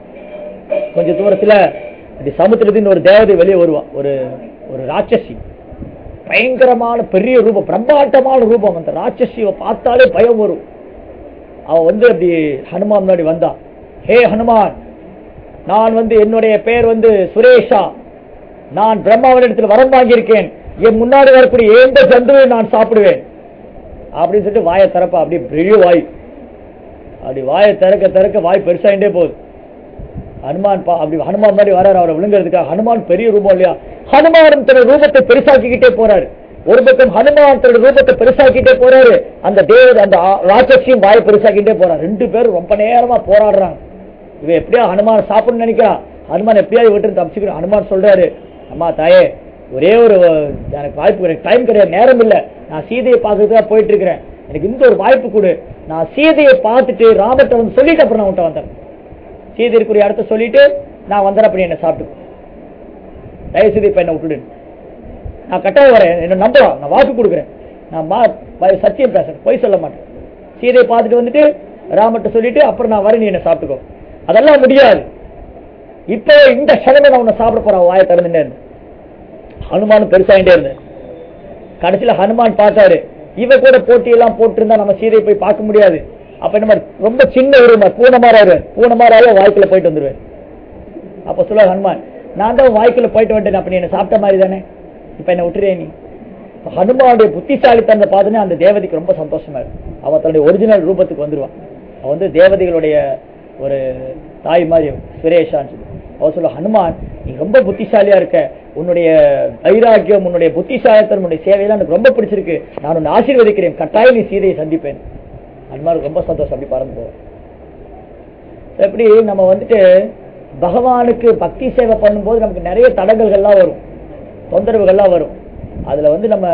கொஞ்ச தூரத்துல அப்படி சமுத்திரத்தின் ஒரு தேவதை வெளியே வருவான் ஒரு ஒரு ராட்சசி பயங்கரமான பெரிய ரூபம் பிரம்மாண்டமான ரூபம் அந்த ராட்சசியை பார்த்தாலே பயம் வரும் அவ வந்து அப்படி ஹனுமான் முன்னாடி வந்தா ஹே ஹனுமான் நான் வந்து என்னுடைய பெயர் வந்து சுரேஷா நான் பிரம்மாவனிடத்தில் வரம் வாங்கியிருக்கேன் என் முன்னாடி வரக்கூடிய எந்த ஜந்துவை நான் சாப்பிடுவேன் அப்படின்னு சொல்லிட்டு வாயை திறப்பா அப்படியே பெரிய வாய் அப்படி வாயை திறக்க திறக்க வாய் பெருசாயிட்டே போகுது ஹனுமான் பா அப்படி ஹனுமான் மாதிரி வராரு அவரை விழுங்குறதுக்காக ஹனுமான் பெரிய ரூபம் இல்லையா ஹனுமான் தன்னோட ரூபத்தை பெருசாக்கிக்கிட்டே போறாரு ஒரு பக்கம் ஹனுமான் தன்னோட ரூபத்தை பெருசாக்கிட்டே போறாரு அந்த தேவதை அந்த ஆ- ராட்சசியும் வாயை பெருசாக்கிட்டே போறாரு ரெண்டு பேரும் ரொம்ப நேரமா போராடுறாங்க இவன் எப்படியா ஹனுமான் சாப்பிடணும்னு நினைக்கிறான் ஹனுமான் எப்படியாவது விட்டு தப்பிச்சுக்கணும் ஹனுமான் சொல்றாரு அம்மா தாயே ஒரே ஒரு அஹ், எனக்கு வாய்ப்பு எனக்கு டைம் கிடையாது நேரம் இல்ல நான் சீதையை பார்த்துட்டு தான் போயிட்டு இருக்கிறேன் எனக்கு இந்த ஒரு வாய்ப்பு கொடு நான் சீதையை பார்த்துட்டு ராமத்தை வந்து சொல்லிட்டு அப்புறம் நான் உன்ட்ட வந்தேன் சீதை இருக்கிற இடத்த சொல்லிட்டு நான் வந்தேன் அப்படி என்ன சாப்பிட்டு தயவு செய்து இப்ப என்ன விட்டுடு நான் கட்டாயம் வரேன் என்ன நம்பலாம் நான் வாக்கு கொடுக்குறேன் நான் மா ப- சத்தியம் பேசுறேன் பொய் சொல்ல மாட்டேன் சீதையை பார்த்துட்டு வந்துட்டு ராமட்ட சொல்லிட்டு அப்புறம் நான் வரேன் நீ என்ன சாப்பிட்டுக்கோ அதெல்லாம் முடியாது இப்போ இந்த க்ஷணமே நான் உன்னை சாப்பிட போறேன் வாயை திறந்துட்டே இருந்தேன் ஹனுமானும் பெருசாயிட்டே இருந்தேன் கடைசியில ஹனுமான் பார்த்தாரு இவ கூட போட்டியெல்லாம் போட்டிருந்தா நம்ம சீதையை போய் பார்க்க முடியாது அப்ப என்ன மாதிரி ரொம்ப சின்ன உருவம் பூனை மாதிரி ஆயிடுவேன் பூனை மாதிரி ஆகி வாய்க்குள்ள போயிட்டு வந்துருவேன் அப்ப சொல்ல ஹனுமான் நான் தான் வாய்க்குள்ள போயிட்டு வந்துட்டேன் அப்ப நீ என்ன சாப்பிட்ட மாதிரி தானே இப்ப என்ன விட்டுறே நீ இப்ப ஹனுமானுடைய புத்திசாலித்தனத்தை பார்த்தோன்னே அந்த தேவதைக்கு ரொம்ப சந்தோஷமா இருக்கு அவ தன்னுடைய ஒரிஜினல் ரூபத்துக்கு வந்துருவான் அவ வந்து தேவதைகளுடைய ஒரு தாய் மாதிரி சுரேஷான்னு சொல்லி அவ சொல்ல ஹனுமான் நீ ரொம்ப புத்திசாலியா இருக்க உன்னுடைய வைராக்கியம் உன்னுடைய புத்திசாலித்தனம் உன்னுடைய சேவையெல்லாம் எனக்கு ரொம்ப பிடிச்சிருக்கு நான் உன்னை ஆசீர்வதிக்கிறேன் கட்டாயம் நீ சீதையை சந்திப்பேன் ஹனுமானுக்கு ரொம்ப சந்தோஷம் அப்படி பறந்து போவேன் எப்படி நம்ம வந்துட்டு பகவானுக்கு பக்தி சேவை பண்ணும்போது நமக்கு நிறைய தடங்கல்கள்லாம் வரும் தொந்தரவுகள்லாம் வரும் அதுல வந்து நம்ம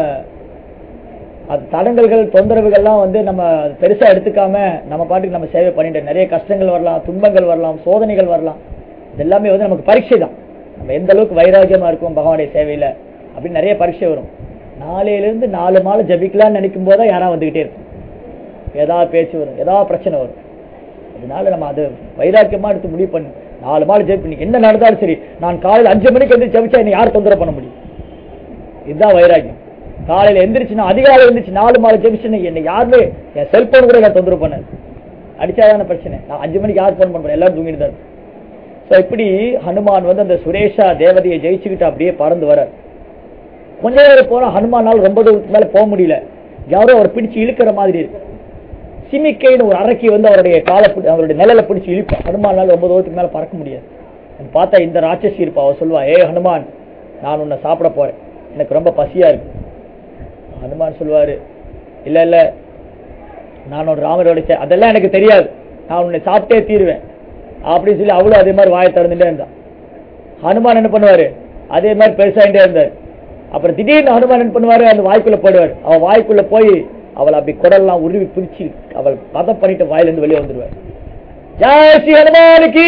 அது தடங்கல்கள் தொந்தரவுகள்லாம் வந்து நம்ம பெருசா எடுத்துக்காம நம்ம பாட்டுக்கு நம்ம சேவை பண்ணிட்டு நிறைய கஷ்டங்கள் வரலாம் துன்பங்கள் வரலாம் சோதனைகள் வரலாம் இது எல்லாமே வந்து நமக்கு பரீட்சை தான் நம்ம எந்த அளவுக்கு வைராக்கியமா இருக்கும் பகவானுடைய சேவையில அப்படின்னு நிறைய பரீட்சை வரும் நாளையில இருந்து நாலு மாலை ஜபிக்கலாம்னு நினைக்கும் போது தான் யாராவது வந்துகிட்டே இருக்கும் ஏதாவது பேச்சு வரும் ஏதாவது பிரச்சனை வரும் அதனால நம்ம அது வைராக்கியமா எடுத்து முடிவு பண்ணு நாலு மாலை ஜெபி பண்ணி என்ன நடந்தாலும் சரி நான் காலையில் அஞ்சு மணிக்கு வந்து ஜெபிச்சா என்னை யார் தொந்தரவு பண்ண முடியும் இதுதான் வைராக்கியம் காலையில எந்திரிச்சு நான் அதிகாலை எந்திரிச்சு நாலு மாலை ஜெபிச்சுன்னு என்னை யாருமே என் செல்போன் கூட நான் தொந்தரவு பண்ணாது அடிச்சாதான பிரச்சனை நான் அஞ்சு மணிக்கு யார் போன் பண்றேன் எல்லாரும் தூங்கிட்டு தான் ஸோ இப்படி ஹனுமான் வந்து அந்த சுரேஷா தேவதையை ஜெயிச்சுக்கிட்டு அப்படியே பறந்து வர கொஞ்ச நேரம் போனா ஹனுமானால் ரொம்ப தூரத்துக்கு மேல போக முடியல யாரோ அவர் பிடிச்சு இழுக்கிற மாதிரி இருக்கு சிமிக்கைன்னு ஒரு அரக்கி வந்து அவருடைய காலை பிடி- அவருடைய நிழலை பிடிச்சு இழுப்பா ஹனுமானால் ரொம்ப தூரத்துக்கு மேல பறக்க முடியாது அது பார்த்தா இந்த ராட்சசி இருப்பா அவ சொல்லுவா ஏ ஹனுமான் நான் உன்னை சாப்பிட போறேன் எனக்கு ரொம்ப பசியா இருக்கு ஹனுமான் சொல்லுவாரு இல்ல இல்ல நான் ஒரு ராமரோட சே- அதெல்லாம் எனக்கு தெரியாது நான் உன்னை சாப்பிட்டே தீருவேன் அப்படின்னு சொல்லி அவளும் அதே மாதிரி வாயை திறந்துட்டே இருந்தா ஹனுமான் என்ன பண்ணுவாரு அதே மாதிரி பெருசாயிட்டே இருந்தார் அப்புறம் திடீர்னு ஹனுமான் என்ன பண்ணுவாரு அந்த வாய்க்குள்ள போயிடுவார் அவ வாய்க்குள்ள போய் அவளை அப்படி குடல்லாம் உருவி பிடிச்சு அவள் பதம் பண்ணிட்டு வாயில இருந்து வெளியே வந்துருவார் ஜெய் ஸ்ரீ ஹனுமானுக்கு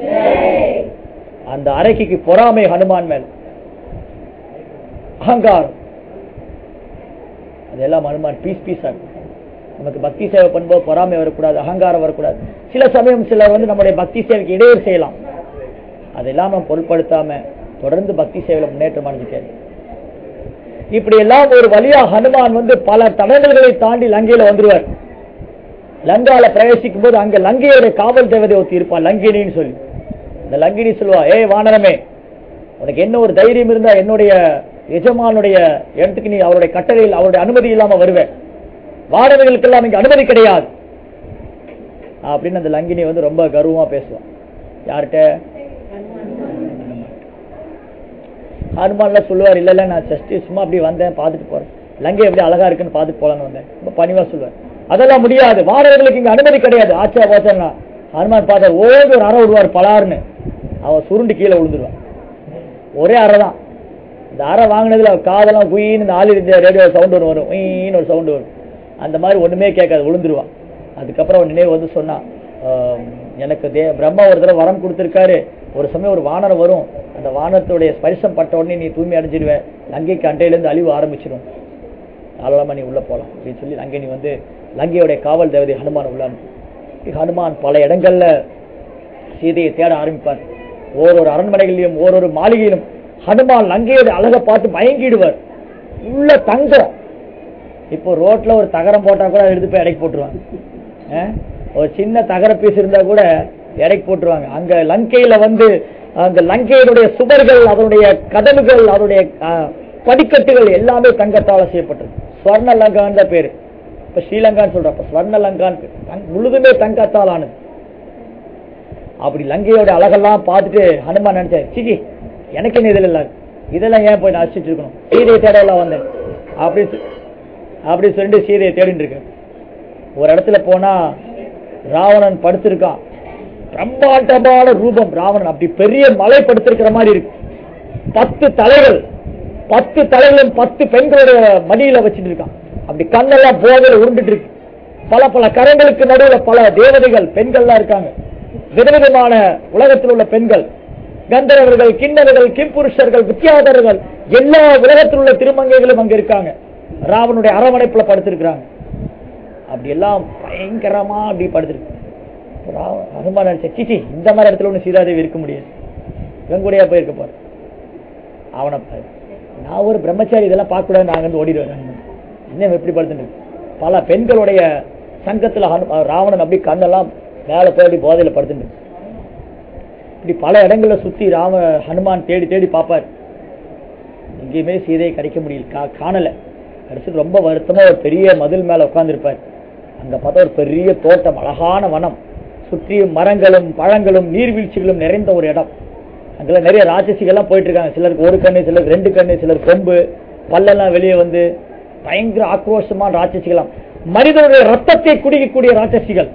அந்த அரைக்கு பொறாமை ஹனுமான் மேல் அகங்காரம் அதெல்லாம் ஹனுமான் பீஸ் பீஸ் ஆகும் நமக்கு பக்தி சேவை பண்ணும்போது பொறாமை வரக்கூடாது அகங்காரம் வரக்கூடாது சில சமயம் சிலர் வந்து நம்முடைய பக்தி சேவைக்கு இடையூறு செய்யலாம் அதெல்லாம் நம்ம பொருட்படுத்தாம தொடர்ந்து பக்தி சேவையில முன்னேற்றம் அடைஞ்சிட்டே இருக்கு. இப்படி எல்லாம் ஒரு வழியா ஹனுமான் வந்து பல தடங்கல்களை தாண்டி லங்கையில வந்துருவார் லங்கால பிரவேசிக்கும் போது அங்க லங்கையோட காவல் தேவதை ஒருத்தி இருப்பான் லங்கினின்னு சொல்லி இந்த லங்கினி சொல்லுவா ஏய் வானரமே உனக்கு என்ன ஒரு தைரியம் இருந்தா என்னுடைய எஜமானுடைய இடத்துக்கு நீ அவருடைய கட்டளையில் அவருடைய அனுமதி இல்லாம வருவேன் வானவர்களுக்கெல்லாம் இங்க அனுமதி கிடையாது அப்படின்னு அந்த லங்கினி வந்து ரொம்ப கர்வமா பேசுவான் யார்கிட்ட ஹனுமான்ல சொல்லுவார் இல்ல இல்ல நான் ஜஸ்ட் சும்மா அப்படி வந்தேன் பார்த்துட்டு போறேன் லங்கை எப்படி அழகா இருக்குன்னு பார்த்துட்டு போலான்னு வந்தேன் ரொம்ப பணிவா சொல்லுவார் அதெல்லாம் முடியாது வானவர்களுக்கு இங்க அனுமதி கிடையாது ஆச்சா பாச்சா ஹனுமான் பார்த்தா ஓடி ஒரு அறை விடுவார் பலார்னு அவ சுருண்டு கீழே விழுந்துருவான் ஒரே அறை தான் இந்த அறை வாங்கினதுல காதெல்லாம் குயின்னு இந்த ஆள் ரேடியோ சவுண்ட் ஒன்று வரும் உயின்னு ஒரு சவுண்ட் வரும் அந்த மாதிரி ஒண்ணுமே கேட்காது விழுந்துருவான் அதுக்கப்புறம் அவன் நினைவு வந்து சொன்னான் ஆம், எனக்கு தே பிரம்மா ஒரு தடவை வரம் கொடுத்துருக்காரு ஒரு சமயம் ஒரு வானரம் வரும் அந்த வானத்துடைய ஸ்பரிசம் பட்ட உடனே நீ தூய்மை அடைஞ்சிடுவேன் லங்கைக்கு அண்டையிலேருந்து அழிவு ஆரம்பிச்சிடும் தாராளமா நீ உள்ள போலாம் அப்படின்னு சொல்லி லங்கை நீ வந்து லங்கையுடைய காவல் தேவதை ஹனுமான் உள்ள அனுப்பு. ஹனுமான் பல இடங்கள்ல சீதையை தேட ஆரம்பிப்பார் ஓரொரு அரண்மனைகளிலும் ஓரொரு மாளிகையிலும் ஹனுமான் லங்கையோட அழகை பார்த்து மயங்கிடுவார் உள்ள தங்கம் இப்போ ரோட்ல ஒரு தகரம் போட்டா கூட அதை எடுத்து போய் எடைக்கு போட்டுருவாங்க அஹ்? ஒரு சின்ன தகர பீஸ் இருந்தா கூட எடைக்கு போட்டுருவாங்க அங்க லங்கையில வந்து அந்த லங்கையினுடைய சுவர்கள் அதனுடைய கதவுகள் அதனுடைய அஹ், படிக்கட்டுகள் எல்லாமே தங்கத்தால செய்யப்பட்டது ஸ்வர்ண லங்கான்னு தான் பேரு இப்ப ஸ்ரீலங்கான்னு சொல்றோம் அப்ப ஸ்வர்ண லங்கான்னு பேரு. தங்க- முழுதுமே தங்கத்தால் ஆனது அப்படி லங்கையோட அழகெல்லாம் பார்த்துட்டு ஹனுமான் நினைச்சாரு சிச்சி எனக்கு என்ன இதுல இல்ல இதெல்லாம் ஏன் போய் நசிச்சுட்டு இருக்கணும் சீதையை தேடலாம் வந்தேன் அப்படி சொ- அப்படி சொல்லிட்டு சீதையை தேடிட்டு இருக்கேன் ஒரு இடத்துல போனா ராவணன் படுத்திருக்கான் பிரம்மாண்டமான ரூபம் ராவணன் அப்படி பெரிய மலை படுத்திருக்கிற மாதிரி இருக்கு பத்து தலைகள் பத்து தலைகளும் பத்து பெண்களுடைய மடியில வச்சுட்டு இருக்கான் அப்படி கண்ணெல்லாம் போதையில உருண்டுட்டு இருக்கு பல பல கரங்களுக்கு நடுவுல பல தேவதைகள் பெண்கள்லாம் இருக்காங்க விதவிதமான உலகத்தில் உள்ள பெண்கள் கந்தர்வர்கள் கிண்ணவர்கள் கிம்புருஷர்கள் வித்தியாதர்கள் எல்லா உலகத்தில் உள்ள திருமங்கைகளும் அங்க இருக்காங்க ராவனுடைய அரவணைப்புல படுத்திருக்கிறாங்க அப்படி எல்லாம் பயங்கரமா அப்படி படுத்திருக்கு ராவ- ஹனுமான் நினைச்ச சிச்சி இந்த மாதிரி இடத்துல ஒண்ணு சீதாதேவி இருக்க முடியாது வெங்குடியா போயிருக்க போற அவனை பாரு. நான் ஒரு பிரம்மச்சாரி இதெல்லாம் பார்க்க கூடாது நாங்க வந்து ஓடிடுவேன் ஹனுமான். என்ன இவன் எப்படி படுத்துட்டு இருக்கு? பல பெண்களுடைய சங்கத்துல ஹனு- ராவணன் அப்படி கண்ணெல்லாம் மேல போய் அப்படி போதையில படுத்துட்டு இருக்கு. இப்படி பல இடங்கள்ல சுத்தி ராம ஹனுமான் தேடி தேடி பார்ப்பார் எங்கேயுமே சீதையை கிடைக்க முடியல கா- காணல கடைசி ரொம்ப வருத்தமா ஒரு பெரிய மதில் மேல உட்கார்ந்திருப்பார் அங்க பார்த்தா ஒரு பெரிய தோட்டம் அழகான வனம் சுற்றியும் மரங்களும் பழங்களும் நீர்வீழ்ச்சிகளும் நிறைந்த ஒரு இடம் அங்கெல்லாம் நிறைய ராட்சசிகள்லாம் போயிட்டு இருக்காங்க சிலருக்கு ஒரு கண்ணு சிலருக்கு ரெண்டு கண்ணு சிலர் கொம்பு பல்லெல்லாம் வெளியே வந்து பயங்கர ஆக்ரோஷமான ராட்சசிகளாம் மனிதனுடைய ரத்தத்தை குடிக்கக்கூடிய ராட்சசிகள்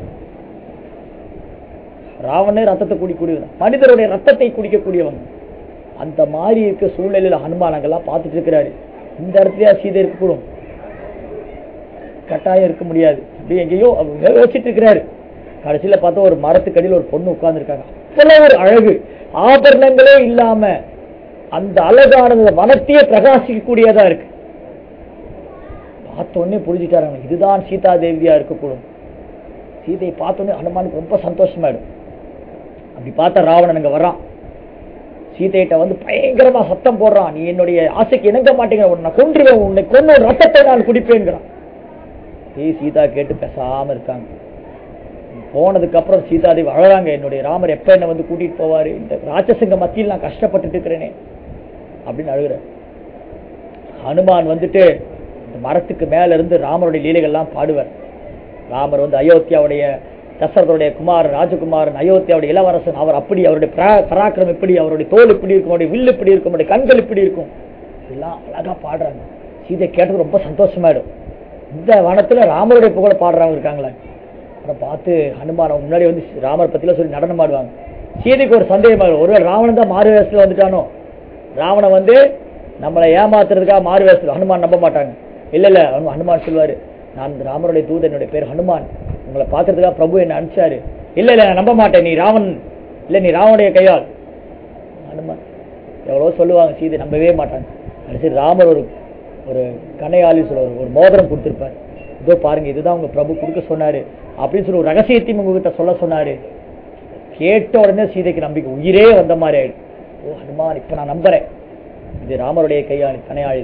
ராவணே ரத்தத்தை குடிக்கூடியவன் மனிதருடைய ரத்தத்தை குடிக்கக்கூடியவன் அந்த மாதிரி இருக்க சூழ்நிலையில ஹனுமான் அங்கெல்லாம் பார்த்துட்டு இருக்கிறாரு இந்த இடத்துலயா சீதை இருக்கக்கூடும் கட்டாயம் இருக்க முடியாது அப்படி எங்கேயோ அவர் யோசிச்சுட்டு இருக்கிறாரு கடைசியில பார்த்தா ஒரு மரத்துக்கடியில் ஒரு பொண்ணு உட்கார்ந்துருக்காங்க அவ்வளவு ஒரு அழகு ஆபரணங்களே இல்லாம அந்த அழகானது வனத்தையே பிரகாசிக்கக்கூடியதா இருக்கு பார்த்த உடனே புரிஞ்சுட்டாரு அவனுக்கு, இதுதான் சீதா தேவியா இருக்கக்கூடும் சீதையை பார்த்த உடனே ஹனுமானுக்கு ரொம்ப சந்தோஷமாயிடும் அப்படி பார்த்தா ராவணன் அங்க வர்றான் சீதையிட்ட வந்து பயங்கரமா சத்தம் போடுறான் நீ என்னுடைய ஆசைக்கு இணங்க மாட்டேங்கிற உன்னை கொன்றுவேன் உன்னை கொன்னு ஒரு ரத்தத்தை நான் குடிப்பேங்கிறான் ஏய் சீதா கேட்டு பேசாம இருக்காங்க போனதுக்கு அப்புறம் சீதாதேவி அழறாங்க என்னுடைய ராமர் எப்ப என்ன வந்து கூட்டிட்டு போவாரு இந்த ராட்சசங்க மத்தியில் நான் கஷ்டப்பட்டுட்டு இருக்கிறேனே அப்படின்னு அழுகுறேன் ஹனுமான் வந்துட்டு இந்த மரத்துக்கு மேல இருந்து ராமருடைய லீலைகள்லாம் பாடுவார் ராமர் வந்து அயோத்தியாவுடைய தசரதனுடைய குமாரன் ராஜகுமாரன் அயோத்தியாவுடைய இளவரசன் அவர் அப்படி அவருடைய பிரா- பராக்கிரமம் எப்படி அவருடைய தோல் இப்படி இருக்கும் அவருடைய வில் இப்படி இருக்கும் அவருடைய கண்கள் இப்படி இருக்கும் எல்லாம் அழகா பாடுறாங்க சீதை கேட்டது ரொம்ப சந்தோஷமாயிடும் இந்த வனத்துல ராமருடைய புகழ பாடுறவங்க இருக்காங்களே அப்புறம் பார்த்து ஹனுமான் அவங்க முன்னாடி வந்து ராமர் பத்திலாம் சொல்லி நடனம் ஆடுவாங்க சீதைக்கு ஒரு சந்தேகமா இருக்கும். ஒருவேளை ராவணன் தான் மாறு வேஷத்துல வந்துட்டானோ ராவணன் வந்து நம்மளை ஏமாத்துறதுக்காக மாறு வேஷத்துல ஹனுமான் நம்ப மாட்டாங்க இல்ல இல்ல ஹனு- ஹனுமான் சொல்லுவாரு நான் இந்த ராமருடைய தூதன் என்னுடைய பேர் ஹனுமான் உங்களை பார்க்கறதுக்காக பிரபு என்ன அனுப்பிச்சாரு இல்ல இல்ல நான் நம்ப மாட்டேன் நீ ராவன் இல்ல நீ ராவனுடைய கையால் ஹனுமான் எவ்வளவோ சொல்லுவாங்க சீதை நம்பவே மாட்டாங்க கடைசி ராமர் ஒரு ஒரு கனையாளி சொல்ல ஒரு- ஒரு மோதிரம் கொடுத்திருப்பார் இதோ பாருங்க இதுதான் உங்க பிரபு கொடுக்க சொன்னாரு அப்படின்னு சொல்லி ஒரு ரகசியத்தையும் உங்ககிட்ட சொல்ல சொன்னாரு கேட்ட உடனே சீதைக்கு நம்பிக்கை உயிரே வந்த மாதிரி ஆயிடும் ஓ ஹனுமான் இப்ப நான் நம்புறேன் இது ராமருடைய கையாளி கனையாளி தான்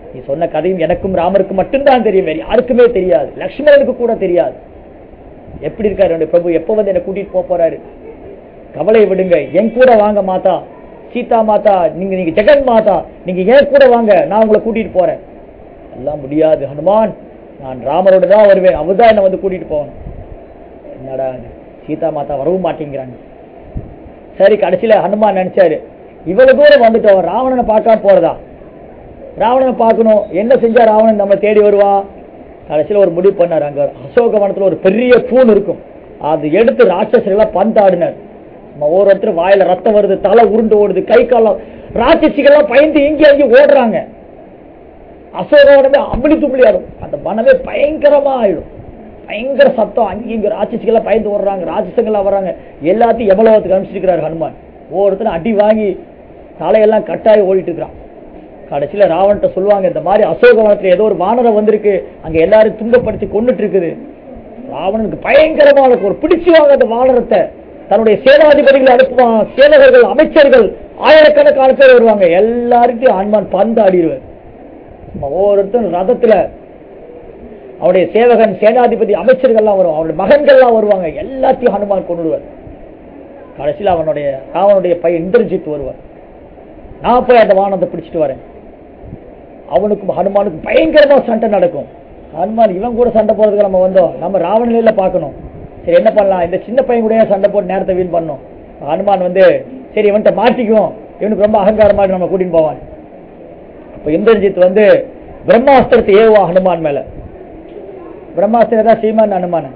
நீ சொன்ன கதையும் எனக்கும் ராமருக்கும் மட்டும்தான் தெரியும் வேற யாருக்குமே தெரியாது லக்ஷ்மணனுக்கு கூட தெரியாது எப்படி இருக்காரு என்னுடைய பிரபு எப்போ வந்து என்ன கூட்டிட்டு போக போறாரு கவலை விடுங்க என் கூட வாங்க மாதா சீதா மாதா நீங்க நீங்க ஜெகன் மாதா நீங்க என் கூட வாங்க நான் உங்களை கூட்டிட்டு போறேன் எல்லாம் முடியாது ஹனுமான் நான் ராமரோட தான் வருவேன் அவர்தான் என்ன வந்து கூட்டிட்டு போகணும் என்னடா இது? சீதா மாதா வரவும் மாட்டேங்கிறாங்க சரி கடைசியில ஹனுமான் நினைச்சாரு இவ்வளவு தூரம் வந்துட்டு அவன் ராவணனை பார்க்காம போறதா ராவணனை பார்க்கணும் என்ன செஞ்சா ராவணன் நம்ம தேடி வருவான் கடைசியில ஒரு முடிவு பண்ணார் அங்க அசோகவனத்துல ஒரு பெரிய தூண் இருக்கும் அது எடுத்து ராட்சசர்கள்லாம் பந்தாடினார் நம்ம ஒவ்வொருத்தரும் வாயில ரத்தம் வருது தலை உருண்டு ஓடுது கை காலம் ராட்சசிகள்லாம் பயந்து இங்கே அங்கே ஓடுறாங்க அசோகவனமே அம்பளி தும்பளி ஆடும் அந்த வனமே பயங்கரமா ஆயிடும் பயங்கர சத்தம் அங்கே இங்க ராட்சசிகள்லாம் பயந்து ஓடுறாங்க ராட்சசங்கள்லாம் வர்றாங்க எல்லாத்தையும் எவ்வளவுக்கு அனுப்பிச்சிருக்கிறார் ஹனுமான் ஒவ்வொருத்தரும் அடி வாங்கி தலையெல்லாம் கட்டாயி ஓடிட்டு இருக்கிறான் கடைசியில ராவன்கிட்ட சொல்லுவாங்க இந்த மாதிரி அசோகவனத்துல ஏதோ ஒரு வானரம் வந்திருக்கு அங்க எல்லாரும் துன்பப்படுத்தி கொண்டுட்டு இருக்குது ராவணனுக்கு பயங்கரமா இருக்கும் ஒரு பிடிச்சுவாங்க அந்த வானரத்தை தன்னுடைய சேனாதிபதிகளை அனுப்புவான் சேவகர்கள் அமைச்சர்கள் ஆயிரக்கணக்கான பேர் வருவாங்க எல்லாருக்கும் ஹனுமான் பந்து ஆடிடுவார் ஒவ்வொருத்தரும் ரதத்துல அவருடைய சேவகன் சேனாதிபதி அமைச்சர்கள்லாம் வரும் அவருடைய மகன்கள்லாம் வருவாங்க எல்லாத்தையும் ஹனுமான் கொண்டுடுவார் கடைசியில் அவனுடைய ராவனுடைய பையன் இந்திரஜித் வருவார் நான் போய் அந்த வானத்தை பிடிச்சிட்டு வரேன் அவனுக்கும் ஹனுமானுக்கும் பயங்கரமா சண்டை நடக்கும் ஹனுமான் இவன் கூட சண்டை போறதுக்கு நம்ம வந்தோம் நம்ம ராவணில பார்க்கணும் சரி என்ன பண்ணலாம் இந்த சின்ன பையன் கூட ஏன் சண்டை போட்டு நேரத்தை வீண் பண்ணோம் ஹனுமான் வந்து சரி இவன்கிட்ட மாட்டிக்குவோம் இவனுக்கு ரொம்ப அகங்காரமா நம்ம கூட்டின்னு போவான் அப்ப இந்திரஜித் வந்து பிரம்மாஸ்திரத்தை ஏவா ஹனுமான் மேல பிரம்மாஸ்திரம் தான் சீமான் ஹனுமான்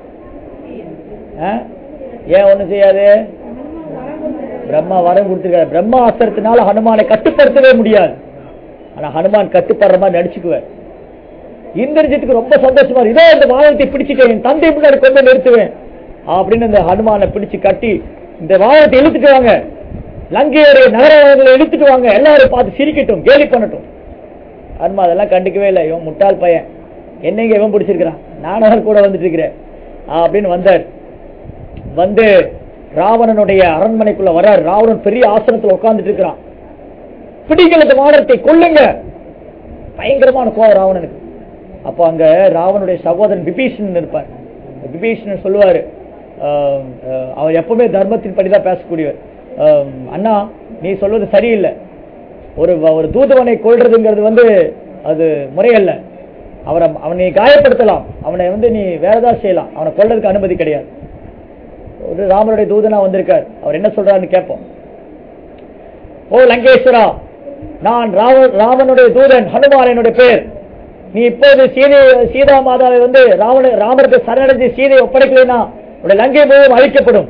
ஏன் ஒண்ணும் செய்யாது பிரம்மா வரம் கொடுத்திருக்காரு பிரம்மா அஸ்திரத்தினால ஹனுமானை கட்டுப்படுத்தவே முடியாது ஆனா ஹனுமான் கட்டுப்படுற மாதிரி நடிச்சுக்குவார் இந்திரஜித்துக்கு ரொம்ப சந்தோஷமா இருக்கு. இதோ இந்த வாகனத்தை பிடிச்சிட்டேன் என் தந்தை முன்னாடி கொண்டு வந்து நிறுத்துவேன் அப்படின்னு இந்த ஹனுமானை பிடிச்சு கட்டி இந்த வாகனத்தை இழுத்துட்டு வாங்க லங்கையுடைய நகரங்களை இழுத்துட்டு வாங்க எல்லாரும் பார்த்து சிரிக்கட்டும் கேலி பண்ணட்டும் ஹனுமா அதெல்லாம் கண்டுக்கவே இல்லை இவன் முட்டாள் பையன் என்னங்க இவன் பிடிச்சிருக்கிறான் நானும் அவர் கூட வந்துட்டு இருக்கிறேன் அப்படின்னு வந்தார் வந்து ராவணனுடைய அரண்மனைக்குள்ள வர்றார் ராவணன் பெரிய ஆசனத்துல உட்கார்ந்துட்டு இருக்கிறான் பிடிங்கள் இந்த வானரத்தை கொல்லுங்க பயங்கரமான கோவம் ராவணனுக்கு அப்ப அங்க ராவனுடைய சகோதரன் விபீஷணன் இருப்பார் விபீஷணன் சொல்லுவாரு ஆஹ், ஆஹ், அவர் எப்பவுமே தர்மத்தின் படிதான் பேசக்கூடியவர் ஆஹ், அண்ணா நீ சொல்வது சரியில்லை ஒரு ஒரு தூதுவனை கொள்றதுங்கிறது வந்து அது முறையல்ல அவரை அவனை காயப்படுத்தலாம் அவனை வந்து நீ வேற ஏதாவது செய்யலாம் அவனை கொல்றதுக்கு அனுமதி கிடையாது ஒரு ராமனுடைய தூதனா வந்திருக்கார் அவர் என்ன சொல்றாருன்னு கேட்போம் ஓ லங்கேஸ்வரா நான் ராவ ராமனுடைய தூதன் ஹனுமான் என்னுடைய பேர் நீ இப்போது சீதை சீதா மாதாவை வந்து ராவண ராமருக்கு சரணடைஞ்சு சீதையை ஒப்படைக்கலைன்னா உன்னுடைய லங்கை முழுவதும் அழிக்கப்படும்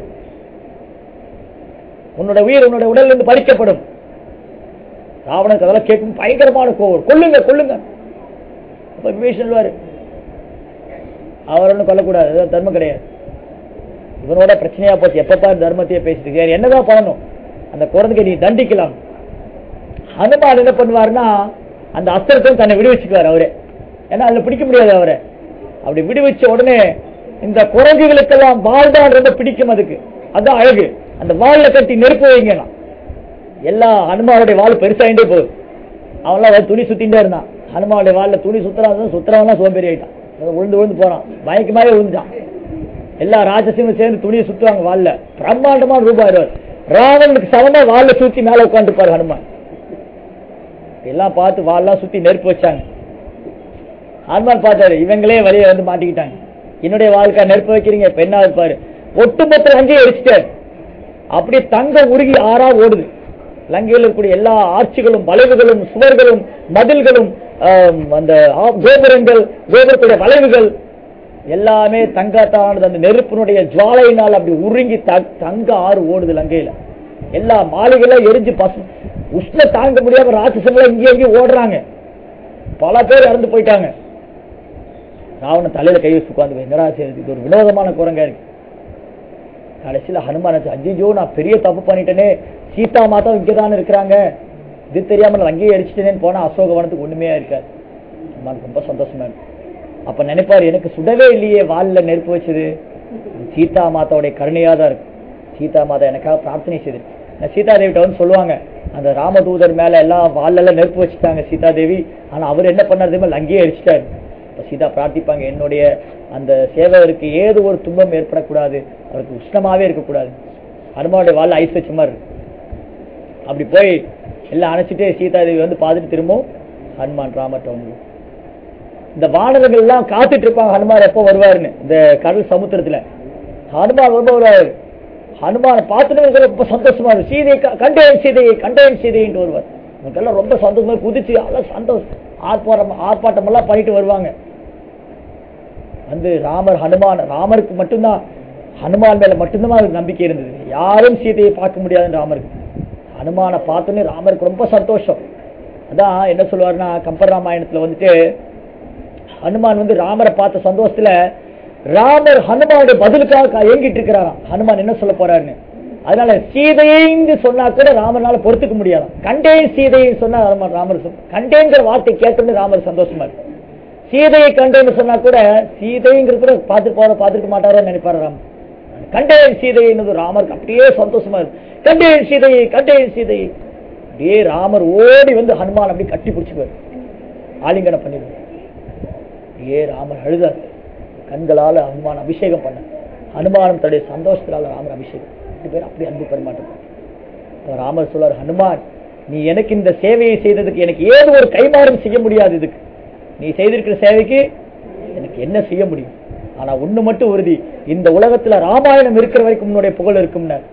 உன்னோட உயிர் உன்னுடைய உடல்ல இருந்து பறிக்கப்படும் ராவணனுக்கு அதெல்லாம் கேட்கும் பயங்கரமான கோவம் கொல்லுங்க கொல்லுங்க அப்ப விபீஷன் சொல்லுவாரு அவர் ஒன்றும் கொல்லக்கூடாது அது தர்மம் கிடையாது இவனோட பிரச்சனையா போச்சு எப்ப பாரு தர்மத்தையே பேசிட்டு இருக்காரு. என்னதான் பண்ணணும் அந்த குழந்தைக்கு நீ தண்டிக்கலாம் ஹனுமான் என்ன பண்ணுவாருன்னா அந்த அஸ்திரத்தை தன்னை விடுவிச்சுக்குவார் அவரே ஏன்னா அதுல பிடிக்க முடியாது அவரை அப்படி விடுவிச்ச உடனே இந்த குரங்குகளுக்கெல்லாம் வால் தான் ரொம்ப பிடிக்கும் அதுக்கு அதான் அழகு அந்த வால்ல கட்டி நெருப்பு வைங்கலாம் எல்லா ஹனுமானுடைய வால் பெருசாயிட்டே போகுது அவன்லாம் வந்து துணி சுத்திட்டே இருந்தான் ஹனுமானுடைய வால்ல துணி சுத்துறான் சுத்துறவன்லாம் சோம்பேறி ஆயிட்டான் அதான் விழுந்து விழுந்து போறான் மயக்கமாவே விழுந்துட்டான் எல்லா ராஜசியமும் சேர்ந்து துணியை சுத்துவாங்க வால்ல பிரம்மாண்டமான ரூபாய் ராவனுக்கு சமமா வால்ல சுத்தி மேல உட்காந்துப்பாரு ஹனுமான் எல்லாம் பார்த்து வால்லாம் சுத்தி நெருப்பு வச்சாங்க ஹனுமான் பார்த்தாரு இவங்களே வழியை வந்து மாட்டிக்கிட்டாங்க என்னுடைய வாழ்க்கை நெருப்பு வைக்கிறீங்க இப்ப என்ன இருப்பாரு ஒட்டுமொத்த லங்கையை அடிச்சுட்டாரு அப்படியே தங்கம் உருகி ஆறா ஓடுது லங்கையில் இருக்கக்கூடிய எல்லா ஆட்சிகளும் வளைவுகளும் சுவர்களும் மதில்களும் ஆம், அந்த ஆ- கோபுரங்கள் கோபுரத்துடைய வளைவுகள் எல்லாமே தங்கத்தானது அந்த நெருப்பினுடைய ஜுவாலையினால் அப்படி உருங்கி த- தங்க ஆறு ஓடுது லங்கையில எல்லா மாளிகைலாம் எரிஞ்சு பசு உஷ்ண தாங்க முடியாம ராட்சசங்கள இங்கே எங்கேயும் ஓடுறாங்க பல பேர் இறந்து போயிட்டாங்க ராவணன் தலையில கை வச்சு உட்காந்து என்னடா செய்யுது இது ஒரு வினோதமான குரங்கா இருக்கு கடைசியில ஹனுமான் அஜிஜோ நான் பெரிய தப்பு பண்ணிட்டேனே சீதா மாதா இங்கதானே இருக்கிறாங்க இது தெரியாம நான் அங்கேயே அடிச்சிட்டேனேன்னு போனா அசோகவனத்துக்கு ஒண்ணுமே இருக்காது ஹனுமான் ரொம்ப சந்தோஷமா இருக்கு அப்ப நினைப்பாரு எனக்கு சுடவே இல்லையே வால்ல நெருப்பு வச்சது இது சீதா மாதாவுடைய கருணையா தான் இருக்கு சீதா மாதா எனக்காக பிரார்த்தனை செய்து சீதாதேவிட்ட வந்து சொல்லுவாங்க அந்த ராமதூதர் மேல எல்லாம் வாழெல்லாம் நெருப்பு வச்சுட்டாங்க சீதாதேவி ஆனா அவர் என்ன பண்ணாரு தெரியுமா அங்கேயே அடிச்சிட்டாரு இப்ப சீதா பிரார்த்திப்பாங்க என்னுடைய அந்த சேவகருக்கு ஏது ஒரு துன்பம் ஏற்படக்கூடாது அவருக்கு உஷ்ணமாவே இருக்கக்கூடாது ஹனுமானுடைய வாழ ஐஸ் வச்ச மாதிரி இருக்கு அப்படி போய் எல்லாம் அணைச்சிட்டு சீதாதேவி வந்து பார்த்துட்டு திரும்பவும் ஹனுமான் ராமர்ட்ட வந்து இந்த வானரங்கள் எல்லாம் காத்துட்டு இருப்பாங்க ஹனுமான் எப்போ வருவாருன்னு இந்த கடல் சமுத்திரத்துல ஹனுமான் ரொம்ப வருவாரு ஹனுமானை பார்த்துட்டு ரொம்ப சந்தோஷமா இருக்கும் சீதை க- கண்டேன் சீதையை கண்டேன் சீதைன்ட்டு வருவார் நமக்கெல்லாம் ரொம்ப சந்தோஷமா குதிச்சு அதெல்லாம் சந்தோஷம் ஆர்ப்பாட்டம் ஆர்ப்பாட்டம் எல்லாம் பண்ணிட்டு வருவாங்க வந்து ராமர் ஹனுமான் ராமருக்கு மட்டும்தான் ஹனுமான் மேல மட்டும்தான் அவருக்கு நம்பிக்கை இருந்தது யாரும் சீதையை பார்க்க முடியாதுன்னு ராமருக்கு ஹனுமானை பார்த்தோன்னே ராமருக்கு ரொம்ப சந்தோஷம் அதான் என்ன சொல்லுவாருன்னா கம்பர் ராமாயணத்துல வந்துட்டு ஹனுமான் வந்து ராமரை பார்த்த சந்தோஷத்துல ராமர் ஹனுமானுடைய பதிலுக்காக கா- ஏங்கிட்டு இருக்கிறாராம் ஹனுமான் என்ன சொல்ல போறாருன்னு அதனால சீதைன்னு சொன்னா கூட ராமர்னால பொறுத்துக்க முடியாதாம் கண்டேன் சீதையை சொன்னா ராமர் ராமர் சொல்- கண்டேங்கிற வார்த்தை கேட்டோன்னு ராமர் சந்தோஷமா இருக்கு சீதையை கண்டேன்னு சொன்னா கூட சீதைங்கிறது கூட பார்த்து போற பார்த்துக்க மாட்டாரோ நினைப்பாரு ராமர் கண்டேன் சீதைன்னு ராமருக்கு அப்படியே சந்தோஷமா இருக்கு கண்டேன் சீதையை கண்டேன் சீதையை அப்படியே ராமர் ஓடி வந்து ஹனுமான் அப்படி கட்டி பிடிச்சுப்பாரு ஆலிங்கனம் பண்ணிடுவார் ஏ ராமர் அழுதார் கண்களால ஹனுமான் அபிஷேகம் பண்ண ஹனுமானம் தன்னுடைய சந்தோஷத்தினால ராமர் அபிஷேகம் ரெண்டு பேரும் அப்படி அன்பு பரிமாற்றம் அப்ப ராமர் சொல்றார் ஹனுமான் நீ எனக்கு இந்த சேவையை செய்ததுக்கு எனக்கு ஏது ஒரு கைமாறும் செய்ய முடியாது இதுக்கு நீ செய்திருக்கிற சேவைக்கு எனக்கு என்ன செய்ய முடியும் ஆனா ஒண்ணு மட்டும் உறுதி இந்த உலகத்துல ராமாயணம் இருக்கிற வரைக்கும் உன்னுடைய புகழ் இருக்கும்னார்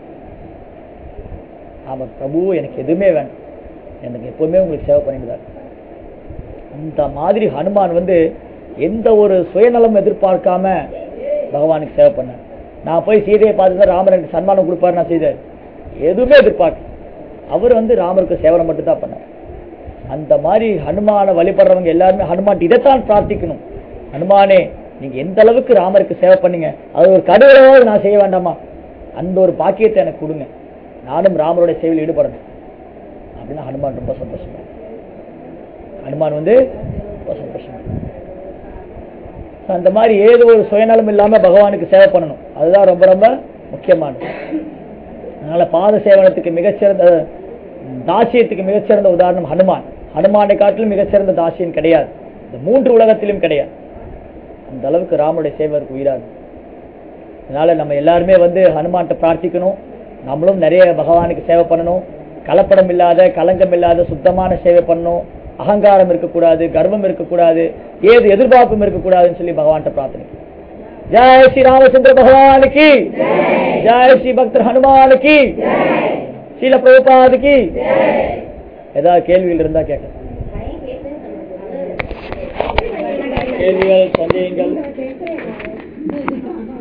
ஆமா பிரபு எனக்கு எதுவுமே வேண்டாம் எனக்கு எப்பவுமே உங்களுக்கு சேவை பண்ணிட்டு அந்த மாதிரி ஹனுமான் வந்து எந்த ஒரு சுயநலம் எதிர்பார்க்காம பகவானுக்கு சேவை பண்ணார் நான் போய் சீதையை பார்த்து தான் ராமர் எனக்கு சன்மானம் கொடுப்பாரு நான் செய்தார் எதுவுமே எதிர்பார்க்க அவர் வந்து ராமருக்கு சேவனை மட்டும் தான் பண்ணார் அந்த மாதிரி ஹனுமானை வழிபடுறவங்க எல்லாருமே ஹனுமான் இதைத்தான் பிரார்த்திக்கணும் ஹனுமானே நீங்க எந்த அளவுக்கு ராமருக்கு சேவை பண்ணீங்க அது ஒரு கடுகளவாவது நான் செய்ய வேண்டாமா அந்த ஒரு பாக்கியத்தை எனக்கு கொடுங்க நானும் ராமருடைய சேவையில் ஈடுபடணும் அப்படின்னா ஹனுமான் ரொம்ப சந்தோஷமா ஹனுமான் வந்து ரொம்ப சந்தோஷமா So, அந்த மாதிரி ஏதோ ஒரு சுயநலம் இல்லாம பகவானுக்கு சேவை பண்ணணும் அதுதான் ரொம்ப ரொம்ப முக்கியமானது அதனால பாத சேவனத்துக்கு மிகச்சிறந்த தாசியத்துக்கு மிகச்சிறந்த உதாரணம் ஹனுமான் ஹனுமானை காட்டிலும் மிகச்சிறந்த தாசியன் கிடையாது இந்த மூன்று உலகத்திலும் கிடையாது அந்த அளவுக்கு ராமனுடைய சேவருக்கு உயிராது அதனால நம்ம எல்லாருமே வந்து ஹனுமான்கிட்ட பிரார்த்திக்கணும் நம்மளும் நிறைய பகவானுக்கு சேவை பண்ணணும் கலப்படம் இல்லாத கலங்கம் இல்லாத சுத்தமான சேவை பண்ணணும் அகங்காரம் இருக்கக்கூடாது கர்வம் இருக்கக்கூடாது ஏது எதிர்பார்ப்பும் இருக்கக்கூடாதுன்னு சொல்லி பகவான்கிட்ட பிரார்த்தனை ஜெய் ஸ்ரீ ராமச்சந்திர பகவானுக்கு ஜெய் ஸ்ரீ பக்தர் ஹனுமானுக்கு ஸ்ரீல பிரபுபாதுக்கு ஏதாவது கேள்விகள் இருந்தா கேட்க கேள்விகள் சந்தேகங்கள்